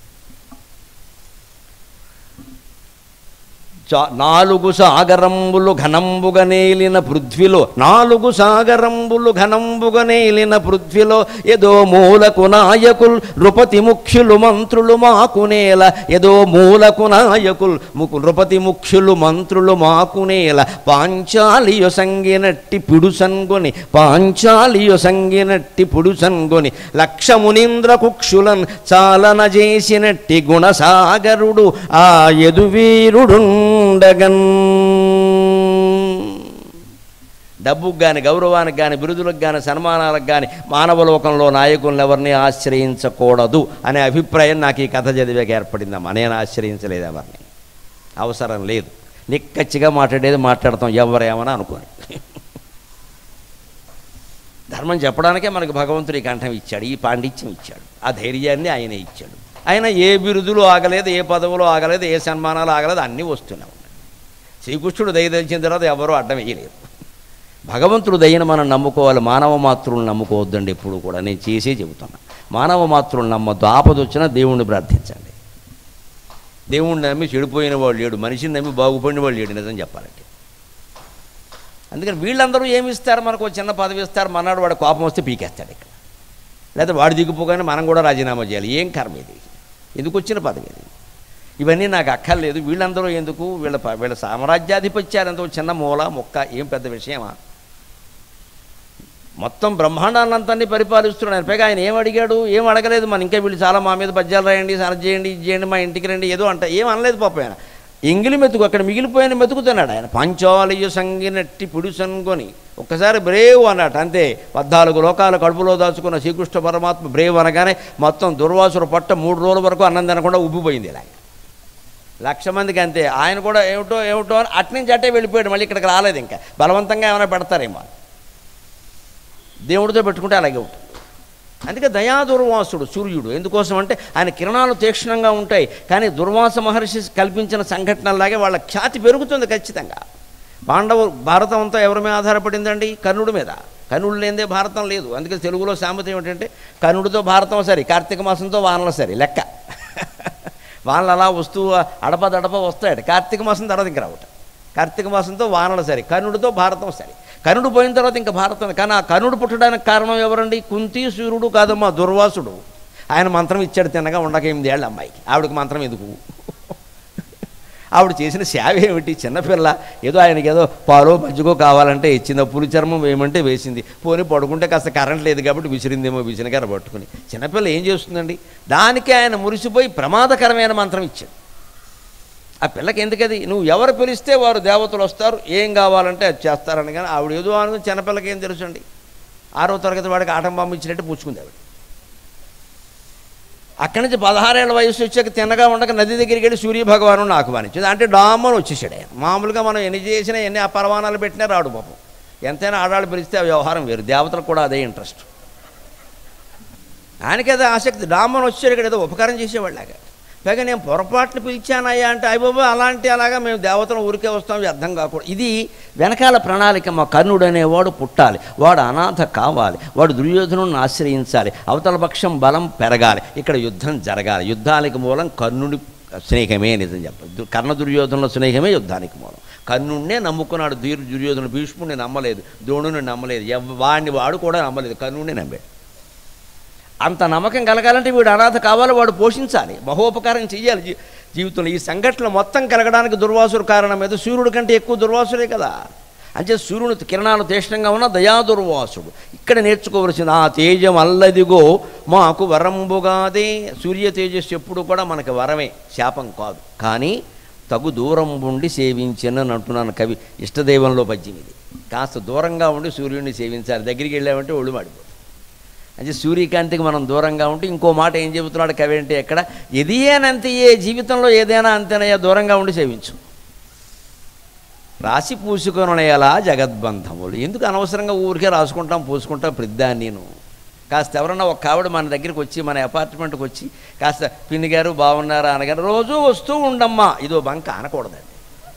చా- నాలుగు సాగరంబులు ఘనంబుగ నేలిన పృథ్విలో నాలుగు సాగరంబులు ఘనంబుగ నేలిన పృథ్విలో ఏదో మూలకు నాయకుల్ నృపతి ముఖ్యులు మంత్రులు మాకునేల ఏదో మూలకు నాయకుల్ ముకు నృపతి ముఖ్యులు మంత్రులు మాకునేల పాంచాలియు సంగినట్టి పిడుసన్గొని పాంచాలియు సంగినట్టి పుడుసన్గొని లక్షమునింద్ర కుక్షులన్ చాలన చేసినట్టి గుణసాగరుడు ఆ యదువీరుడుండగన్ డబ్బుకు కానీ గౌరవానికి కానీ బిరుదులకు కానీ సన్మానాలకు కానీ మానవ లోకంలో నాయకులను ఎవరిని ఆశ్రయించకూడదు అనే అభిప్రాయం నాకు ఈ కథ చదివాక ఏర్పడిందమ్మా నేను ఆశ్రయించలేదు ఎవరిని అవసరం లేదు నిక్కచ్చిగా మాట్లాడేది మాట్లాడతాం ఎవరేమని అనుకోని ధర్మం చెప్పడానికే మనకు భగవంతుడి కంఠం ఇచ్చాడు ఈ పాండిత్యం ఇచ్చాడు ఆ ధైర్యాన్ని ఆయన ఇచ్చాడు ఆయన ఏ బిరుదులు ఆగలేదు ఏ పదవులు ఆగలేదు ఏ సన్మానాలు ఆగలేదు అన్నీ వస్తూనే ఉన్నాయి శ్రీకృష్ణుడు దయ తెలిసిన తర్వాత ఎవరూ అడ్డం వేయలేరు భగవంతుడు దయను మనం నమ్ముకోవాలి మానవ మాతృలను నమ్ముకోవద్దండి ఎప్పుడు కూడా నేను చేసే చెబుతున్నా మానవ మాతృలను నమ్మద్దు ఆపదొచ్చినా దేవుణ్ణి ప్రార్థించండి దేవుణ్ణి నమ్మి చెడిపోయిన వాడు లేడు మనిషిని నమ్మి బాగుపడిన వాడు లేడు నిజం చెప్పాలంటే అందుకని వీళ్ళందరూ ఏమి ఇస్తారు మనకు ఒక చిన్న పదవి ఇస్తారు మన్నాడు వాడు కోపం వస్తే పీకేస్తాడు ఇక్కడ లేదా వాడు దిగిపోగానే మనం కూడా రాజీనామా చేయాలి ఏం కర్మ ఇది ఎందుకు వచ్చిన పదవి ఇది ఇవన్నీ నాకు అక్కర్లేదు వీళ్ళందరూ ఎందుకు వీళ్ళ ప- వీళ్ళ సామ్రాజ్యాధిపత్యాలు ఎంతో చిన్న మూల మొక్క ఏం పెద్ద విషయమా మొత్తం బ్రహ్మాండాన్నంతని పరిపాలిస్తున్నాడు ఆయన పైగా ఆయన ఏం అడిగాడు ఏం అడగలేదు మన ఇంకా వీళ్ళు చాలా మా మీద పద్యాలు రాయండి సర చేయండి ఇది చేయండి మా ఇంటికి రండి ఏదో అంట ఏం అనలేదు పాప ఆయన ఎంగిలి మెతుకు అక్కడ మిగిలిపోయిన మెతుకుతున్నాడు ఆయన పంచాలయ సంగినట్టి పుడుసనుకొని ఒక్కసారి బ్రేవ్ అన్నట్టు అంతే పద్నాలుగు లోకాలు కడుపులో దాచుకున్న శ్రీకృష్ణ పరమాత్మ బ్రేవ్ అనగానే మొత్తం దుర్వాసుడు పట్ట మూడు రోజుల వరకు అన్నం తినకుండా ఉబ్బిపోయింది ఇలా లక్ష మందికి అంతే ఆయన కూడా ఏమిటో ఏమిటో అని అట్నుంచి అట్టే వెళ్ళిపోయాడు మళ్ళీ ఇక్కడికి రాలేదు ఇంకా బలవంతంగా ఏమైనా పెడతారేమో దేవుడితో పెట్టుకుంటే అలాగే ఉంటుంది అందుకే దయా దుర్వాసుడు సూర్యుడు ఎందుకోసం అంటే ఆయన కిరణాలు తీక్షణంగా ఉంటాయి కానీ దుర్వాస మహర్షి కల్పించిన సంఘటనలాగే వాళ్ళ ఖ్యాతి పెరుగుతుంది ఖచ్చితంగా పాండవు భారతం అంతా ఎవరి మీద ఆధారపడిందండి కర్ణుడి మీద కర్ణుడు లేనిదే భారతం లేదు అందుకే తెలుగులో సామెత ఏమిటంటే కర్ణుడితో భారతం సరి కార్తీక మాసంతో వానల సరి లెక్క వానలు అలా వస్తూ అడపదడప వస్తాయట కార్తీక మాసం తర్వాత ఇంక రావట కార్తీక మాసంతో వానలు సరి కర్ణుడితో భారతం సరి కర్ణుడు పోయిన తర్వాత ఇంకా భారతం కానీ ఆ కర్ణుడు పుట్టడానికి కారణం ఎవరండి కుంతి సూర్యుడు కాదమ్మా దుర్వాసుడు ఆయన మంత్రం ఇచ్చాడు తిన్నగా ఉండక ఎనిమిదేళ్ళ అమ్మాయికి ఆవిడకి మంత్రం ఎందుకు ఆవిడ చేసిన సేవ ఏమిటి చిన్నపిల్ల ఏదో ఆయనకి ఏదో పాలో మజ్జిగో కావాలంటే ఇచ్చింది ఆ పులి చర్మం వేయమంటే వేసింది పోనీ పడుకుంటే కాస్త కరెంట్ లేదు కాబట్టి విసిరిందేమో విసినగారు పట్టుకుని చిన్నపిల్ల ఏం చేస్తుందండి దానికి ఆయన మురిసిపోయి ప్రమాదకరమైన మంత్రం ఇచ్చాడు ఆ పిల్లకి ఎందుకది నువ్వు ఎవరు పిలిస్తే వారు దేవతలు వస్తారు ఏం కావాలంటే అది చేస్తారని కానీ ఆవిడ ఏదో అనుకుని చిన్నపిల్లకి ఏం తెలుసండి ఆరో తరగతి వాడికి ఆటం బాంబు ఇచ్చినట్టు పుచ్చుకుంది ఆవిడ అక్కడి నుంచి పదహారేళ్ల వయసు వచ్చాక తిన్నగా ఉండక నది దగ్గరికి వెళ్ళి సూర్య భగవాను ఆహ్వానించింది అంటే డామ్మని వచ్చేసాడు ఆయన మామూలుగా మనం ఎన్ని చేసినా ఎన్ని అపరవానాలు పెట్టినా రాడు పాపం ఎంతైనా ఆడాళ్ళు పిలిస్తే ఆ వ్యవహారం వేరు దేవతలకు కూడా అదే ఇంట్రెస్ట్ ఆయనకి అదే ఆసక్తి డామ్మని వచ్చాడు ఇక్కడ ఏదో ఉపకారం చేసేవాళ్ళగా పైగా నేను పొరపాట్లు పిలిచానయ్యా అంటే అయ్యబాబు అలాంటి అలాగా మేము దేవతలు ఊరికే వస్తాం వ్యర్థం కాకూడదు ఇది వెనకాల ప్రణాళిక మా కర్ణుడు అనేవాడు పుట్టాలి వాడు అనాథ కావాలి వాడు దుర్యోధనుని ఆశ్రయించాలి అవతల పక్షం బలం పెరగాలి ఇక్కడ యుద్ధం జరగాలి యుద్ధానికి మూలం కర్ణుడి స్నేహమే నిజం చెప్పదు కర్ణ దుర్యోధనుల స్నేహమే యుద్ధానికి మూలం కర్ణుడినే నమ్ముకున్నాడు దుర్ దుర్యోధనుడు భీష్ముడిని నమ్మలేదు ద్రోణుని నమ్మలేదు ఎవ వాడిని వాడు కూడా నమ్మలేదు కర్ణుడిని నమ్మాడు అంత నమ్మకం కలగాలంటే వీడు అనాథ కావాలి వాడు పోషించాలి మహోపకారం చెయ్యాలి జీ- జీవితంలో ఈ సంఘటన మొత్తం కలగడానికి దుర్వాసుడు కారణం మీద సూర్యుడి కంటే ఎక్కువ దుర్వాసుడే కదా అంటే సూర్యుని కిరణాలు తీక్షణంగా ఉన్న దయాదుర్వాసుడు ఇక్కడ నేర్చుకోవలసిన ఆ తేజం అల్లదిగో మాకు వరంబుగాదే సూర్య తేజస్సు ఎప్పుడు కూడా మనకి వరమే శాపం కాదు కానీ తగు దూరం ఉండి సేవించను అంటున్నాను కవి ఇష్టదైవంలో పద్యం ఇది కాస్త దూరంగా ఉండి సూర్యుడిని సేవించాలి దగ్గరికి వెళ్ళామంటే ఒళ్ళు మాడిపోతుంది అంటే సూర్యకాంతికి మనం దూరంగా ఉంటే ఇంకో మాట ఏం చెబుతున్నాడు కవి అంటే ఎక్కడ ఎదియేనంతయే జీవితంలో ఏదైనా అంతేనయ్యా దూరంగా ఉండి సేవించు రాసి పూసుకొనలా జగద్బంధములు ఎందుకు అనవసరంగా ఊరికే రాసుకుంటాం పూసుకుంటాం ప్రతిదాన్ని నేను కాస్త ఎవరన్నా ఒక ఆవిడ మన దగ్గరికి వచ్చి మన అపార్ట్మెంట్కి వచ్చి కాస్త పిన్ని గారు బాగున్నారా అనగానే రోజు వస్తూ ఉండమ్మా ఇదో బంక అనకూడదండి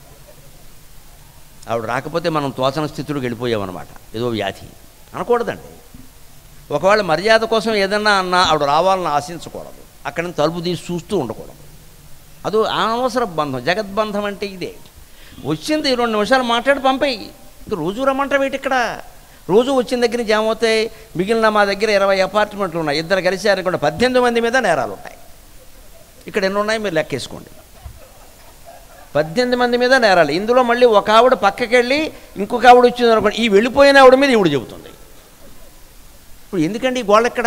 ఆవిడ రాకపోతే మనం తోచన స్థితిలోకి వెళ్ళిపోయామన్నమాట ఏదో వ్యాధి అనకూడదండి ఒకవేళ మర్యాద కోసం ఏదన్నా అన్నా ఆవిడ రావాలని ఆశించకూడదు అక్కడి నుంచి తలుపు తీసి చూస్తూ ఉండకూడదు అదో అనవసర బంధం జగద్బంధం అంటే ఇదే వచ్చింది రెండు నిమిషాలు మాట్లాడి పంపేయి ఇంక రోజు రమ్మంటావు ఏంటి ఇక్కడ రోజు వచ్చిన దగ్గర నుంచి ఏమవుతాయి మిగిలిన మా దగ్గర ఇరవై అపార్ట్మెంట్లు ఉన్నాయి ఇద్దరు కలిసి అనుకోండి పద్దెనిమిది మంది మీద నేరాలు ఉంటాయి ఇక్కడ ఎన్ని ఉన్నాయి మీరు లెక్కేసుకోండి పద్దెనిమిది మంది మీద నేరాలు ఇందులో మళ్ళీ ఒక ఆవిడ పక్కకి వెళ్ళి ఇంకొక ఆవిడ వచ్చింది అనుకోండి ఈ వెళ్ళిపోయిన ఆవిడ మీద ఈవిడ చెబుతుంది ఇప్పుడు ఎందుకండి ఈ గోళ్ళ ఎక్కడ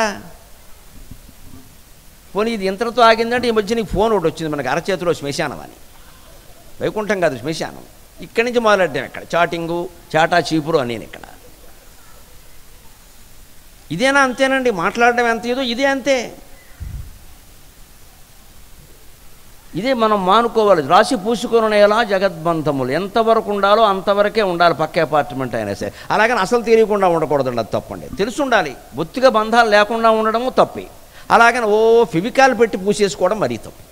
పోనీ ఇది ఇంతటితో ఆగిందంటే ఈ మధ్య నీకు ఫోన్ ఒకటి వచ్చింది మనకి అరచేతిలో శ్మశానం అని వైకుంఠం కాదు శ్మశానం ఇక్కడి నుంచి మొదలెట్టాం ఇక్కడ చాటింగు చాటా చీపురు అని నేను ఇక్కడ ఇదేనా అంతేనండి మాట్లాడడం ఎంత ఏదో ఇదే అంతే ఇదే మనం మానుకోవాలి రాసి పూసుకొనేలా జగద్బంధములు ఎంతవరకు ఉండాలో అంతవరకే ఉండాలి పక్క అపార్ట్మెంట్ అయినా సరే అలాగని అసలు తెలియకుండా ఉండకూడదండి అది తప్పండి తెలిసి ఉండాలి బొత్తిగా బంధాలు లేకుండా ఉండడము తప్పే అలాగని ఓ ఫివికాల్ పెట్టి పూసేసుకోవడం మరీ తప్పు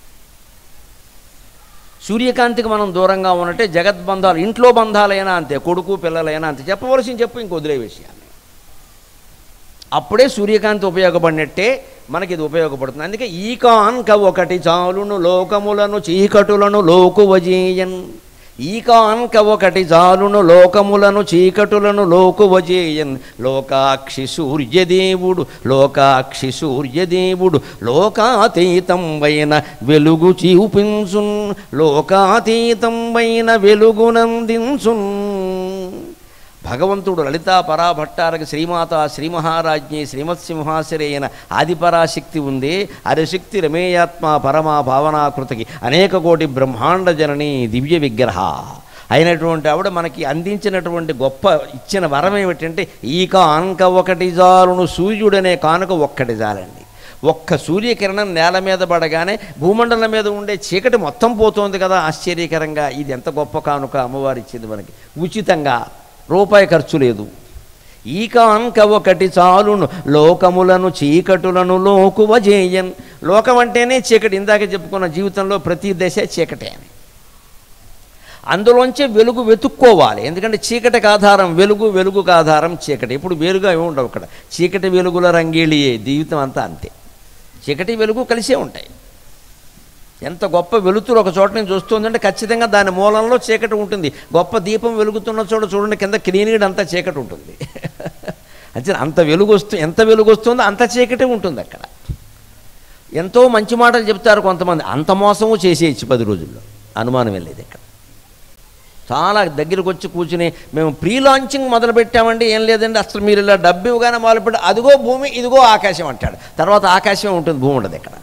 సూర్యకాంతికి మనం దూరంగా ఉన్నట్టే జగద్బంధాలు ఇంట్లో బంధాలైనా అంతే కొడుకు పిల్లలైనా అంతే చెప్పవలసింది చెప్పు ఇంక వదిలే విషయాన్ని అప్పుడే సూర్యకాంతి ఉపయోగపడినట్టే మనకి ఇది ఉపయోగపడుతుంది అందుకే ఈ కాన్క ఒకటి చాలును లోకములను చీకటులను లోకువజేయన్ ఈ కాన్క ఒకటి చాలును లోకములను చీకటులను లోకువజేయన్ లోకాక్షి సూర్యదేవుడు లోకాక్షి సూర్యదేవుడు లోకాతీతం వైన వెలుగు చూపించున్ లోకాతీతం వైన వెలుగునందించున్ భగవంతుడు లలితా పరాభట్టారకి శ్రీమాత శ్రీ మహారాజ్ఞి శ్రీమత్సింహాసరి అయిన ఆదిపరాశక్తి ఉంది అరిశక్తి రమేయాత్మ పరమా భావనాకృతికి అనేక కోటి బ్రహ్మాండ జనని దివ్య విగ్రహ అయినటువంటి ఆవిడ మనకి అందించినటువంటి గొప్ప ఇచ్చిన వరం ఏమిటంటే ఈ కానుక ఒకటి జాలును సూర్యుడనే కానుక ఒక్కటి జాలండి ఒక్క సూర్యకిరణం నేల మీద పడగానే భూమండలం మీద ఉండే చీకటి మొత్తం పోతోంది కదా ఆశ్చర్యకరంగా ఇది ఎంత గొప్ప కానుక అమ్మవారు ఇచ్చింది మనకి ఉచితంగా రూపాయి ఖర్చు లేదు ఈ కాంక ఒకటి చాలును లోకములను చీకటులను లోకువజేయన్ లోకం అంటేనే చీకటి ఇందాక చెప్పుకున్న జీవితంలో ప్రతి దశ చీకటే అని అందులోంచే వెలుగు వెతుక్కోవాలి ఎందుకంటే చీకటికి ఆధారం వెలుగు వెలుగుకు ఆధారం చీకటి ఇప్పుడు వేరుగా ఏమి ఉండవు అక్కడ చీకటి వెలుగుల రంగేళియే జీవితం అంతా అంతే చీకటి వెలుగు కలిసే ఉంటాయి ఎంత గొప్ప వెలుతురు ఒక చోట నుంచి వస్తుందంటే ఖచ్చితంగా దాని మూలంలో చీకటి ఉంటుంది గొప్ప దీపం వెలుగుతున్న చోట చూడండి కింద క్లీన్గా అంతా చీకటి ఉంటుంది అంటే అంత వెలుగు వస్తూ ఎంత వెలుగు వస్తుందో అంత చీకటి ఉంటుంది అక్కడ ఎంతో మంచి మాటలు చెప్తారు కొంతమంది అంత మోసము చేసేయచ్చు పది రోజుల్లో అనుమానం వెళ్ళేది ఇక్కడ చాలా దగ్గరకు వచ్చి కూర్చుని మేము ప్రీ లాంచింగ్ మొదలు పెట్టామండి ఏం లేదండి అసలు మీరు ఇలా డబ్బు ఇవ్వగానే మొదలుపెట్టి అదిగో భూమి ఇదిగో ఆకాశం అంటాడు తర్వాత ఆకాశమే ఉంటుంది భూమి ఉండదు ఇక్కడ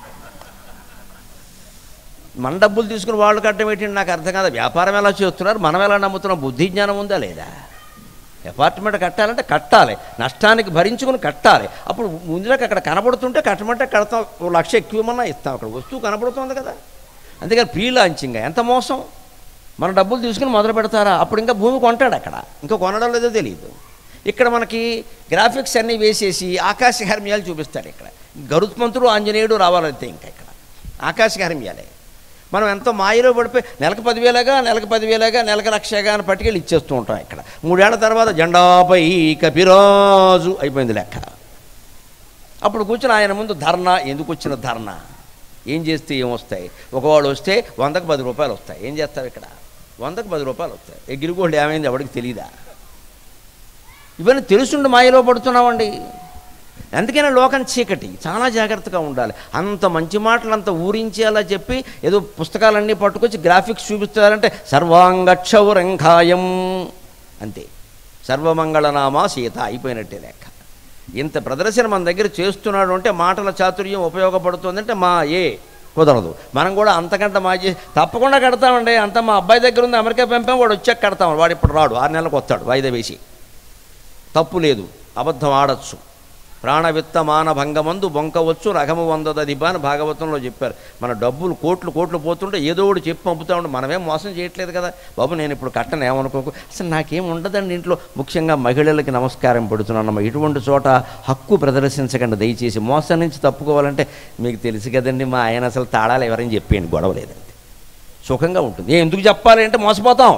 మన డబ్బులు తీసుకుని వాళ్ళు కట్టడం ఏంటంటే నాకు అర్థం కాదు వ్యాపారం ఎలా చేస్తున్నారు మనం ఎలా నమ్ముతున్నాం బుద్ధి జ్ఞానం ఉందా లేదా అపార్ట్మెంట్ కట్టాలంటే కట్టాలి నష్టానికి భరించుకుని కట్టాలి అప్పుడు ముందులోకి అక్కడ కనబడుతుంటే కట్టమంటే కడతాం ఓ లక్ష ఎక్కువమన్నా ఇస్తాం అక్కడ వస్తువు కనబడుతుంది కదా అందుకని ప్రీ లాంచింగ్ ఎంత మోసం మన డబ్బులు తీసుకుని మొదలు పెడతారా అప్పుడు ఇంకా భూమి కొంటాడు అక్కడ ఇంకా కొనడం లేదో తెలియదు ఇక్కడ మనకి గ్రాఫిక్స్ అన్నీ వేసేసి ఆకాశహర్మ్యాలు చూపిస్తాడు ఇక్కడ గరుత్మంతుడు ఆంజనేయుడు రావాలంతే ఇంకా ఇక్కడ ఆకాశహర్మ్యాలే మనం ఎంతో మాయలో పడిపోయి నెలకు పదివేలగా నెలకు పదివేలగా నెలకు లక్షగా అని పట్టుకెళ్ళి ఇచ్చేస్తూ ఉంటాం ఇక్కడ మూడేళ్ల తర్వాత జెండాపై కపిరాజు అయిపోయింది లెక్క అప్పుడు కూర్చుని ఆయన ముందు ధర్నా ఎందుకు వచ్చిన ధర్నా ఏం చేస్తే ఏమొస్తాయి ఒకవాడు వస్తే వందకు పది రూపాయలు వస్తాయి ఏం చేస్తావు ఇక్కడ వందకు పది రూపాయలు వస్తాయి ఎగిరిగోళ్ళు ఏమైంది ఎవరికి తెలియదా ఇవన్నీ తెలుసుండి మాయలో పడుతున్నామండి అందుకనే లోకం చీకటి చాలా జాగ్రత్తగా ఉండాలి అంత మంచి మాటలు అంత ఊరించేలా చెప్పి ఏదో పుస్తకాలన్నీ పట్టుకొచ్చి గ్రాఫిక్స్ చూపిస్తారంటే సర్వాంగక్షౌరంఖాయం అంతే సర్వమంగళనామా సీత అయిపోయినట్టే లెక్క ఇంత ప్రదర్శన మన దగ్గర చేస్తున్నాడు అంటే మాటల చాతుర్యం ఉపయోగపడుతుందంటే మా ఏ కుదరదు మనం కూడా అంతకంటే మా చేసి తప్పకుండా కడతామండి అంత మా అబ్బాయి దగ్గర ఉంది అమెరికా పంపాం వాడు వచ్చాక కడతాం వాడు ఇప్పుడు రాడు ఆరు నెలలకు వస్తాడు వాయిదా వేసి తప్పు లేదు అబద్ధం ఆడచ్చు ప్రాణవిత్త మాన భంగమందు బొంకవచ్చు రకము వందదదిబా అని భాగవతంలో చెప్పారు మన డబ్బులు కోట్లు కోట్లు పోతుంటే ఏదో ఒకటి చెప్పి పంపుతా ఉంటే మనమేం మోసం చేయట్లేదు కదా బాబు నేను ఇప్పుడు కట్టను ఏమనుకోకు అసలు నాకేం ఉండదండి ఇంట్లో ముఖ్యంగా మహిళలకి నమస్కారం పెడుతున్నానమ్మా ఇటువంటి చోట హక్కు ప్రదర్శించకండి దయచేసి మోసం నుంచి తప్పుకోవాలంటే మీకు తెలుసు కదండి మా ఆయన అసలు తాళాలు ఎవరని చెప్పేయండి గొడవ లేదండి సుఖంగా ఉంటుంది ఏ ఎందుకు చెప్పాలి అంటే మోసపోతాం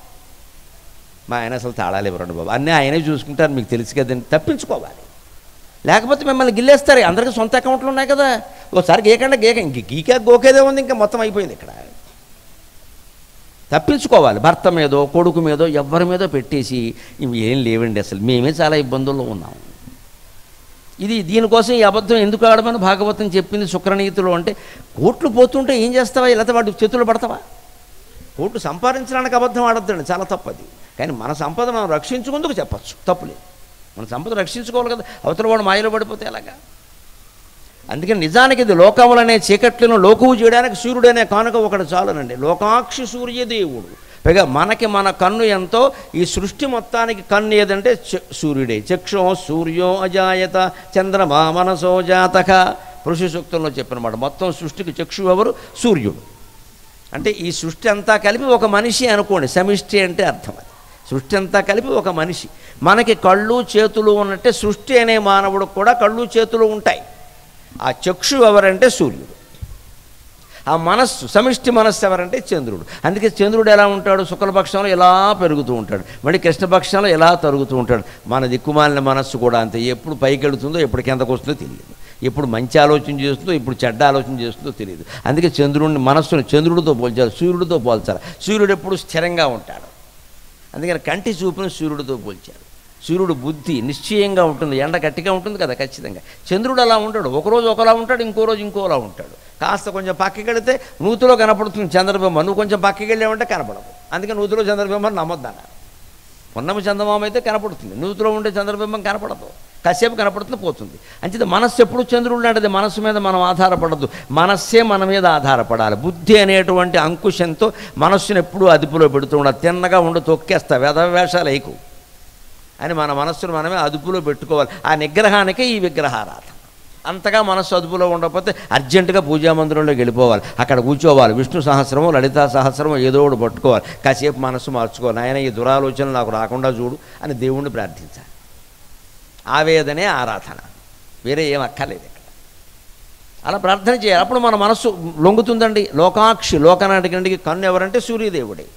మా ఆయన అసలు తాళాలు ఇవ్వరండి బాబు అన్నీ ఆయనే చూసుకుంటారు మీకు తెలుసు కదండి తప్పించుకోవాలి లేకపోతే మిమ్మల్ని గిల్లేస్తారు అందరికీ సొంత అకౌంట్లు ఉన్నాయి కదా ఒకసారి గీకండి గీక ఇంక గీకే గోకేదే ఉంది ఇంకా మొత్తం అయిపోయింది ఇక్కడ తప్పించుకోవాలి భర్త మీదో కొడుకు మీదో ఎవరి మీదో పెట్టేసి ఇవి ఏం లేవండి అసలు మేమే చాలా ఇబ్బందుల్లో ఉన్నాం ఇది దీనికోసం ఈ అబద్ధం ఎందుకు ఆడమని భాగవతం చెప్పింది శుక్రనీతిలో అంటే కోట్లు పోతుంటే ఏం చేస్తావా ఇలా వాటి చేతులు పడతావా కోట్లు సంపాదించడానికి అబద్ధం ఆడద్దండి చాలా తప్పది కానీ మన సంపద మనం రక్షించుకుందుకు చెప్పచ్చు తప్పులేదు మన సంపద రక్షించుకోవాలి కదా అవతల వాడు మాయలో పడిపోతే ఎలాగా అందుకని నిజానికి ఇది లోకములనే చీకట్లను లోకువు చేయడానికి సూర్యుడనే కానుక ఒకటి చాలునండి లోకాక్షి సూర్యదేవుడు పైగా మనకి మన కన్ను ఎంతో ఈ సృష్టి మొత్తానికి కన్ను ఏదంటే చ- సూర్యుడే చక్షో సూర్యో అజాయత చంద్రమా మనసో జాతక పురుష సూక్తంలో చెప్పినమాట మొత్తం సృష్టికి చక్షు ఎవరు సూర్యుడు అంటే ఈ సృష్టి అంతా కలిపి ఒక మనిషి అనుకోండి సమిష్టి అంటే అర్థం అది సృష్టి అంతా కలిపి ఒక మనిషి మనకి కళ్ళు చేతులు ఉన్నట్టే సృష్టి అనే మానవుడికి కూడా కళ్ళు చేతులు ఉంటాయి ఆ చక్షు ఎవరంటే సూర్యుడు ఆ మనస్సు సమిష్టి మనస్సు ఎవరంటే చంద్రుడు అందుకే చంద్రుడు ఎలా ఉంటాడు శుక్లపక్షంలో ఎలా పెరుగుతూ ఉంటాడు మళ్ళీ కృష్ణపక్షంలో ఎలా తరుగుతూ ఉంటాడు మన దిక్కుమాలిన మనస్సు కూడా అంతే ఎప్పుడు పైకి వెళుతుందో ఎప్పుడు కిందకు వస్తుందో తెలియదు ఎప్పుడు మంచి ఆలోచన చేస్తుందో ఎప్పుడు చెడ్డ ఆలోచన చేస్తుందో తెలియదు అందుకే చంద్రుడిని మనస్సును చంద్రుడితో పోల్చాలి సూర్యుడితో పోల్చాలి సూర్యుడు ఎప్పుడు స్థిరంగా ఉంటాడు అందుకని కంటి చూపును సూర్యుడితో పోల్చారు సూర్యుడు బుద్ధి నిశ్చయంగా ఉంటుంది ఎండ గట్టిగా ఉంటుంది కదా ఖచ్చితంగా చంద్రుడు అలా ఉంటాడు ఒకరోజు ఒకలా ఉంటాడు ఇంకో రోజు ఇంకోలా ఉంటాడు కాస్త కొంచెం పక్కకి వెళితే నూతిలో కనపడుతుంది చంద్రబింబం నువ్వు కొంచెం పక్కకి వెళ్ళావంటే కనపడదు అందుకే నూతిలో చంద్రబింబం నమ్మొద్దన్నారు పున్నమి చందమామ అయితే కనపడుతుంది నూతిలో ఉండే చంద్రబింబం కనపడదు కాసేపు కనపడుతుంది పోతుంది అంచేత మనస్సు ఎప్పుడు చంద్రుడు లాంటిది మనస్సు మీద మనం ఆధారపడద్దు మనస్సే మన మీద ఆధారపడాలి బుద్ధి అనేటువంటి అంకుశంతో మనస్సును ఎప్పుడూ అదుపులో పెడుతూ ఉండాలి తిన్నగా ఉండి తొక్కేస్తా వేషాలు అయికు అని మన మనస్సును మనమే అదుపులో పెట్టుకోవాలి ఆ నిగ్రహానికే ఈ విగ్రహారాధన అంతగా మనస్సు అదుపులో ఉండకపోతే అర్జెంటుగా పూజా మందిరంలోకి వెళ్ళిపోవాలి అక్కడ కూర్చోవాలి విష్ణు సహస్రమో లలితా సహస్రమో ఏదో ఒకటి పట్టుకోవాలి కాసేపు మనస్సు మార్చుకోవాలి ఆయన ఈ దురాలోచనలు నాకు రాకుండా చూడు అని దేవుణ్ణి ప్రార్థించాలి ఆవేదనే ఆరాధన వేరే ఏం అక్కర్లేదు ఇక్కడ అలా ప్రార్థన చేయాలి అప్పుడు మన మనస్సు లొంగుతుందండి లోకాక్షి లోకనాటికంటికి కన్ను ఎవరంటే సూర్యదేవుడే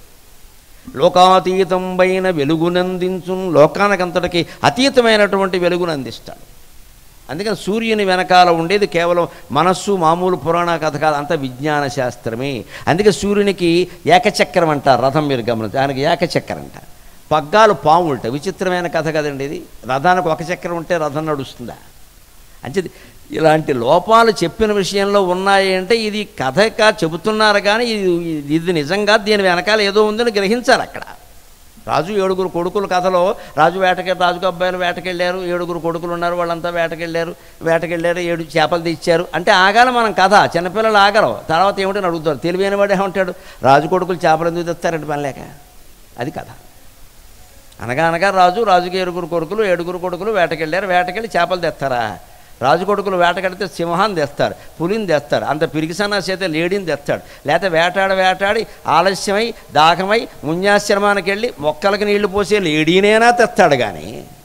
లోకాతీతంపైన వెలుగునందించు లోకానికంతటికి అతీతమైనటువంటి వెలుగును అందిస్తాడు అందుకని సూర్యుని వెనకాల ఉండేది కేవలం మనస్సు మామూలు పురాణ కథ కాదు అంత విజ్ఞాన శాస్త్రమే అందుకే సూర్యునికి ఏకచక్రం అంటారు రథం మీరు గమనించి ఆయనకి ఏకచక్రం అంట పగ్గాలు పాము ఉంటాయి విచిత్రమైన కథ కదండి ఇది రథానికి ఒక చక్రం ఉంటే రథం నడుస్తుందా అంటే ఇలాంటి లోపాలు చెప్పిన విషయంలో ఉన్నాయి అంటే ఇది కథగా చెబుతున్నారు కానీ ఇది ఇది నిజంగా దీని వెనకాల ఏదో ఉందని గ్రహించాలి అక్కడ రాజు ఏడుగురు కొడుకుల కథలో రాజు వేటకి రాజుకు అబ్బాయిలు వేటకెళ్ళారు ఏడుగురు కొడుకులు ఉన్నారు వాళ్ళంతా వేటకెళ్ళారు వేటకెళ్ళారు ఏడు చేపలు తెచ్చారు అంటే ఆగాలి మనం కథ చిన్నపిల్లలు ఆగలవు తర్వాత ఏమిటని అడుగుతారు తెలివైన వాడు ఏమంటాడు రాజు కొడుకులు చేపలు ఎందుకు తెస్తారంటే పని లేక అది కథ అనగా అనగా రాజు రాజుకి ఏడుగురు కొడుకులు ఏడుగురు కొడుకులు వేటకెళ్ళారు వేటకెళ్ళి చేపలు తెస్తారా రాజు కొడుకులు వేటకెడితే సింహాన్ని తెస్తారు పులిని తెస్తారు అంత పిరికి సన్నాసి అయితే లేడీని తెస్తాడు లేకపోతే వేటాడ వేటాడి ఆలస్యమై దాహమై మున్యాశ్రమానికి వెళ్ళి మొక్కలకి నీళ్లు పోసే లేడీనేనా తెస్తాడు కానీ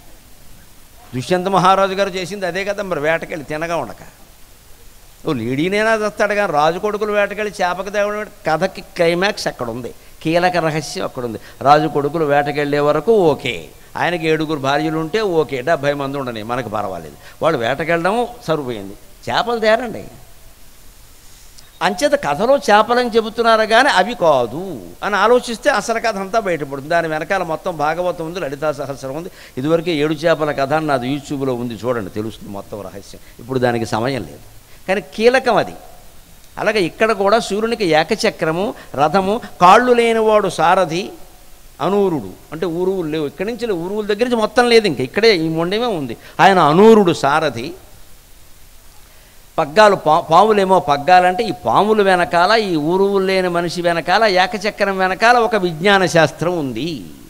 దుష్యంత మహారాజు గారు చేసింది అదే కదా మరి వేటకెళ్ళి తినగా ఉండక ఓ లేడీనేనా తెస్తాడు కానీ రాజు కొడుకులు వేటకెళ్ళి చేపక దేవుడు కథకి క్లైమాక్స్ అక్కడ ఉంది కీలక రహస్యం అక్కడ ఉంది రాజు కొడుకులు వేటకెళ్ళే వరకు ఓకే ఆయనకి ఏడుగురు భార్యలు ఉంటే ఓకే డెబ్భై మంది ఉండని మనకు పర్వాలేదు వాడు వేటకెళ్ళడం సరిపోయింది చేపలు తేరండి అంచేత కథలో చేపలని చెబుతున్నారు కానీ అవి కాదు అని ఆలోచిస్తే అసలు కథ అంతా బయటపడుతుంది దాని వెనకాల మొత్తం భాగవతం ఉంది లలితా సహస్రం ఉంది ఇదివరకే ఏడు చేపల కథ అని నాది యూట్యూబ్లో ఉంది చూడండి తెలుస్తుంది మొత్తం రహస్యం ఇప్పుడు దానికి సమయం లేదు కానీ కీలకం అది అలాగే ఇక్కడ కూడా సూర్యునికి ఏకచక్రము రథము కాళ్ళు లేనివాడు సారథి అనూరుడు అంటే ఊరువులు లేవు ఇక్కడి నుంచి లేవు. ఊరువుల దగ్గర నుంచి మొత్తం లేదు ఇంక ఇక్కడే ఈ మొండమే ఉంది ఆయన అనూరుడు సారథి పగ్గాలు పా పాములేమో పగ్గాలంటే ఈ పాముల వెనకాల ఈ ఊరువులు లేని మనిషి వెనకాల ఏకచక్రం వెనకాల ఒక విజ్ఞాన శాస్త్రం ఉంది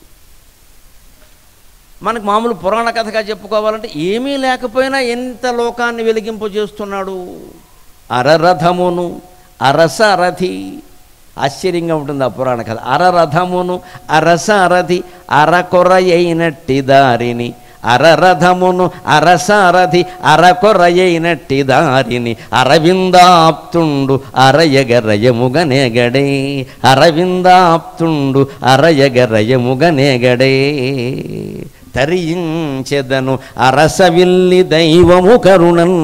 మనకు మామూలు పురాణ కథగా చెప్పుకోవాలంటే ఏమీ లేకపోయినా ఎంత లోకాన్ని వెలిగింపజేస్తున్నాడు అరరథమును అరసరథి ఆశ్చర్యంగా ఉంటుంది ఆ పురాణ కథ అరరథమును అరసరథి అరకొరయైనట్టి దారిని అరరథమును అరసారథి అరకొరయైనట్టి దారిని అరవిందాప్తుండు అరయగరయముగనేగడే అరవిందాప్తుండు అరయగరయముగనేగడే తరించెదను అరసవిల్లి దైవము కరుణన్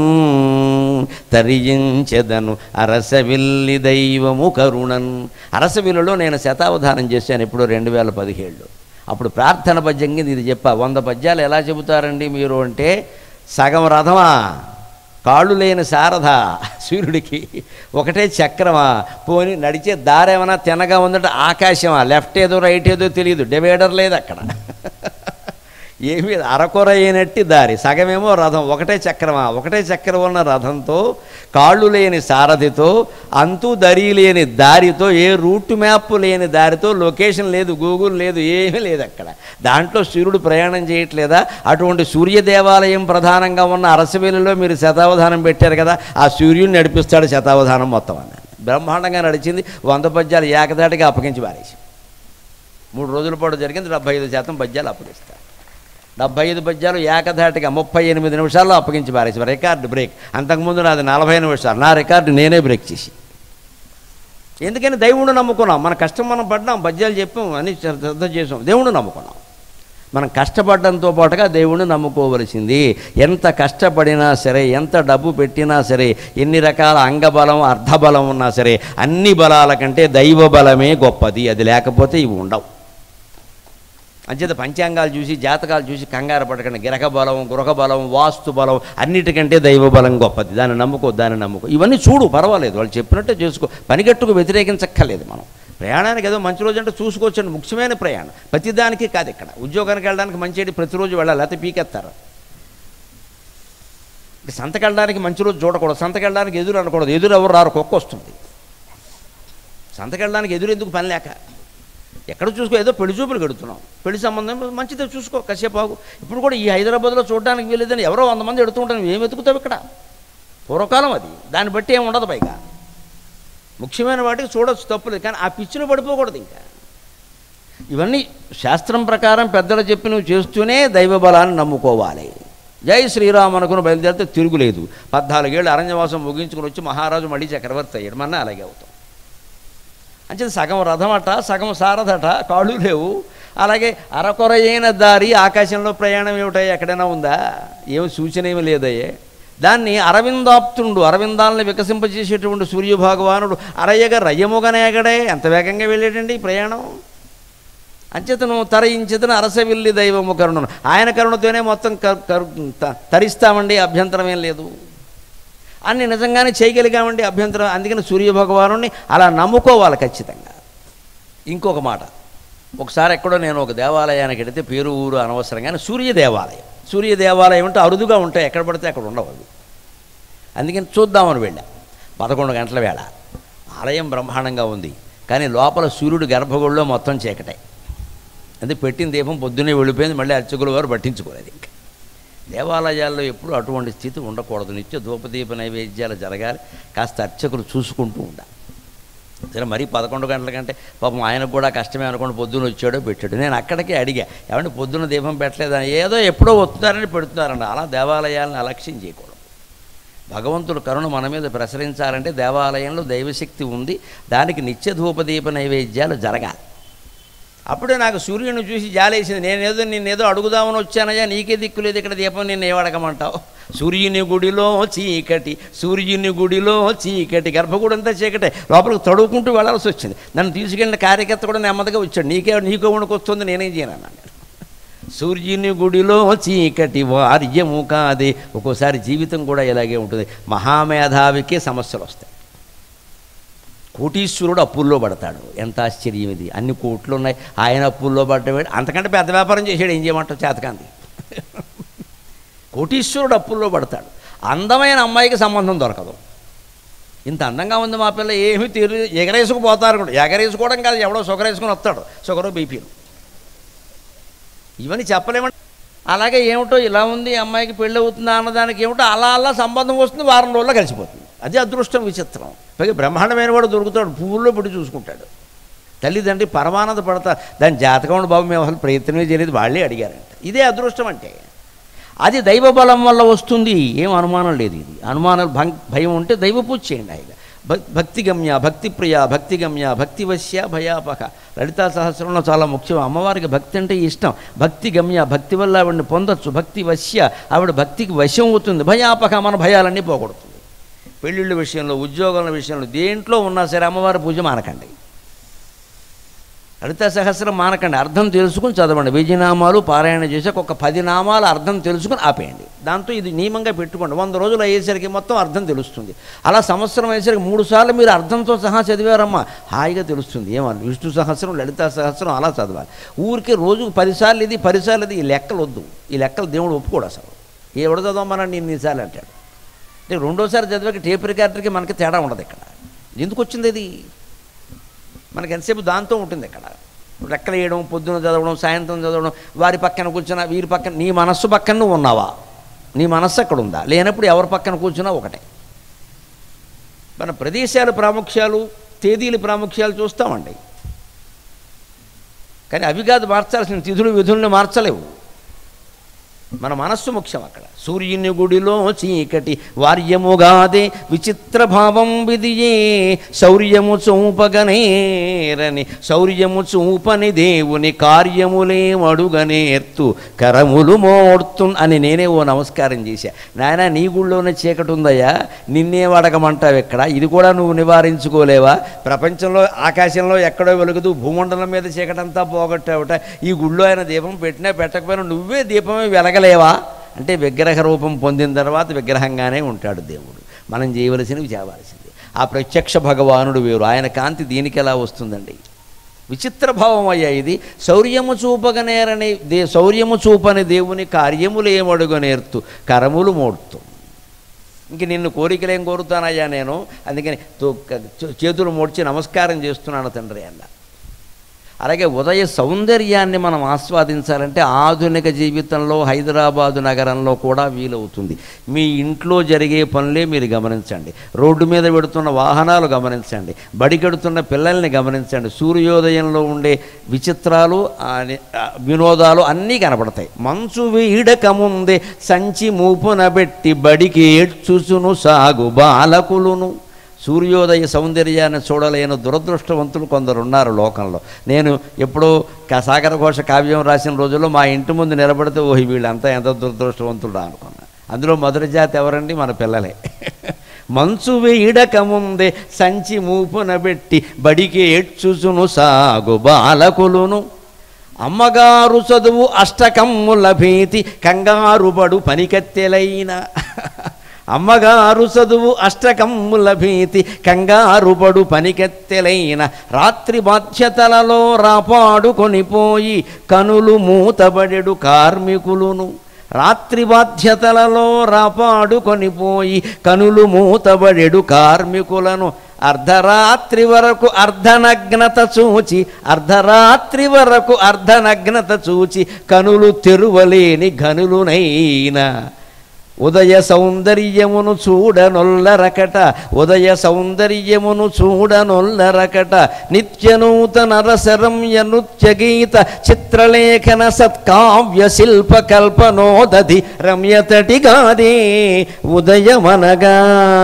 తరించెదను అరసవిల్లి దైవము కరుణన్ అరసవిల్లులో నేను శతావధానం చేశాను ఇప్పుడు రెండు వేల పదిహేడులో అప్పుడు ప్రార్థన పద్యం కింద ఇది చెప్పా వంద పద్యాలు ఎలా చెబుతారండి మీరు అంటే సగం రథమా కాళ్ళు లేని శారద సూర్యుడికి ఒకటే చక్రమా పోని నడిచే దారేమన్నా తినగా ఉందంటే ఆకాశమా లెఫ్ట్ ఏదో రైట్ ఏదో తెలియదు డివైడర్ లేదు అక్కడ ఏమీ అరకొర అయినట్టి దారి సగమేమో రథం ఒకటే చక్రమా ఒకటే చక్రం ఉన్న రథంతో కాళ్ళు లేని సారథితో అంతు దరి లేని దారితో ఏ రూట్ మ్యాప్ లేని దారితో లొకేషన్ లేదు గూగుల్ లేదు ఏమీ లేదు అక్కడ దాంట్లో సూర్యుడు ప్రయాణం చేయట్లేదా అటువంటి సూర్య దేవాలయం ప్రధానంగా ఉన్న అరసవేలులో మీరు శతావధానం పెట్టారు కదా ఆ సూర్యుడిని నడిపిస్తాడు శతావధానం మొత్తం అని బ్రహ్మాండంగా నడిచింది వంద పద్యాలు ఏకదాటిగా అప్పగించి పారేసి మూడు రోజుల పాటు జరిగింది డెబ్బై ఐదు శాతం పద్యాలు అప్పగిస్తారు డెబ్బై ఐదు పద్యాలు ఏకధాటిగా ముప్పై ఎనిమిది నిమిషాల్లో అప్పగించి పారేసి రికార్డు బ్రేక్ అంతకుముందు నాది నలభై నిమిషాలు నా రికార్డు నేనే బ్రేక్ చేసి ఎందుకని దేవుడు నమ్ముకున్నాం మన కష్టం మనం పడ్డాం పద్యాలు చెప్పాం అని శ్రద్ధ చేసాం దేవుడు నమ్ముకున్నాం మనం కష్టపడడంతో పాటుగా దేవుణ్ణి నమ్ముకోవలసింది ఎంత కష్టపడినా సరే ఎంత డబ్బు పెట్టినా సరే ఎన్ని రకాల అంగబలం అర్ధబలం ఉన్నా సరే అన్ని బలాల కంటే దైవ బలమే గొప్పది అది లేకపోతే ఇవి ఉండవు అంచేత పంచాంగాలు చూసి జాతకాలు చూసి కంగారు పడకండి గిరక బలం గృహ బలం వాస్తు బలం అన్నిటికంటే దైవ బలం గొప్పది దాన్ని నమ్ముకో దాన్ని నమ్ముకో ఇవన్నీ చూడు పర్వాలేదు వాళ్ళు చెప్పినట్టే చేసుకో పనిగట్టుకు వ్యతిరేకించక్కర్లేదు మనం ప్రయాణానికి ఏదో మంచి రోజు అంటే చూసుకోవచ్చండి ముఖ్యమైన ప్రయాణం ప్రతిదానికి కాదు ఇక్కడ ఉద్యోగానికి వెళ్ళడానికి మంచి ప్రతిరోజు వెళ్ళాలి లేకపోతే పీకెత్తారు ఇక సంతకెళ్ళడానికి మంచి రోజు చూడకూడదు సంతకెళ్ళడానికి ఎదురు అనకూడదు ఎదురు ఎవరు రారు కుక్క వస్తుంది సంతకెళ్ళడానికి ఎదురు ఎందుకు పని లేక ఎక్కడ చూసుకో ఏదో పెళ్లి చూపులు గడుతున్నాం పెళ్లి సంబంధం మంచిదే చూసుకో కాసేపు ఆగు ఇప్పుడు కూడా ఈ హైదరాబాద్లో చూడడానికి వీలేదని ఎవరో వంద మంది ఎడుతుంటాను ఏం వెతుకుతావు ఇక్కడ పూర్వకాలం అది దాన్ని బట్టి ఏం ఉండదు పైగా ముఖ్యమైన వాటికి చూడొచ్చు తప్పులేదు కానీ ఆ పిచ్చిలో పడిపోకూడదు ఇంకా ఇవన్నీ శాస్త్రం ప్రకారం పెద్దలు చెప్పి నువ్వు చేస్తూనే దైవ బలాన్ని నమ్ముకోవాలి జై శ్రీరామ్ అనుకుని బయలుదేరితే తిరుగులేదు పద్నాలుగేళ్ళు అరణ్యవాసం ముగించుకుని వచ్చి మహారాజు మళ్ళీ చక్రవర్తి అయ్యాడు మన అలాగే అవుతాం అంటే సగం రథమట సగం సారథట కాళ్ళు లేవు అలాగే అరకొరయైన దారి ఆకాశంలో ప్రయాణం ఏమిటయ్యా ఎక్కడైనా ఉందా ఏమి సూచన ఏమి లేదయ్యే దాన్ని అరవిందాప్తుండు అరవిందాలను వికసింపజేసేటువంటి సూర్యభగవానుడు అరయగ రయ్యముగనేగడే ఎంత వేగంగా వెళ్ళాడండి ఈ ప్రయాణం అంచేతను తరయించేతను అరసవిల్లి దైవము కరుణను ఆయన కరుణతోనే మొత్తం కరు- కరు- త- తరిస్తామండి అభ్యంతరం ఏం లేదు అన్ని నిజంగానే చేయగలిగామండి అభ్యంతరం అందుకని సూర్యభగవాను అలా నమ్ముకోవాలి ఖచ్చితంగా ఇంకొక మాట ఒకసారి ఎక్కడో నేను ఒక దేవాలయానికి వెళితే పేరు ఊరు అనవసరం కానీ సూర్య దేవాలయం సూర్య దేవాలయం అంటే అరుదుగా ఉంటాయి ఎక్కడ పడితే అక్కడ ఉండవు అవి అందుకని చూద్దామని వెళ్ళా పదకొండు గంటల వేళ ఆలయం బ్రహ్మాండంగా ఉంది కానీ లోపల సూర్యుడు గర్భగుడిలో మొత్తం చీకటే అంటే పెట్టిన దీపం పొద్దున్నే వెళ్ళిపోయింది మళ్ళీ అర్చకుల వారు పట్టించుకోలేదు ఇంకా దేవాలయాల్లో ఎప్పుడు అటువంటి స్థితి ఉండకూడదు నిత్య ధూపదీప నైవేద్యాలు జరగాలి కాస్త అర్చకులు చూసుకుంటూ ఉండాలి సరే మరీ పదకొండు గంటల కంటే పాపం ఆయనకు కూడా కష్టమే అనుకోండి పొద్దున్న వచ్చాడో పెట్టాడు నేను అక్కడికే అడిగా ఏమంటే పొద్దున్న దీపం పెట్టలేదని ఏదో ఎప్పుడో వస్తున్నారని పెడుతున్నారండి అలా దేవాలయాలను అలక్ష్యం చేయకూడదు భగవంతుడు కరుణ మన మీద ప్రసరించాలంటే దేవాలయంలో దైవశక్తి ఉంది దానికి నిత్య ధూపదీప నైవేద్యాలు జరగాలి అప్పుడే నాకు సూర్యుని చూసి జాలేసింది నేనేదో నిన్నేదో అడుగుదామని వచ్చానయ్యా నీకే దిక్కులేదు ఇక్కడ దీపం నిన్ను ఏమడగమంటావు సూర్యుని గుడిలో చీకటి సూర్యుని గుడిలో చీకటి గర్భగుడి అంతా చీకటే లోపలికి తడువుకుంటూ వెళ్ళాల్సి వచ్చింది నన్ను తీసుకెళ్ళిన కార్యకర్త కూడా నెమ్మదిగా వచ్చాడు నీకే నీకో వణుకొస్తుంది నేనేం చేయను అన్నాను నేను. సూర్యుని గుడిలో చీకటి వార్యము కాదే ఒక్కోసారి జీవితం కూడా ఇలాగే ఉంటుంది మహామేధావికే సమస్యలు వస్తాయి కోటీశ్వరుడు అప్పుల్లో పడతాడు ఎంత ఆశ్చర్యం ఇది అన్ని కోట్లు ఉన్నాయి ఆయన అప్పుల్లో పడ్డవాడు అంతకంటే పెద్ద వ్యాపారం చేసాడు ఏం చేయమంటావు చేతకాంతి కోటీశ్వరుడు అప్పుల్లో పడతాడు అందమైన అమ్మాయికి సంబంధం దొరకదు ఇంత అందంగా ఉంది మా పిల్ల ఏమీ తీరు ఎగరేసుకుపోతారు కూడా ఎగరేసుకోవడం కాదు ఎవడో సుగరేసుకుని వస్తాడు షుగరు బీపీలు ఇవన్నీ చెప్పలేమండి అలాగే ఏమిటో ఇలా ఉంది ఈ అమ్మాయికి పెళ్ళి అవుతుందా అన్నదానికి ఏమిటో అలా అలా సంబంధం వస్తుంది వారం రోజుల్లో కలిసిపోతుంది అది అదృష్టం విచిత్రం పైగా బ్రహ్మాండమైన వాడు దొరుకుతాడు పువ్వుల్లో పెట్టి చూసుకుంటాడు తల్లిదండ్రి పరమానంద పడతారు దాని జాతకం ఉండి బాబు మేము అసలు ప్రయత్నమే చేయలేదు వాళ్ళే అడిగారంట ఇదే అదృష్టం అంటే అది దైవ బలం వల్ల వస్తుంది ఏం అనుమానం లేదు ఇది అనుమానం భం- భయం ఉంటే దైవ పూజ చేయండి ఆయన భక్- భక్తిగమ్య భక్తిప్రియ భక్తిగమ్య భక్తివశ్య భయాపక లలితా సహస్రంలో చాలా ముఖ్యం అమ్మవారికి భక్తి అంటే ఇష్టం భక్తిగమ్య భక్తి వల్ల ఆవిడని పొందొచ్చు భక్తి వశ్య ఆవిడ భక్తికి వశం అవుతుంది భయాపక మన భయాలన్నీ పోగొడుతుంది పెళ్ళిళ్ళ విషయంలో ఉద్యోగాల విషయంలో దేంట్లో ఉన్నా సరే అమ్మవారి పూజ మానకండి లలిత సహస్రం మానకండి అర్థం తెలుసుకుని చదవండి వెయ్యి నామాలు పారాయణ చేసాక ఒక పది నామాల అర్థం తెలుసుకుని ఆపేయండి దాంతో ఇది నియమంగా పెట్టుకోండి వంద రోజులు అయ్యేసరికి మొత్తం అర్థం తెలుస్తుంది అలా సంవత్సరం అయ్యేసరికి మూడు సార్లు మీరు అర్థంతో సహా చదివారమ్మా హాయిగా తెలుస్తుంది ఏమన్నా విష్ణు సహస్రం లలిత సహస్రం అలా చదవాలి ఊరికి రోజుకు పదిసార్లు ఇది పదిసార్లు ఇది ఈ లెక్కలు వద్దు ఈ లెక్కలు దేవుడు ఒప్పుకోడు అసలు ఎవడు చదవమని నేను ఇన్నిసార్లు అంటాడు అంటే రెండోసారి చదివాక టేప్ రికార్డర్కి మనకి తేడా ఉండదు ఇక్కడ ఎందుకు వచ్చింది ఇది మనకి ఎంతసేపు దాంతో ఉంటుంది ఇక్కడ లెక్కలు వేయడం పొద్దున చదవడం సాయంత్రం చదవడం వారి పక్కన కూర్చున్నా వీరి పక్కన నీ మనస్సు పక్కన నువ్వు ఉన్నావా నీ మనస్సు అక్కడ ఉందా లేనప్పుడు ఎవరి పక్కన కూర్చున్నా ఒకటే మన ప్రదేశాల ప్రాముఖ్యాలు తేదీల ప్రాముఖ్యాలు చూస్తామండి కానీ అవి కాదు మార్చాల్సిన తిథులు విధుల్ని మార్చలేవు మన మనస్సు ముఖ్యం అక్కడ సూర్యుని గుడిలో చీకటి వార్యముగాదే విచిత్ర భావం విదియే శౌర్యము చూపగనేరని శౌర్యము చూపని దేవుని కార్యములే అడుగనేర్తు కరములు మోడ్తు అని నేనే ఓ నమస్కారం చేశా నాయన నీ గుళ్ళోనే చీకటి ఉందయ్యా నిన్నే అడగమంటావు ఎక్కడ ఇది కూడా నువ్వు నివారించుకోలేవా ప్రపంచంలో ఆకాశంలో ఎక్కడో వెలుగుతూ భూమండలం మీద చీకటంతా పోగొట్టావుట ఈ గుళ్ళో ఆయన దీపం పెట్టినా పెట్టకపోయినా నువ్వే దీపమే వెలగలేవా అంటే విగ్రహ రూపం పొందిన తర్వాత విగ్రహంగానే ఉంటాడు దేవుడు మనం చేయవలసినవి చేయవలసింది ఆ ప్రత్యక్ష భగవానుడు వేరు ఆయన కాంతి దీనికి ఎలా వస్తుందండి విచిత్ర భావం అయ్యా ఇది శౌర్యము చూపగనేరని దే శౌర్యము చూపని దేవుని కార్యములేమడుగు నేర్తు కరములు మోడుతూ ఇంక నిన్ను కోరికలేం కోరుతానయ్యా నేను అందుకని తో- క- చే- చేతులు మోడ్చి నమస్కారం చేస్తున్నాను తండ్రి అన్న అలాగే ఉదయ సౌందర్యాన్ని మనం ఆస్వాదించాలంటే ఆధునిక జీవితంలో హైదరాబాదు నగరంలో కూడా వీలవుతుంది మీ ఇంట్లో జరిగే పనులే మీరు గమనించండి రోడ్డు మీద పెడుతున్న వాహనాలు గమనించండి బడికెడుతున్న పిల్లల్ని గమనించండి సూర్యోదయంలో ఉండే విచిత్రాలు ఆ ని- ఆ వినోదాలు అన్నీ కనపడతాయి మంచు వీడక ముందే సంచి మూపున పెట్టి బడికి ఏడ్చుసును సాగు బాలకులును సూర్యోదయ సౌందర్యాన్ని చూడలేని దురదృష్టవంతులు కొందరు ఉన్నారు లోకంలో నేను ఎప్పుడో క- సాగర ఘోష కావ్యం రాసిన రోజుల్లో మా ఇంటి ముందు నిలబడితే ఓహి వీళ్ళంతా ఎంత దురదృష్టవంతులు అనుకున్నా అందులో మొదటి జాతి ఎవరండి మన పిల్లలే మంచు వేయడక ముందే సంచి మూపున పెట్టి బడికి ఏడ్చుసును సాగు బాలకులును అమ్మగారు చదువు అష్టకమ్ముల భీతి కంగారుబడు పనికత్తెలైన అమ్మగారు చదువు అష్టకమ్ముల భీతి కంగారుబడు పనికెత్తెలైన రాత్రి బాధ్యతలలో రాపాడుకొనిపోయి కనులు మూతబడెడు కార్మికులును రాత్రి బాధ్యతలలో రాపాడుకొనిపోయి కనులు మూతబడెడు కార్మికులను అర్ధరాత్రి వరకు అర్ధనగ్నత చూచి అర్ధరాత్రి వరకు అర్ధనగ్నత చూచి కనులు తెరువలేని గనులునైనా ఉదయ సౌందర్యమును చూడనొల్లరకట ఉదయ సౌందర్యమును చూడనొల్లరకట నిత్యనూతన రసరమ్య నృత్య గీత చిత్రలేఖన సత్కావ్య శిల్ప కల్పనోదధి రమ్యతటి గాదే ఉదయమనగా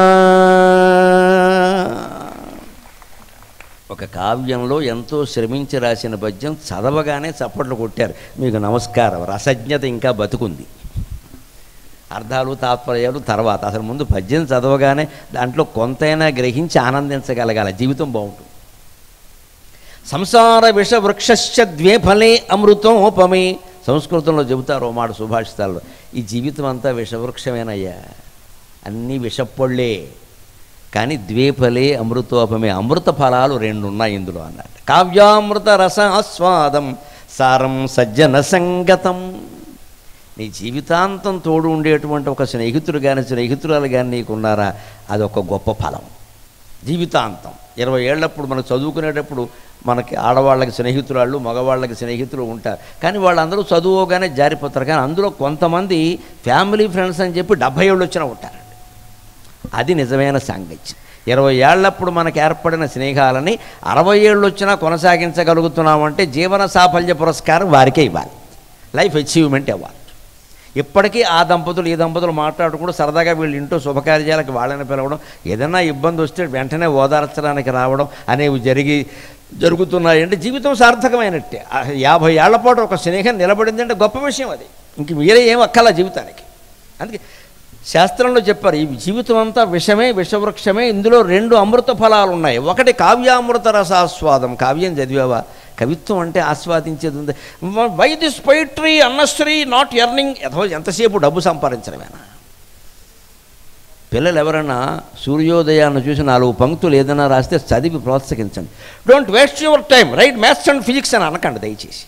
ఒక కావ్యంలో ఎంతో శ్రమించి రాసిన పద్యం చదవగానే చప్పట్లు కొట్టారు మీకు నమస్కారం రసజ్ఞత ఇంకా బతుకుంది అర్థాలు తాత్పర్యాలు తర్వాత అసలు ముందు పద్యం చదవగానే దాంట్లో కొంతైనా గ్రహించి ఆనందించగలగాలి జీవితం బాగుంటుంది సంసార విష వృక్షశ్చ ద్వే ఫలే అమృతోపమే సంస్కృతంలో చెబుతారు ఓ మాట సుభాషితాల్లో ఈ జీవితం అంతా విషవృక్షమేనయ్యా అన్నీ విషపొళ్ళే కానీ ద్వేఫలే అమృతోపమే అమృత ఫలాలు రెండు ఉన్నాయి ఇందులో అన్నాడు కావ్యామృత రస ఆస్వాదం సారం సజ్జన సంగతం నీ జీవితాంతం తోడు ఉండేటువంటి ఒక స్నేహితుడు కానీ స్నేహితురాలు కానీ నీకున్నారా అదొక గొప్ప ఫలం జీవితాంతం ఇరవై ఏళ్ళప్పుడు మనం చదువుకునేటప్పుడు మనకి ఆడవాళ్ళకి స్నేహితురాళ్ళు మగవాళ్ళకి స్నేహితులు ఉంటారు కానీ వాళ్ళందరూ చదువుగానే జారిపోతారు కానీ అందులో కొంతమంది ఫ్యామిలీ ఫ్రెండ్స్ అని చెప్పి డెబ్భై ఏళ్ళు వచ్చినా ఉంటారండి అది నిజమైన సాంగత్యం ఇరవై ఏళ్ళప్పుడు మనకు ఏర్పడిన స్నేహాలని అరవై ఏళ్ళు వచ్చినా కొనసాగించగలుగుతున్నామంటే జీవన సాఫల్య పురస్కారం వారికే ఇవ్వాలి లైఫ్ అచీవ్మెంట్ ఇవ్వాలి ఇప్పటికీ ఆ దంపతులు ఈ దంపతులు మాట్లాడుకుంటూ సరదాగా వీళ్ళు ఇంటూ శుభకార్యాలకు వాళ్ళని పిలవడం ఏదైనా ఇబ్బంది వస్తే వెంటనే ఓదార్చడానికి రావడం అనేవి జరిగి జరుగుతున్నాయంటే జీవితం సార్థకమైనట్టే ఆ యాభై ఏళ్ల పాటు ఒక స్నేహం నిలబడిందంటే గొప్ప విషయం అది ఇంక వేరే ఏం అక్కల జీవితానికి అందుకే శాస్త్రంలో చెప్పారు ఈ జీవితం అంతా విషమే విషవృక్షమే ఇందులో రెండు అమృత ఫలాలు ఉన్నాయి ఒకటి కావ్యామృత రసాస్వాదం కావ్యం చదివావా కవిత్వం అంటే ఆస్వాదించేది ఉంది వై దిస్ పొయిట్రీ అన్నశ్రీ నాట్ ఎర్నింగ్ ఎదో ఎంతసేపు డబ్బు సంపాదించడమేనా పిల్లలు ఎవరైనా సూర్యోదయాన్ని చూసి నాలుగు పంక్తులు ఏదైనా రాస్తే చదివి ప్రోత్సహించండి don't waste your time write maths and physics అని అనకండి దయచేసి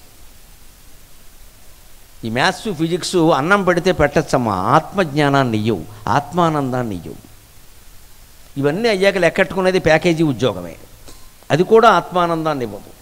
ఈ మ్యాథ్స్ ఫిజిక్స్ అన్నం పెడితే పెట్టచ్చమ్మా ఆత్మజ్ఞానాన్ని ఇయ్యవు ఆత్మానందాన్ని ఇయ్యవు ఇవన్నీ అయ్యాక లెక్కట్టుకునేది ప్యాకేజీ ఉద్యోగమే అది కూడా ఆత్మానందాన్ని ఇవ్వదు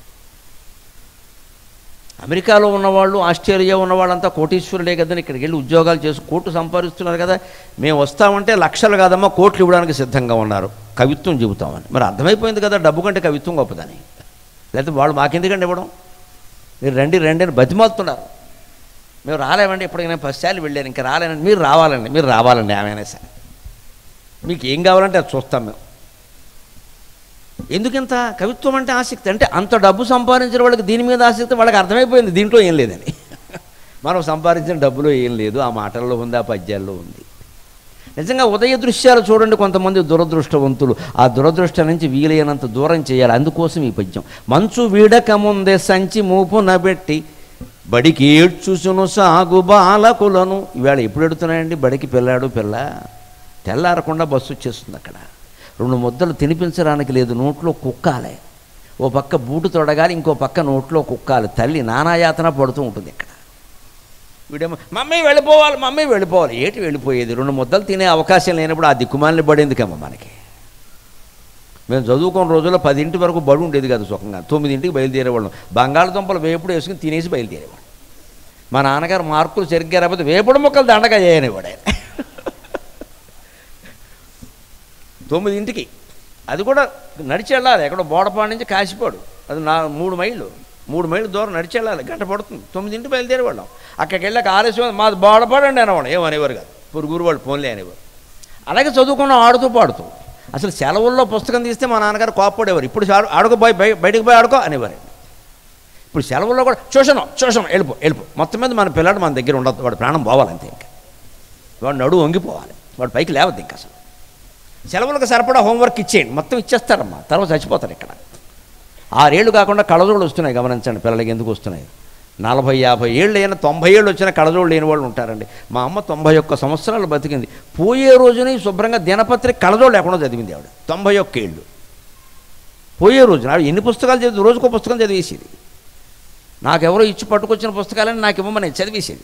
అమెరికాలో ఉన్నవాళ్ళు ఆస్ట్రేలియా ఉన్నవాళ్ళంతా కోటీశ్వరులే కదని ఇక్కడికి వెళ్ళి ఉద్యోగాలు చేసి కోట్లు సంపాదిస్తున్నారు కదా మేము వస్తామంటే లక్షలు కాదమ్మా కోట్లు ఇవ్వడానికి సిద్ధంగా ఉన్నారు కవిత్వం చెబుతామని మరి అర్థమైపోయింది కదా డబ్బు కంటే కవిత్వం గొప్పదని లేకపోతే వాళ్ళు మాకెందుకండి ఇవ్వడం మీరు రండి రండి అని బతిమాలుతున్నారు మేము రాలేమండి ఇప్పటికైనా ఫస్ట్ సార్లు వెళ్ళాను ఇంకా రాలేనండి మీరు రావాలండి మీరు రావాలండి ఏమైనా సరే మీకు ఏం కావాలంటే అది చూస్తాం మేము ఎందుకింత కవిత్వం అంటే ఆసక్తి అంటే అంత డబ్బు సంపాదించిన వాళ్ళకి దీని మీద ఆసక్తి వాళ్ళకి అర్థమైపోయింది దీంట్లో ఏం లేదని మనం సంపాదించిన డబ్బులో ఏం లేదు ఆ మాటల్లో ఉంది ఆ పద్యాల్లో ఉంది నిజంగా ఉదయ దృశ్యాలు చూడండి కొంతమంది దురదృష్టవంతులు ఆ దురదృష్టం నుంచి వీలైనంత దూరం చేయాలి అందుకోసం ఈ పద్యం మంచు వీడక ముందే సంచి మూపు నబెట్టి బడికి ఏడ్చుసును సాగు బాలకులను ఇవాళ ఎప్పుడు ఎడుతున్నాయండి బడికి పిల్లాడు పిల్ల తెల్లారకుండా బస్సు వచ్చేస్తుంది అక్కడ రెండు ముద్దలు తినిపించడానికి లేదు నోట్లో కుక్కాలే ఓ పక్క బూటు తొడగాలి ఇంకో పక్క నోట్లో కుక్కాలి తల్లి నానాయాతన పడుతూ ఉంటుంది ఇక్కడ వీడేమో మమ్మీ వెళ్ళిపోవాలి మమ్మీ వెళ్ళిపోవాలి ఏటి వెళ్ళిపోయేది రెండు ముద్దలు తినే అవకాశం లేనప్పుడు ఆ దిక్కుమాలిని పడేందుకేమో మనకి మేము చదువుకున్న రోజుల్లో పదింటి వరకు బడి ఉండేది కాదు సుఖంగా తొమ్మిదింటికి బయలుదేరేవాళ్ళం బంగాళదుంపలు వేపుడు వేసుకుని తినేసి బయలుదేరేవాడు మా నాన్నగారు మార్కులు సరిగ్గా రాకపోతే వేపుడు మొక్కలు దండగా చేయనివాడు ఆయన తొమ్మిదింటికి అది కూడా నడిచి వెళ్ళాలి ఎక్కడో బోడపాడు నుంచి కాసిపోడు అది నా మూడు మైళ్ళు మూడు మైళ్ళు దూరం నడిచి వెళ్ళాలి గంట పడుతుంది తొమ్మిదింటి బయలుదేరేవాళ్ళం అక్కడికి వెళ్ళాక ఆలస్యం మాది బోడపాడండి అనేవాడు ఏమనేవారు కాదు పొరుగురు వాళ్ళు ఫోన్లే అనేవారు అలాగే చదువుకున్నాం ఆడుతూ పాడుతూ అసలు సెలవుల్లో పుస్తకం తీస్తే మా నాన్నగారు కోప్పడేవారు ఇప్పుడు ఆడు- ఆడుకో పోయి బయ- బయటికి పోయి ఆడుకో అనేవారు ఇప్పుడు సెలవుల్లో కూడా చూసను చూసను వెళ్ళిపో వెళ్ళిపో మొత్తం మీద మన పిల్లాడు మన దగ్గర ఉండదు వాడు ప్రాణం పోవాలి అంతే ఇంకా వాడు నడువు వంగిపోవాలి వాడు పైకి లేవద్దు ఇంకా అసలు సెలవులకు సరిపడా హోంవర్క్ ఇచ్చేయండి మొత్తం ఇచ్చేస్తారమ్మా తర్వాత చచ్చిపోతారు ఇక్కడ ఆరేళ్ళు కాకుండా కళజోళ్ళు వస్తున్నాయి గమనించండి పిల్లలకి ఎందుకు వస్తున్నాయి నలభై యాభై ఏళ్ళు అయినా తొంభై ఏళ్ళు వచ్చిన కళజోళ్ళు లేని వాళ్ళు ఉంటారండి మా అమ్మ తొంభై ఒక్క సంవత్సరాలు బతికింది పోయే రోజుని శుభ్రంగా దినపత్రిక కళజోళ్ళు లేకుండా చదివింది ఆవిడ తొంభై ఒక్క ఏళ్ళు పోయే రోజున ఆవిడ ఎన్ని పుస్తకాలు చదివి రోజుకో పుస్తకం చదివేసేది నాకెవరో ఇచ్చి పట్టుకొచ్చిన పుస్తకాలని నాకు ఇవ్వమని చదివేసేది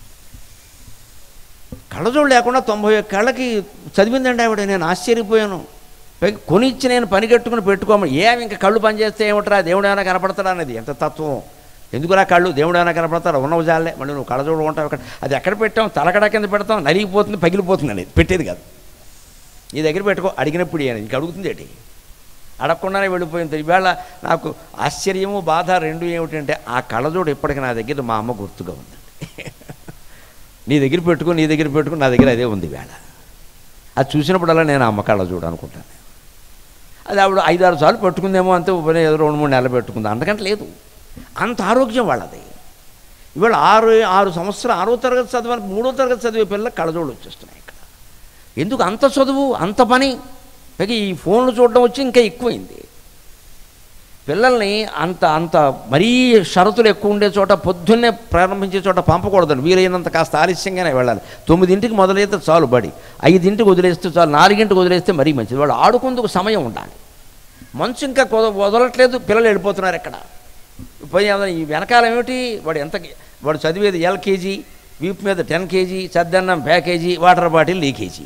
కళ్ళజోడు లేకుండా తొంభై ఒక్క కళ్ళకి చదివిందండి ఆవిడ నేను ఆశ్చర్యపోయాను పైగా కొనిచ్చి నేను పని కట్టుకుని పెట్టుకోమని ఏమి ఇంకా కళ్ళు పనిచేస్తే ఏమిట్రా దేవుడు ఏమైనా కనపడతాడా అనేది ఎంత తత్వం ఎందుకురా కళ్ళు దేవుడు ఏమైనా కనపడతారా ఉన్నవు జాలే మళ్ళీ నువ్వు కళ్ళజోడు ఉంటావు అక్కడ అది ఎక్కడ పెట్టాం తలకడ కింద పెడతాం నలిగిపోతుంది పగిలిపోతుంది అనేది పెట్టేది కాదు నీ దగ్గర పెట్టుకో అడిగినప్పుడు అనేది ఇంక అడుగుతుంది ఏంటి అడగకుండానే వెళ్ళిపోయింది ఈవేళ నాకు ఆశ్చర్యము బాధ రెండు ఏమిటంటే ఆ కళ్ళజోడు ఇప్పటికి నా దగ్గర మా అమ్మ గుర్తుగా ఉందండి నీ దగ్గర పెట్టుకో నీ దగ్గర పెట్టుకో నా దగ్గర అదే ఉంది వేళ అది చూసినప్పుడల్లా నేను అమ్మ కళ్ళ చూడు అనుకుంటాను అది ఆవిడ ఐదారు సార్లు పెట్టుకుందేమో అంతే ఉపనే ఏదో రెండు మూడు నెలలు పెట్టుకుంది అంతకంటే లేదు అంత ఆరోగ్యం వాళ్ళది ఇవాళ ఆరు ఆరు సంవత్సరాలు ఆరో తరగతి చదివే మూడో తరగతి చదివే పిల్లలకు కళ్ళజోడు వచ్చేస్తున్నాయి ఇక్కడ ఎందుకు అంత చదువు అంత పని పైగా ఈ ఫోన్లు చూడడం వచ్చి ఇంకా ఎక్కువైంది పిల్లల్ని అంత అంత మరీ షరతులు ఎక్కువ ఉండే చోట పొద్దున్నే ప్రారంభించే చోట పంపకూడదండి వీలైనంత కాస్త ఆలస్యంగానే వెళ్ళాలి తొమ్మిదింటికి మొదలైతే చాలు బడి ఐదింటికి వదిలేస్తే చాలు నాలుగింటికి వదిలేస్తే మరీ మంచిది వాళ్ళు ఆడుకుందుకు సమయం ఉండాలి మంచు ఇంకా కుద- వదలట్లేదు పిల్లలు వెళ్ళిపోతున్నారు ఎక్కడ పోయి ఏమన్నా ఈ వెనకాల ఏమిటి వాడు ఎంత వాడు చదివేది ఎల్కేజీ వీపు మీద టెన్ కేజీ సద్దన్నం ప్యాకేజీ వాటర్ బాటిల్ లీకేజీ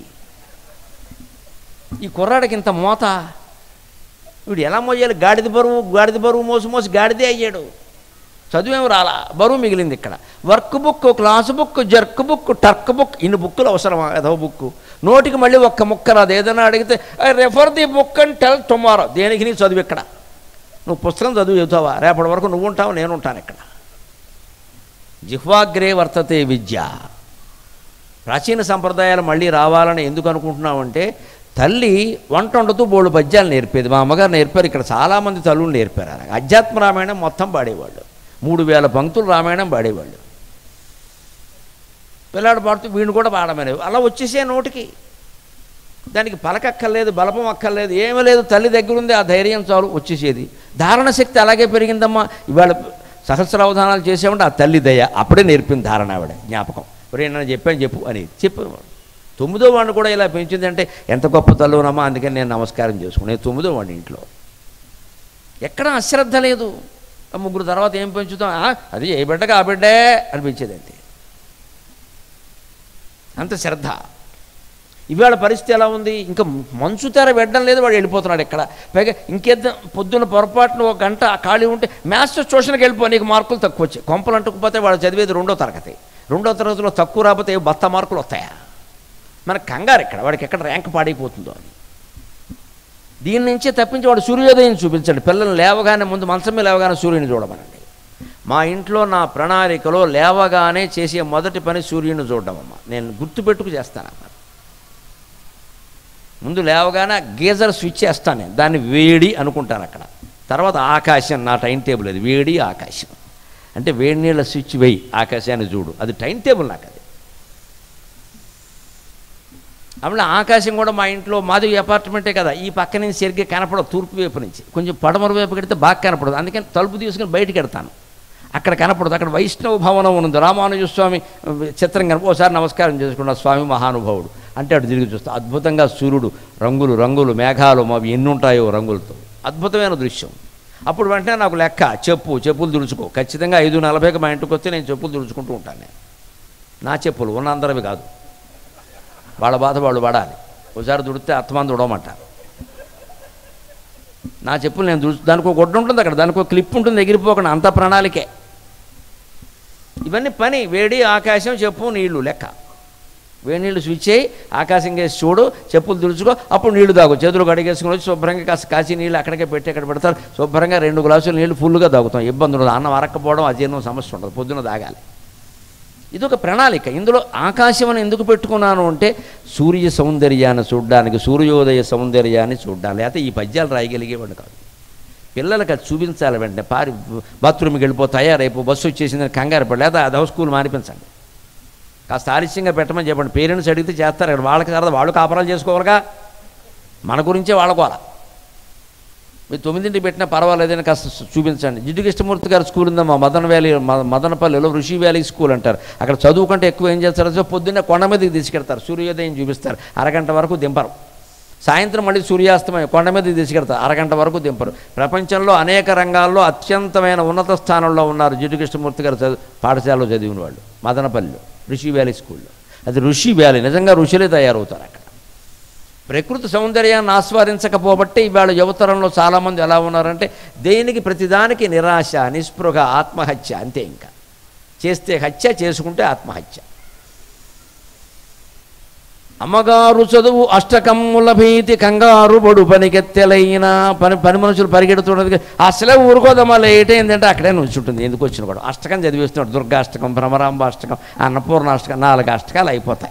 ఈ కుర్రాడికి ఇంత మోత వీడు ఎలా మోయాలి గాడిద బరువు గాడిద బరువు మోసి మోసి గాడిదే అయ్యాడు చదువేమి రాలా బరువు మిగిలింది ఇక్కడ వర్క్ బుక్ క్లాస్ బుక్ జర్క్ బుక్ టర్క్ బుక్ ఇన్ని బుక్కులు అవసరమా ఏదో బుక్ నోటికి మళ్ళీ ఒక్క ముక్క రాదు ఏదైనా అడిగితే refer the book and tell tomorrow దేనికి నీ చదువు ఇక్కడ నువ్వు పుస్తకం చదువు చెబుతావా రేపటి వరకు నువ్వు ఉంటావు నేను ఉంటాను ఇక్కడ జిహ్వాగ్రే వర్తతే విద్య ప్రాచీన సంప్రదాయాలు మళ్ళీ రావాలని ఎందుకు అనుకుంటున్నామంటే తల్లి వంట వండుతూ బోళ్ళు పద్యాలు నేర్పేది మా అమ్మగారు నేర్పారు ఇక్కడ చాలామంది తల్లులు నేర్పారు అలాగ అధ్యాత్మ రామాయణం మొత్తం పాడేవాళ్ళు మూడు వేల పంక్తులు రామాయణం పాడేవాళ్ళు పిల్లాడు పాడుతూ వీడిని కూడా పాడమనేవి అలా వచ్చేసే నోటికి దానికి పలకక్కర్లేదు బలపం అక్కర్లేదు ఏమీ లేదు తల్లి దగ్గర ఉంది ఆ ధైర్యం చాలు వచ్చేసేది ధారణ శక్తి అలాగే పెరిగిందమ్మా ఇవాళ సహస్రావధానాలు చేసేవంటే ఆ తల్లి దయ అప్పుడే నేర్పింది ధారణ ఆవిడ జ్ఞాపకం ఒరే నన్ను చెప్పాను చెప్పు అనేది చెప్పు తొమ్మిదో వాడిని కూడా ఇలా పెంచిందంటే ఎంత గొప్ప తల్లునమ్మా అందుకని నేను నమస్కారం చేసుకున్నాను తొమ్మిదో వాడిని ఇంట్లో ఎక్కడ అశ్రద్ధ లేదు ఆ ముగ్గురు తర్వాత ఏం పెంచుతాం ఆ, అది ఏ బిడ్డగా ఆ బిడ్డే అనిపించేది అంతే అంత శ్రద్ధ ఇవాళ పరిస్థితి ఎలా ఉంది ఇంకా మంచు తెర పెట్టడం లేదు వాడు వెళ్ళిపోతున్నాడు ఇక్కడ పైగా ఇంకేద్దాం పొద్దున్న పొరపాటున ఒక గంట ఖాళీ ఉంటే మ్యాథ్స్ ట్యూషన్కి వెళ్ళిపో నీకు మార్కులు తక్కువ వచ్చాయి కొంపలు అంటుకుపోతే వాడు చదివేది రెండో తరగతి రెండో తరగతిలో తక్కువ రాకపోతే ఏ బత్త మార్కులు వస్తాయా మన కంగారు ఇక్కడ వాడికి ఎక్కడ ర్యాంక్ పాడైపోతుందో అని దీని నుంచే తప్పించి వాడు సూర్యోదయం చూపించండి పిల్లలు లేవగానే ముందు మంచం మీద లేవగానే సూర్యుని చూడమనండి మా ఇంట్లో నా ప్రణాళికలో లేవగానే చేసే మొదటి పని సూర్యుని చూడడం అమ్మ నేను గుర్తుపెట్టుకు చేస్తానమ్మా ముందు లేవగానే ఆ గీజర్ స్విచ్ చేస్తాను నేను దాన్ని వేడి అనుకుంటాను అక్కడ తర్వాత ఆకాశం నా టైం టేబుల్ అది వేడి ఆకాశం అంటే వేడి నీళ్ళ స్విచ్ వేయి ఆకాశాన్ని చూడు అది టైం టేబుల్ నాకు అది అప్పుడు ఆకాశం కూడా మా ఇంట్లో మాది అపార్ట్మెంటే కదా ఈ పక్క నుంచి సరిగ్గా కనపడదు తూర్పు వైపు నుంచి కొంచెం పడమర వైపు కడితే బాగా కనపడదు అందుకని తలుపు తీసుకుని బయటికి ఎడతాను అక్కడ కనపడదు అక్కడ వైష్ణవ భవనం ఉంది రామానుజ స్వామి చిత్రం కనప ఓసారి నమస్కారం చేసుకున్న స్వామి మహానుభావుడు అంటే అటు తిరిగి చూస్తా అద్భుతంగా సూర్యుడు రంగులు రంగులు మేఘాలు మావి ఎన్ని ఉంటాయో రంగులతో అద్భుతమైన దృశ్యం అప్పుడు వెంటనే నాకు లెక్క చెప్పు చెప్పులు తుడుచుకో ఖచ్చితంగా ఐదు నలభైకి మా ఇంటికి వస్తే నేను చెప్పులు తుడుచుకుంటూ ఉంటాను నేను నా చెప్పులు ఉన్న అందరివి కాదు వాళ్ళ బాధ వాళ్ళు పడాలి ఒకసారి దుడితే అత్తమాన్ దుడవమంటారు నా చెప్పులు నేను దుడు దానికి ఒక గుడ్డ ఉంటుంది అక్కడ దానికి ఒక క్లిప్ ఉంటుంది ఎగిరిపోకుండా అంత ప్రణాళికే ఇవన్నీ పని వేడి ఆకాశం చెప్పు నీళ్లు లెక్క వేడి నీళ్ళు స్విచ్ చేయి ఆకాశం కేసి చూడు చెప్పులు తుడుచుకో అప్పుడు నీళ్లు తాగు చేతులు కడిగేసుకుని వచ్చి శుభ్రంగా కాస్త కాచి నీళ్ళు అక్కడికే పెట్టి అక్కడ పెడతారు శుభ్రంగా రెండు గ్లాసులు నీళ్లు ఫుల్గా తాగుతాం ఇబ్బంది ఉండదు అన్నం అరక్కపోవడం అజీర్ణం సమస్య ఉండదు పొద్దున తాగాలి ఇది ఒక ప్రణాళిక ఇందులో ఆకాశం అని ఎందుకు పెట్టుకున్నాను అంటే సూర్య సౌందర్యాన్ని చూడడానికి సూర్యోదయ సౌందర్యాన్ని చూడడానికి లేకపోతే ఈ పద్యాలు రాయగలిగేవాడు కాదు పిల్లలకి అది చూపించాలి వెంటనే పారి బాత్రూమ్కి వెళ్ళిపోతాయా రేపు బస్సు వచ్చేసిందని కంగారు పడి లేదా అదో స్కూల్ మానిపించండి కాస్త ఆలస్యంగా పెట్టమని చెప్పండి పేరెంట్స్ అడిగితే చేస్తారు ఇక్కడ వాళ్ళకి సరదా వాళ్ళు కాపరాలు చేసుకోవాలిగా మన గురించే వాళ్ళకోవాలా మీరు తొమ్మిదింటికి పెట్టినా పర్వాలేదని కాస్త సు- చూపించండి జిడ్డు కృష్ణమూర్తి గారి స్కూల్ ఉందా మా మదన వ్యాలీ మ- మదనపల్లిలో ఋషి వ్యాలీ స్కూల్ అంటారు అక్కడ చదువు కంటే ఎక్కువ ఏం చేస్తారు సో పొద్దున్నే కొండ మీదకి తీసుకెళ్తారు సూర్యోదయం చూపిస్తారు అరగంట వరకు దింపరు సాయంత్రం మళ్ళీ సూర్యాస్తమయం కొండ మీదకి తీసుకెళ్తారు అరగంట వరకు దింపరు ప్రపంచంలో అనేక రంగాల్లో అత్యంతమైన ఉన్నత స్థానంలో ఉన్నారు జిడ్డు కృష్ణమూర్తి గారు చదువు పాఠశాలలో చదివిన వాళ్ళు మదనపల్లిలో ఋషి వ్యాలీ స్కూల్లో అది ఋషి వ్యాలీ నిజంగా ఋషులే తయారవుతారు అక్కడ ప్రకృతి సౌందర్యాన్ని ఆస్వాదించకపోబట్టే ఇవాళ యువతరంలో చాలామంది ఎలా ఉన్నారంటే దేనికి ప్రతిదానికి నిరాశ నిస్పృహ ఆత్మహత్య అంతే ఇంకా చేస్తే హత్య చేసుకుంటే ఆత్మహత్య అమ్మగారు చదువు అష్టకమ్ముల భీతి కంగారు బడు పనికెత్తెలైన పని పని మనుషులు పరిగెడుతున్నది అసలే ఊరుకోదమ్మా లేట్ ఏంటంటే అక్కడే నుంచుంటుంది ఎందుకు వచ్చిన కూడా అష్టకం చదివిస్తున్నాడు దుర్గాష్టకం భ్రమరాంబ అష్టకం అన్నపూర్ణ అష్టకం నాలుగు అష్టకాలు అయిపోతాయి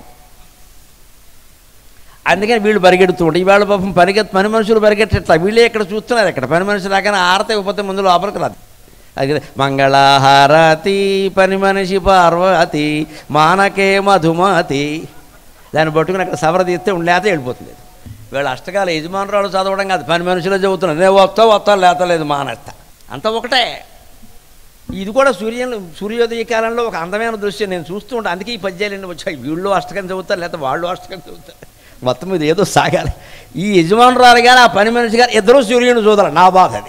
అందుకని వీళ్ళు పరిగెడుతూ ఉంటారు ఇవాళ పాపం పరిగెత్ పని మనుషులు పరిగెట్టట్లా వీళ్ళే ఇక్కడ చూస్తున్నారు ఇక్కడ పని మనుషులు రాగానే ఆరత ఇవ్వకపోతే ముందు లోపలికి రాదు అది మంగళహారతి పని మనిషి పార్వతి మానకే మధుమతి దాన్ని పట్టుకుని అక్కడ సవర తీస్తే ఉండలేతే వెళ్ళిపోతుంది వీళ్ళ అష్టకాల యజమానురాలు చదవడం కాదు పని మనుషులే చదువుతున్నారు నేను వస్తా వస్తా లేతలేదు మానేస్తా అంతా ఒకటే ఇది కూడా సూర్య సూర్యోదయ కాలంలో ఒక అందమైన దృశ్యం నేను చూస్తూ ఉంటాను అందుకే ఈ పద్యాలన్నీ వచ్చాయి వీళ్ళు అష్టకం చదువుతారు లేకపోతే వాళ్ళు అష్టకం చదువుతారు మొత్తం మీద ఏదో సాగాలి ఈ యజమానురాలు గారు ఆ పని మనిషి గారు ఇద్దరు సూర్యుని చూడాలి నా బాధ అది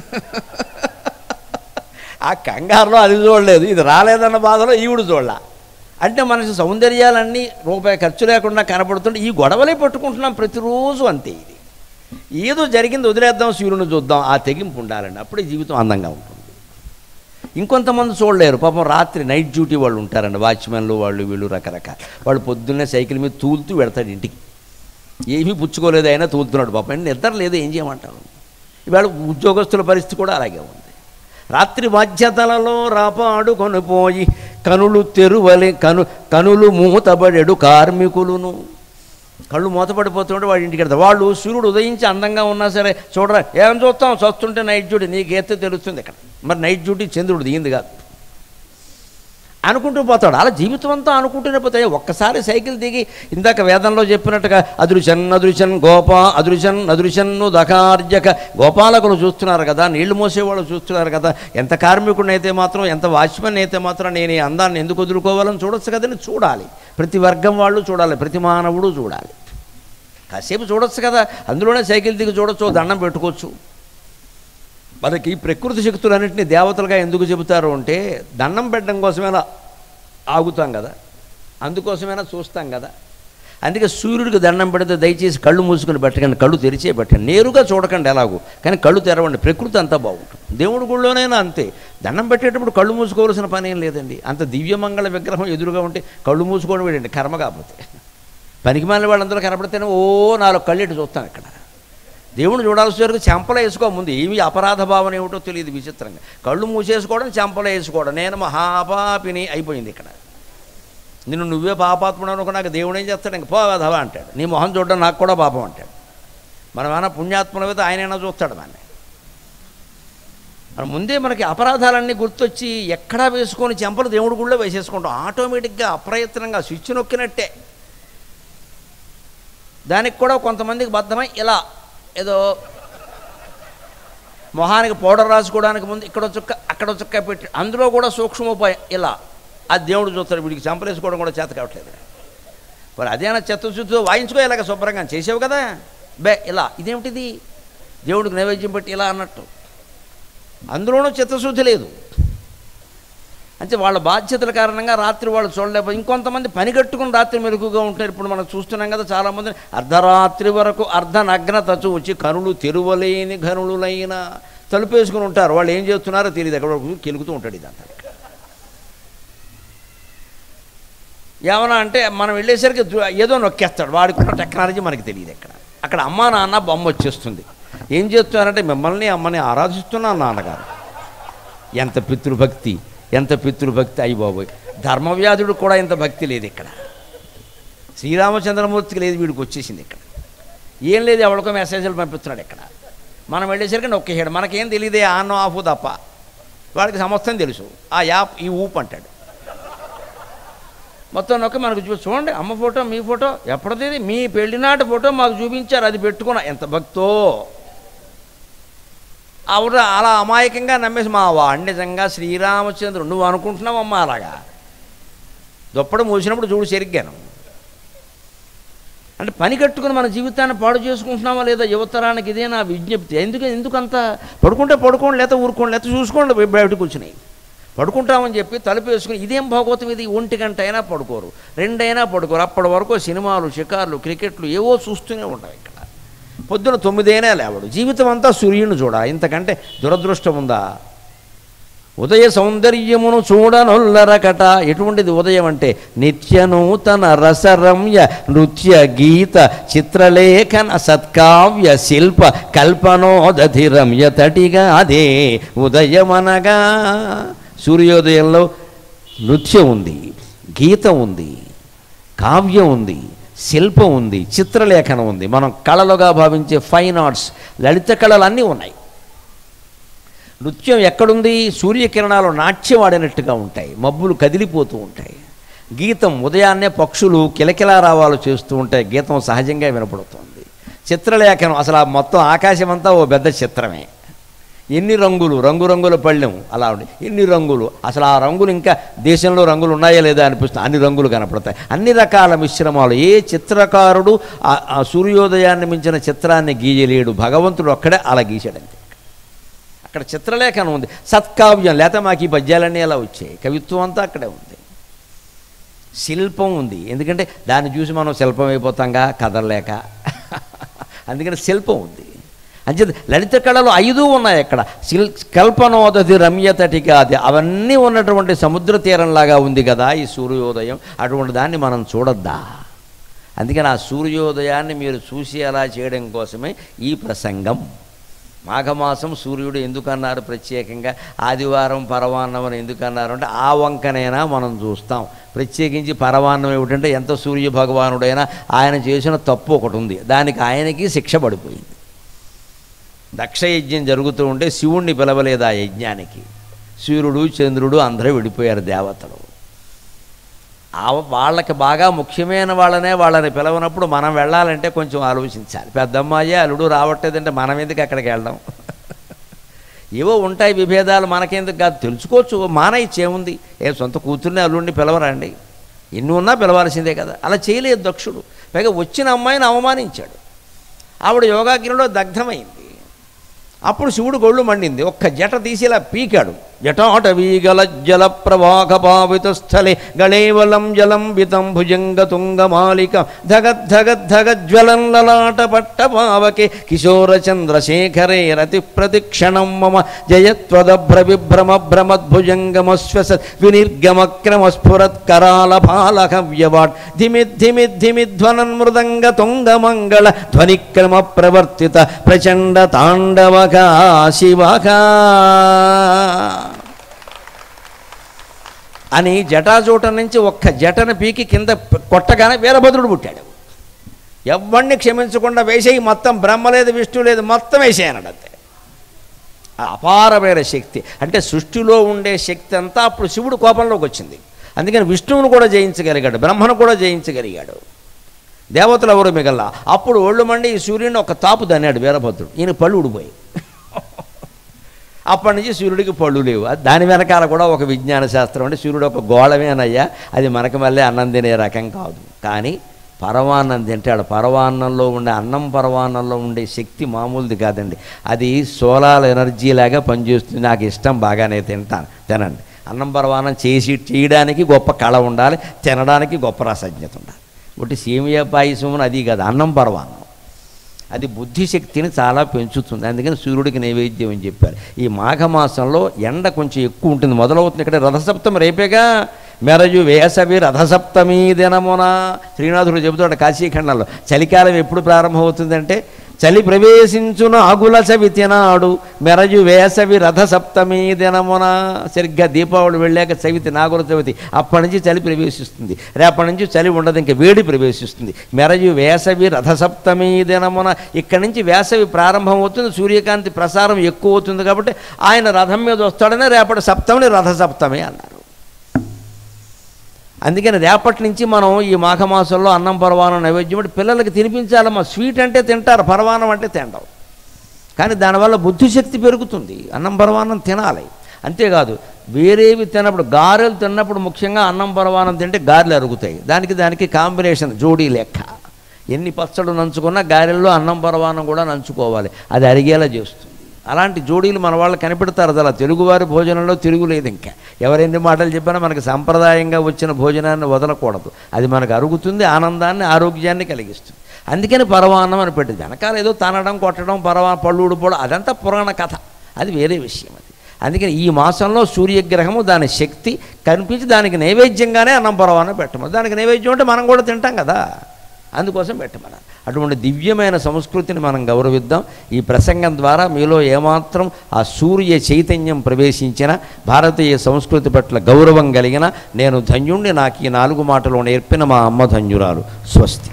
ఆ కంగారులో అది చూడలేదు ఇది రాలేదన్న బాధలో ఈవిడు చూడలా అంటే మనకి సౌందర్యాలన్నీ రూపాయి ఖర్చు లేకుండా కనపడుతుంటే ఈ గొడవలే పట్టుకుంటున్నాం ప్రతిరోజు అంతే ఇది ఏదో జరిగింది వదిలేద్దాం సూర్యుని చూద్దాం ఆ తెగింపు ఉండాలండి అప్పుడే జీవితం అందంగా ఉంటుంది ఇంకొంతమంది చూడలేరు పాపం రాత్రి నైట్ డ్యూటీ వాళ్ళు ఉంటారండి వాచ్మెన్లు వాళ్ళు వీళ్ళు రకరకాల వాళ్ళు పొద్దున్నే సైకిల్ మీద తూలుతూ వెడతాడు ఇంటికి ఏమీ పుచ్చుకోలేదు అయినా తూలుతున్నాడు పాపం నిద్ర లేదు ఏం చేయమంటారు ఇవాళ ఉద్యోగస్తుల పరిస్థితి కూడా అలాగే ఉంది రాత్రి బాధ్యతలలో రాపాడుకొని పోయి కనులు తెరువలే కను కనులు మూతబడెడు కార్మికులును కళ్ళు మూతపడిపోతుంటే వాడి ఇంటికి వెళ్తారు వాళ్ళు సూర్యుడు ఉదయించి అందంగా ఉన్నా సరే చూడరా ఏమని చూస్తాం చస్తుంటే నైట్ డ్యూటీ నీకైతే తెలుస్తుంది ఇక్కడ మరి నైట్ డ్యూటీ చంద్రుడు దిగింది కాదు అనుకుంటూ పోతాడు అలా జీవితం అంతా అనుకుంటూనే పోతాయి ఒక్కసారి సైకిల్ దిగి ఇందాక వేదంలో చెప్పినట్టుగా అదృశన్ అదృశన్ గోప అదృశన్ అదృశన్ను దకార్జక గోపాలకులు చూస్తున్నారు కదా నీళ్లు మోసేవాళ్ళు చూస్తున్నారు కదా ఎంత కార్మికుడిని అయితే మాత్రం ఎంత వాచ్మెన్ అయితే మాత్రం నేను ఈ అందాన్ని ఎందుకు వదులుకోవాలని చూడొచ్చు కదని చూడాలి ప్రతి వర్గం వాళ్ళు చూడాలి ప్రతి మానవుడు చూడాలి కాసేపు చూడొచ్చు కదా అందులోనే సైకిల్ దిగి చూడొచ్చు దండం పెట్టుకోవచ్చు మనకి ప్రకృతి శక్తులన్నింటినీ దేవతలుగా ఎందుకు చెబుతారు అంటే దండం పెట్టడం కోసమైనా ఆగుతాం కదా అందుకోసమైనా చూస్తాం కదా అందుకే సూర్యుడికి దండం పెడితే దయచేసి కళ్ళు మూసుకుని పెట్టకండి కళ్ళు తెరిచే పెట్టండి నేరుగా చూడకండి ఎలాగూ కానీ కళ్ళు తెరవండి ప్రకృతి అంతా బాగుంటుంది దేవుడి గుళ్ళోనైనా అంతే దండం పెట్టేటప్పుడు కళ్ళు మూసుకోవాల్సిన పని ఏం లేదండి అంత దివ్యమంగళ విగ్రహం ఎదురుగా ఉంటే కళ్ళు మూసుకోవడం వేడండి కర్మ కాకపోతే పనికి మాలిన వాళ్ళందరూ కనపడితేనే ఓ నాలుగు కళ్ళెట్టు చూస్తాం ఇక్కడ దేవుని చూడాల్సిన వరకు చెంపలు వేసుకో ముందు ఏమి అపరాధ భావన ఏమిటో తెలియదు విచిత్రంగా కళ్ళు మూసేసుకోవడం చెంపలు వేసుకోవడం నేను మహాపాపిని అయిపోయింది ఇక్కడ నిన్ను నువ్వే పాపాత్ముడు అనుకో నాకు దేవుడు ఏం చేస్తాడు ఇంక పోవధవా అంటాడు నీ మొహం చూడడం నాకు కూడా పాపం అంటాడు మనం ఏమైనా పుణ్యాత్ములమైతే ఆయనైనా చూస్తాడు మన మన ముందే మనకి అపరాధాలన్నీ గుర్తొచ్చి ఎక్కడా వేసుకొని చెంపలు దేవుడి గుళ్ళో వేసేసుకుంటాం ఆటోమేటిక్గా అప్రయత్నంగా స్విచ్ నొక్కినట్టే దానికి కూడా కొంతమందికి బద్ధమై ఇలా ఏదో మొహానికి పౌడర్ రాసుకోవడానికి ముందు ఇక్కడ చుక్క అక్కడ చుక్క పెట్టి అందులో కూడా సూక్ష్మోపాయం ఇలా ఆ దేవుడు చూస్తాడు వీడికి చంపలేసుకోవడం కూడా చేత కావట్లేదు మరి అదేనా చెత్త చుట్టూ వాయించుకో ఇలాగ శుభ్రంగా చేసావు కదా బే ఇలా ఇదేమిటిది దేవుడికి నైవేద్యం పెట్టి ఇలా అన్నట్టు అందులోనూ చిత్తశుద్ధి లేదు అంటే వాళ్ళ బాధ్యతల కారణంగా రాత్రి వాళ్ళు చూడలేకపోతే ఇంకొంతమంది పని కట్టుకుని రాత్రి మెలుగుగా ఉంటారు ఇప్పుడు మనం చూస్తున్నాం కదా చాలామంది అర్ధరాత్రి వరకు అర్ధనగ్నత చూచి కనులు తెరువలేని ఘనులైన తలుపేసుకుని ఉంటారు వాళ్ళు ఏం చేస్తున్నారో తెలియదు ఎక్కడ కెలుగుతూ ఉంటాడు ఇదంతా ఏమన్నా అంటే మనం వెళ్ళేసరికి దు- ఏదో నొక్కేస్తాడు వాడికి ఉన్న టెక్నాలజీ మనకి తెలియదు ఎక్కడ అక్కడ అమ్మా నాన్న బొమ్మ వచ్చేస్తుంది ఏం చేస్తున్నారంటే మిమ్మల్ని అమ్మని ఆరాధిస్తున్నాను నాన్నగారు ఎంత పితృభక్తి ఎంత పితృభక్తి అయ్యి బాబోయ్ ధర్మవ్యాధుడు కూడా ఇంత భక్తి లేదు ఇక్కడ శ్రీరామచంద్రమూర్తికి లేదు వీడికి వచ్చేసింది ఇక్కడ ఏం లేదు ఎవరికో మెసేజ్లు పంపిస్తున్నాడు ఇక్కడ మనం వెళ్ళేసరికి నొక్కేసాడు మనకేం తెలియదే ఆన్ ఆఫ్ తప్ప వాడికి సమస్తం తెలుసు ఆ యాప్ ఈ ఊపు అంటాడు మొత్తం నొక్కి మనకు చూ చూడండి అమ్మ ఫోటో మీ ఫోటో ఎప్పటిది మీ పెళ్లినాటి ఫోటో మాకు చూపించారు అది పెట్టుకున్నా ఎంత భక్తో ఆవిడ అలా అమాయకంగా నమ్మేసి మా వాడు నిజంగా శ్రీరామచంద్రుడు నువ్వు అనుకుంటున్నావమ్మా అలాగా దుప్పటి మూసినప్పుడు చూడు సరిగ్గాను అంటే పని కట్టుకుని మన జీవితాన్ని పాడు చేసుకుంటున్నామా లేదా యువతరానికి ఇదే నా విజ్ఞప్తి ఎందుకు ఎందుకంత పడుకుంటే పడుకోండి లేకపోతే ఊరుకోండి లేకపోతే చూసుకోండి బయ- బయటకు వచ్చినాయి పడుకుంటామని చెప్పి తలుపు వేసుకుని ఇదేం భాగవతం ఇది ఒంటి గంట అయినా పడుకోరు రెండైనా పడుకోరు అప్పటి వరకు సినిమాలు షికార్లు క్రికెట్లు ఏవో చూస్తూనే ఉంటాయి ఇక్కడ పొద్దున తొమ్మిదైనా లేవడు జీవితం అంతా సూర్యుని చూడ ఇంతకంటే దురదృష్టం ఉందా ఉదయ సౌందర్యమును చూడనొల్లరకట ఎటువంటిది ఉదయం అంటే నిత్య నూతన రసరమ్య నృత్య గీత చిత్రలేఖన సత్కావ్య శిల్ప కల్పనోదధి రమ్య తటిగా అదే ఉదయమనగా సూర్యోదయంలో నృత్యం ఉంది గీత ఉంది కావ్యం ఉంది శిల్పం ఉంది చిత్రలేఖనం ఉంది మనం కళలుగా భావించే ఫైన్ ఆర్ట్స్ లలిత కళలు అన్నీ ఉన్నాయి నృత్యం ఎక్కడుంది సూర్యకిరణాలు నాట్యం ఆడినట్టుగా ఉంటాయి మబ్బులు కదిలిపోతూ ఉంటాయి గీతం ఉదయాన్నే పక్షులు కిలకిలా రావాలు చేస్తూ ఉంటాయి గీతం సహజంగా వినపడుతుంది చిత్రలేఖనం అసలు ఆ మొత్తం ఆకాశం అంతా ఓ పెద్ద చిత్రమే ఎన్ని రంగులు రంగురంగుల పళ్ళెం అలా ఉండి ఎన్ని రంగులు అసలు ఆ రంగులు ఇంకా దేశంలో రంగులు ఉన్నాయా లేదా అనిపిస్తుంది అన్ని రంగులు కనపడతాయి అన్ని రకాల మిశ్రమాలు ఏ చిత్రకారుడు ఆ- ఆ సూర్యోదయాన్ని మించిన చిత్రాన్ని గీయలేడు భగవంతుడు ఒక్కడే అలా గీశాడంతే అక్కడ చిత్రలేఖనం ఉంది సత్కావ్యం లేకపోతే మాకు ఈ పద్యాలన్నీ అలా వచ్చాయి కవిత్వం అంతా అక్కడే ఉంది శిల్పం ఉంది ఎందుకంటే దాన్ని చూసి మనం శిల్పం అయిపోతాంగా కదలలేక అందుకని శిల్పం ఉంది అంచేత లలిత కళలు ఐదు ఉన్నాయి అక్కడ శిల్ కల్పనోదతి రమ్యతటిగా అది అవన్నీ ఉన్నటువంటి సముద్ర తీరంలాగా ఉంది కదా ఈ సూర్యోదయం అటువంటి దాన్ని మనం చూడొద్దా అందుకని ఆ సూర్యోదయాన్ని మీరు చూసి అలా చేయడం కోసమే ఈ ప్రసంగం మాఘమాసం సూర్యుడు ఎందుకన్నారు ప్రత్యేకంగా ఆదివారం పరవాన్నం అని ఎందుకన్నారు అంటే ఆ వంకనైనా మనం చూస్తాం ప్రత్యేకించి పరవాన్నం ఏమిటంటే ఎంత సూర్య భగవానుడైనా ఆయన చేసిన తప్పు ఒకటి ఉంది దానికి ఆయనకి శిక్ష పడిపోయింది దక్షయజ్ఞం జరుగుతూ ఉంటే శివుణ్ణి పిలవలేదు ఆ యజ్ఞానికి సూర్యుడు చంద్రుడు అందరూ విడిపోయారు దేవతలు ఆ వాళ్ళకి బాగా ముఖ్యమైన వాళ్ళనే వాళ్ళని పిలవనప్పుడు మనం వెళ్ళాలంటే కొంచెం ఆలోచించాలి పెద్దమ్మాయి అల్లుడు రావట్లేదంటే మనం ఎందుకు అక్కడికి వెళ్దాం ఏవో ఉంటాయి విభేదాలు మనకెందుకు కాదు తెలుసుకోవచ్చు మానయిచ్చి ఏముంది ఏ సొంత కూతుర్ని అల్లుడిని పిలవరండి ఎన్ని ఉన్నా పిలవాల్సిందే కదా అలా చేయలేదు దక్షుడు పైగా వచ్చిన అమ్మాయిని అవమానించాడు ఆవిడ యోగాగ్నిలో దగ్ధమైంది అప్పుడు శివుడు గొళ్ళు మండింది ఒక్క జట తీసి ఇలా పీకాడు జటాటవీగల జల ప్రవాహ పావిత స్థలే గళేవలం జలం వితం భుజంగ తుంగమాలిక ధగద్ధగద్ధగజ్వలం లలాట పట్ట పావకే కిశోర చంద్రశేఖరే రతి ప్రతిక్షణం మమ జయత్వదభ్ర విభ్రమ భ్రమద్భుజంగమశ్వస వినిర్గమక్రమ స్ఫురత్ కరాల పాలకవ్యవాట్ ధిమిద్ధిమిద్ధిమిధ్వనన్ మృదంగ తుంగమంగళ ధ్వనిక్రమ ప్రవర్తిత ప్రచండ తాండవగా శివగా అని జటాజూట నుంచి ఒక్క జటను పీకి కింద కొట్టగానే వీరభద్రుడు పుట్టాడు ఎవరిని క్షమించకుండా వేసేయి మొత్తం బ్రహ్మ లేదు విష్ణు లేదు మొత్తం వేసేయనడు అంతే ఆ అపారమైన శక్తి అంటే సృష్టిలో ఉండే శక్తి అంతా అప్పుడు శివుడు కోపంలోకి వచ్చింది అందుకని విష్ణువును కూడా జయించగలిగాడు బ్రహ్మను కూడా జయించగలిగాడు దేవతలు ఎవరు మిగల అప్పుడు ఒళ్ళు మండి ఈ సూర్యుని ఒక తాపు దన్నాడు వీరభద్రుడు ఈయన పళ్ళు ఊడిపోయి అప్పటి నుంచి సూర్యుడికి పళ్ళు లేవు అది దాని వెనకాల కూడా ఒక విజ్ఞాన శాస్త్రం అంటే సూర్యుడు ఒక గోళమేనయ్యా అది మనకి మళ్ళీ అన్నం తినే రకం కాదు కానీ పరవాన్నం తింటాడు పరవాన్నంలో ఉండే అన్నం పరవాన్నంలో ఉండే శక్తి మామూలుది కాదండి అది సోలార్ ఎనర్జీ లాగా పనిచేస్తుంది నాకు ఇష్టం బాగానే తింటాను తినండి అన్నం పరవాన్నం చేసి చేయడానికి గొప్ప కళ ఉండాలి తినడానికి గొప్ప రసజ్ఞత ఉండాలి ఒకటి సేమియా పాయసం అది కాదు అన్నం పరవాన్నం అది బుద్ధిశక్తిని చాలా పెంచుతుంది అందుకని సూర్యుడికి నైవేద్యం అని చెప్పారు ఈ మాఘమాసంలో ఎండ కొంచెం ఎక్కువ ఉంటుంది మొదలవుతుంది ఇక్కడ రథసప్తమి రేపేగా మెరజు వేసవి రథసప్తమి దినమున శ్రీనాథుడు చెబుతాడు కాశీఖండంలో చలికాలం ఎప్పుడు ప్రారంభమవుతుందంటే చలి ప్రవేశించున ఆగుల చవితి నాడు మెరజు వేసవి రథ సప్తమి దినమున సరిగ్గా దీపావళి వెళ్ళాక చవితి నాగుల చవితి అప్పటి నుంచి చలి ప్రవేశిస్తుంది రేపటి నుంచి చలి ఉండదు ఇంకా వేడి ప్రవేశిస్తుంది మెరజు వేసవి రథ సప్తమి దినమున ఇక్కడి నుంచి వేసవి ప్రారంభం అవుతుంది సూర్యకాంతి ప్రసారం ఎక్కువ అవుతుంది కాబట్టి ఆయన రథం మీద వస్తాడనే రేపటి సప్తమిని రథ సప్తమి అన్నారు అందుకని రేపటి నుంచి మనం ఈ మాఘమాసంలో అన్నం పరవానం నైవేద్యం అంటే పిల్లలకి తినిపించాలమ్మా స్వీట్ అంటే తింటారు పరవానం అంటే తినడం కానీ దానివల్ల బుద్ధిశక్తి పెరుగుతుంది అన్నం పరవానం తినాలి అంతేకాదు వేరేవి తిన్నప్పుడు గారెలు తిన్నప్పుడు ముఖ్యంగా అన్నం పరవానం తింటే గారెలు అరుగుతాయి దానికి దానికి కాంబినేషన్ జోడీ లెక్క ఎన్ని పచ్చళ్ళు నంచుకున్నా గారెల్లో అన్నం పరవానం కూడా నంచుకోవాలి అది అరిగేలా చేస్తుంది అలాంటి జోడీలు మన వాళ్ళు కనిపెడతారు అలా తెలుగువారి భోజనంలో తిరుగులేదు ఇంకా ఎవరెన్ని మాటలు చెప్పినా మనకి సాంప్రదాయంగా వచ్చిన భోజనాన్ని వదలకూడదు అది మనకు అరుగుతుంది ఆనందాన్ని ఆరోగ్యాన్ని కలిగిస్తుంది అందుకని పరవాన్నం అని పెట్టింది వెనకాల ఏదో తనడం కొట్టడం పరవా పళ్ళు ఊడిపోవడం అదంతా పురాణ కథ అది వేరే విషయం అది అందుకని ఈ మాసంలో సూర్యగ్రహము దాని శక్తి కనిపించి దానికి నైవేద్యంగానే అన్నం పరవాన్నం పెట్టము దానికి నైవేద్యం అంటే మనం కూడా తింటాం కదా అందుకోసం పెట్టమన్నారు అటువంటి దివ్యమైన సంస్కృతిని మనం గౌరవిద్దాం ఈ ప్రసంగం ద్వారా మీలో ఏమాత్రం ఆ సూర్య చైతన్యం ప్రవేశించిన భారతీయ సంస్కృతి పట్ల గౌరవం కలిగిన నేను ధన్యుణ్ణి నాకు ఈ నాలుగు మాటలు నేర్పిన మా అమ్మ ధన్యురాలు స్వస్తి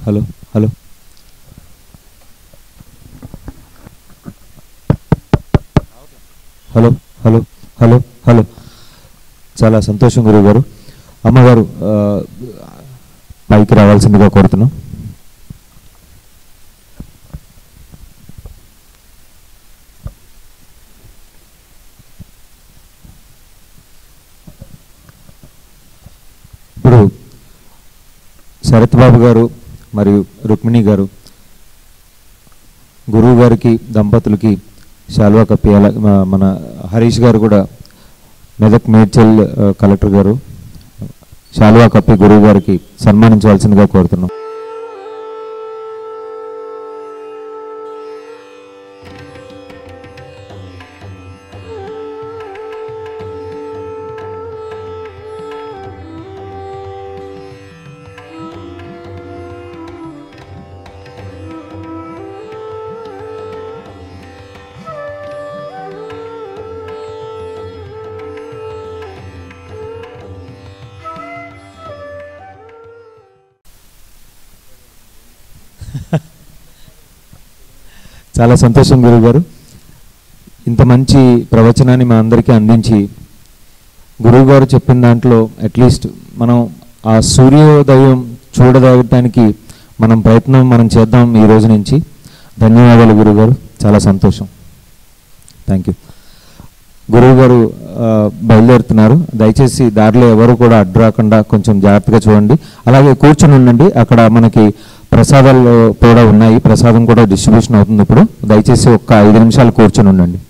hello hello hello hello hello hello చాలా సంతోషం గురువు గారు అమ్మగారు ఆ, పైకి రావాల్సిందిగా కోరుతున్నాం ఇప్పుడు శరత్ బాబు గారు మరియు రుక్మిణి గారు గురువు గారికి దంపతులకి శాల్వా కప్పియాల మ- మన హరీష్ గారు కూడా మెదక్ మేడ్చల్ ఆ, కలెక్టర్ గారు శాల్వా కప్పి గురువు గారికి సన్మానించవలసిందిగా కోరుతున్నాం చాలా సంతోషం గురువు గారు ఇంత మంచి ప్రవచనాన్ని మా అందరికీ అందించి గురువు గారు చెప్పిన దాంట్లో అట్లీస్ట్ మనం ఆ సూర్యోదయం చూడదాగటానికి మనం ప్రయత్నం మనం చేద్దాం ఈ రోజు నుంచి ధన్యవాదాలు గురువు గారు చాలా సంతోషం థ్యాంక్ యూ గురువు గారు ఆ, బయలుదేరుతున్నారు దయచేసి దారిలో ఎవరు కూడా అడ్డు రాకుండా కొంచెం జాగ్రత్తగా చూడండి అలాగే కూర్చొని ఉండండి అక్కడ మనకి ప్రసాదాలు కూడా ఉన్నాయి ప్రసాదం కూడా డిస్ట్రిబ్యూషన్ అవుతుంది ఇప్పుడు దయచేసి ఒక్క ఐదు నిమిషాలు కూర్చొని ఉండండి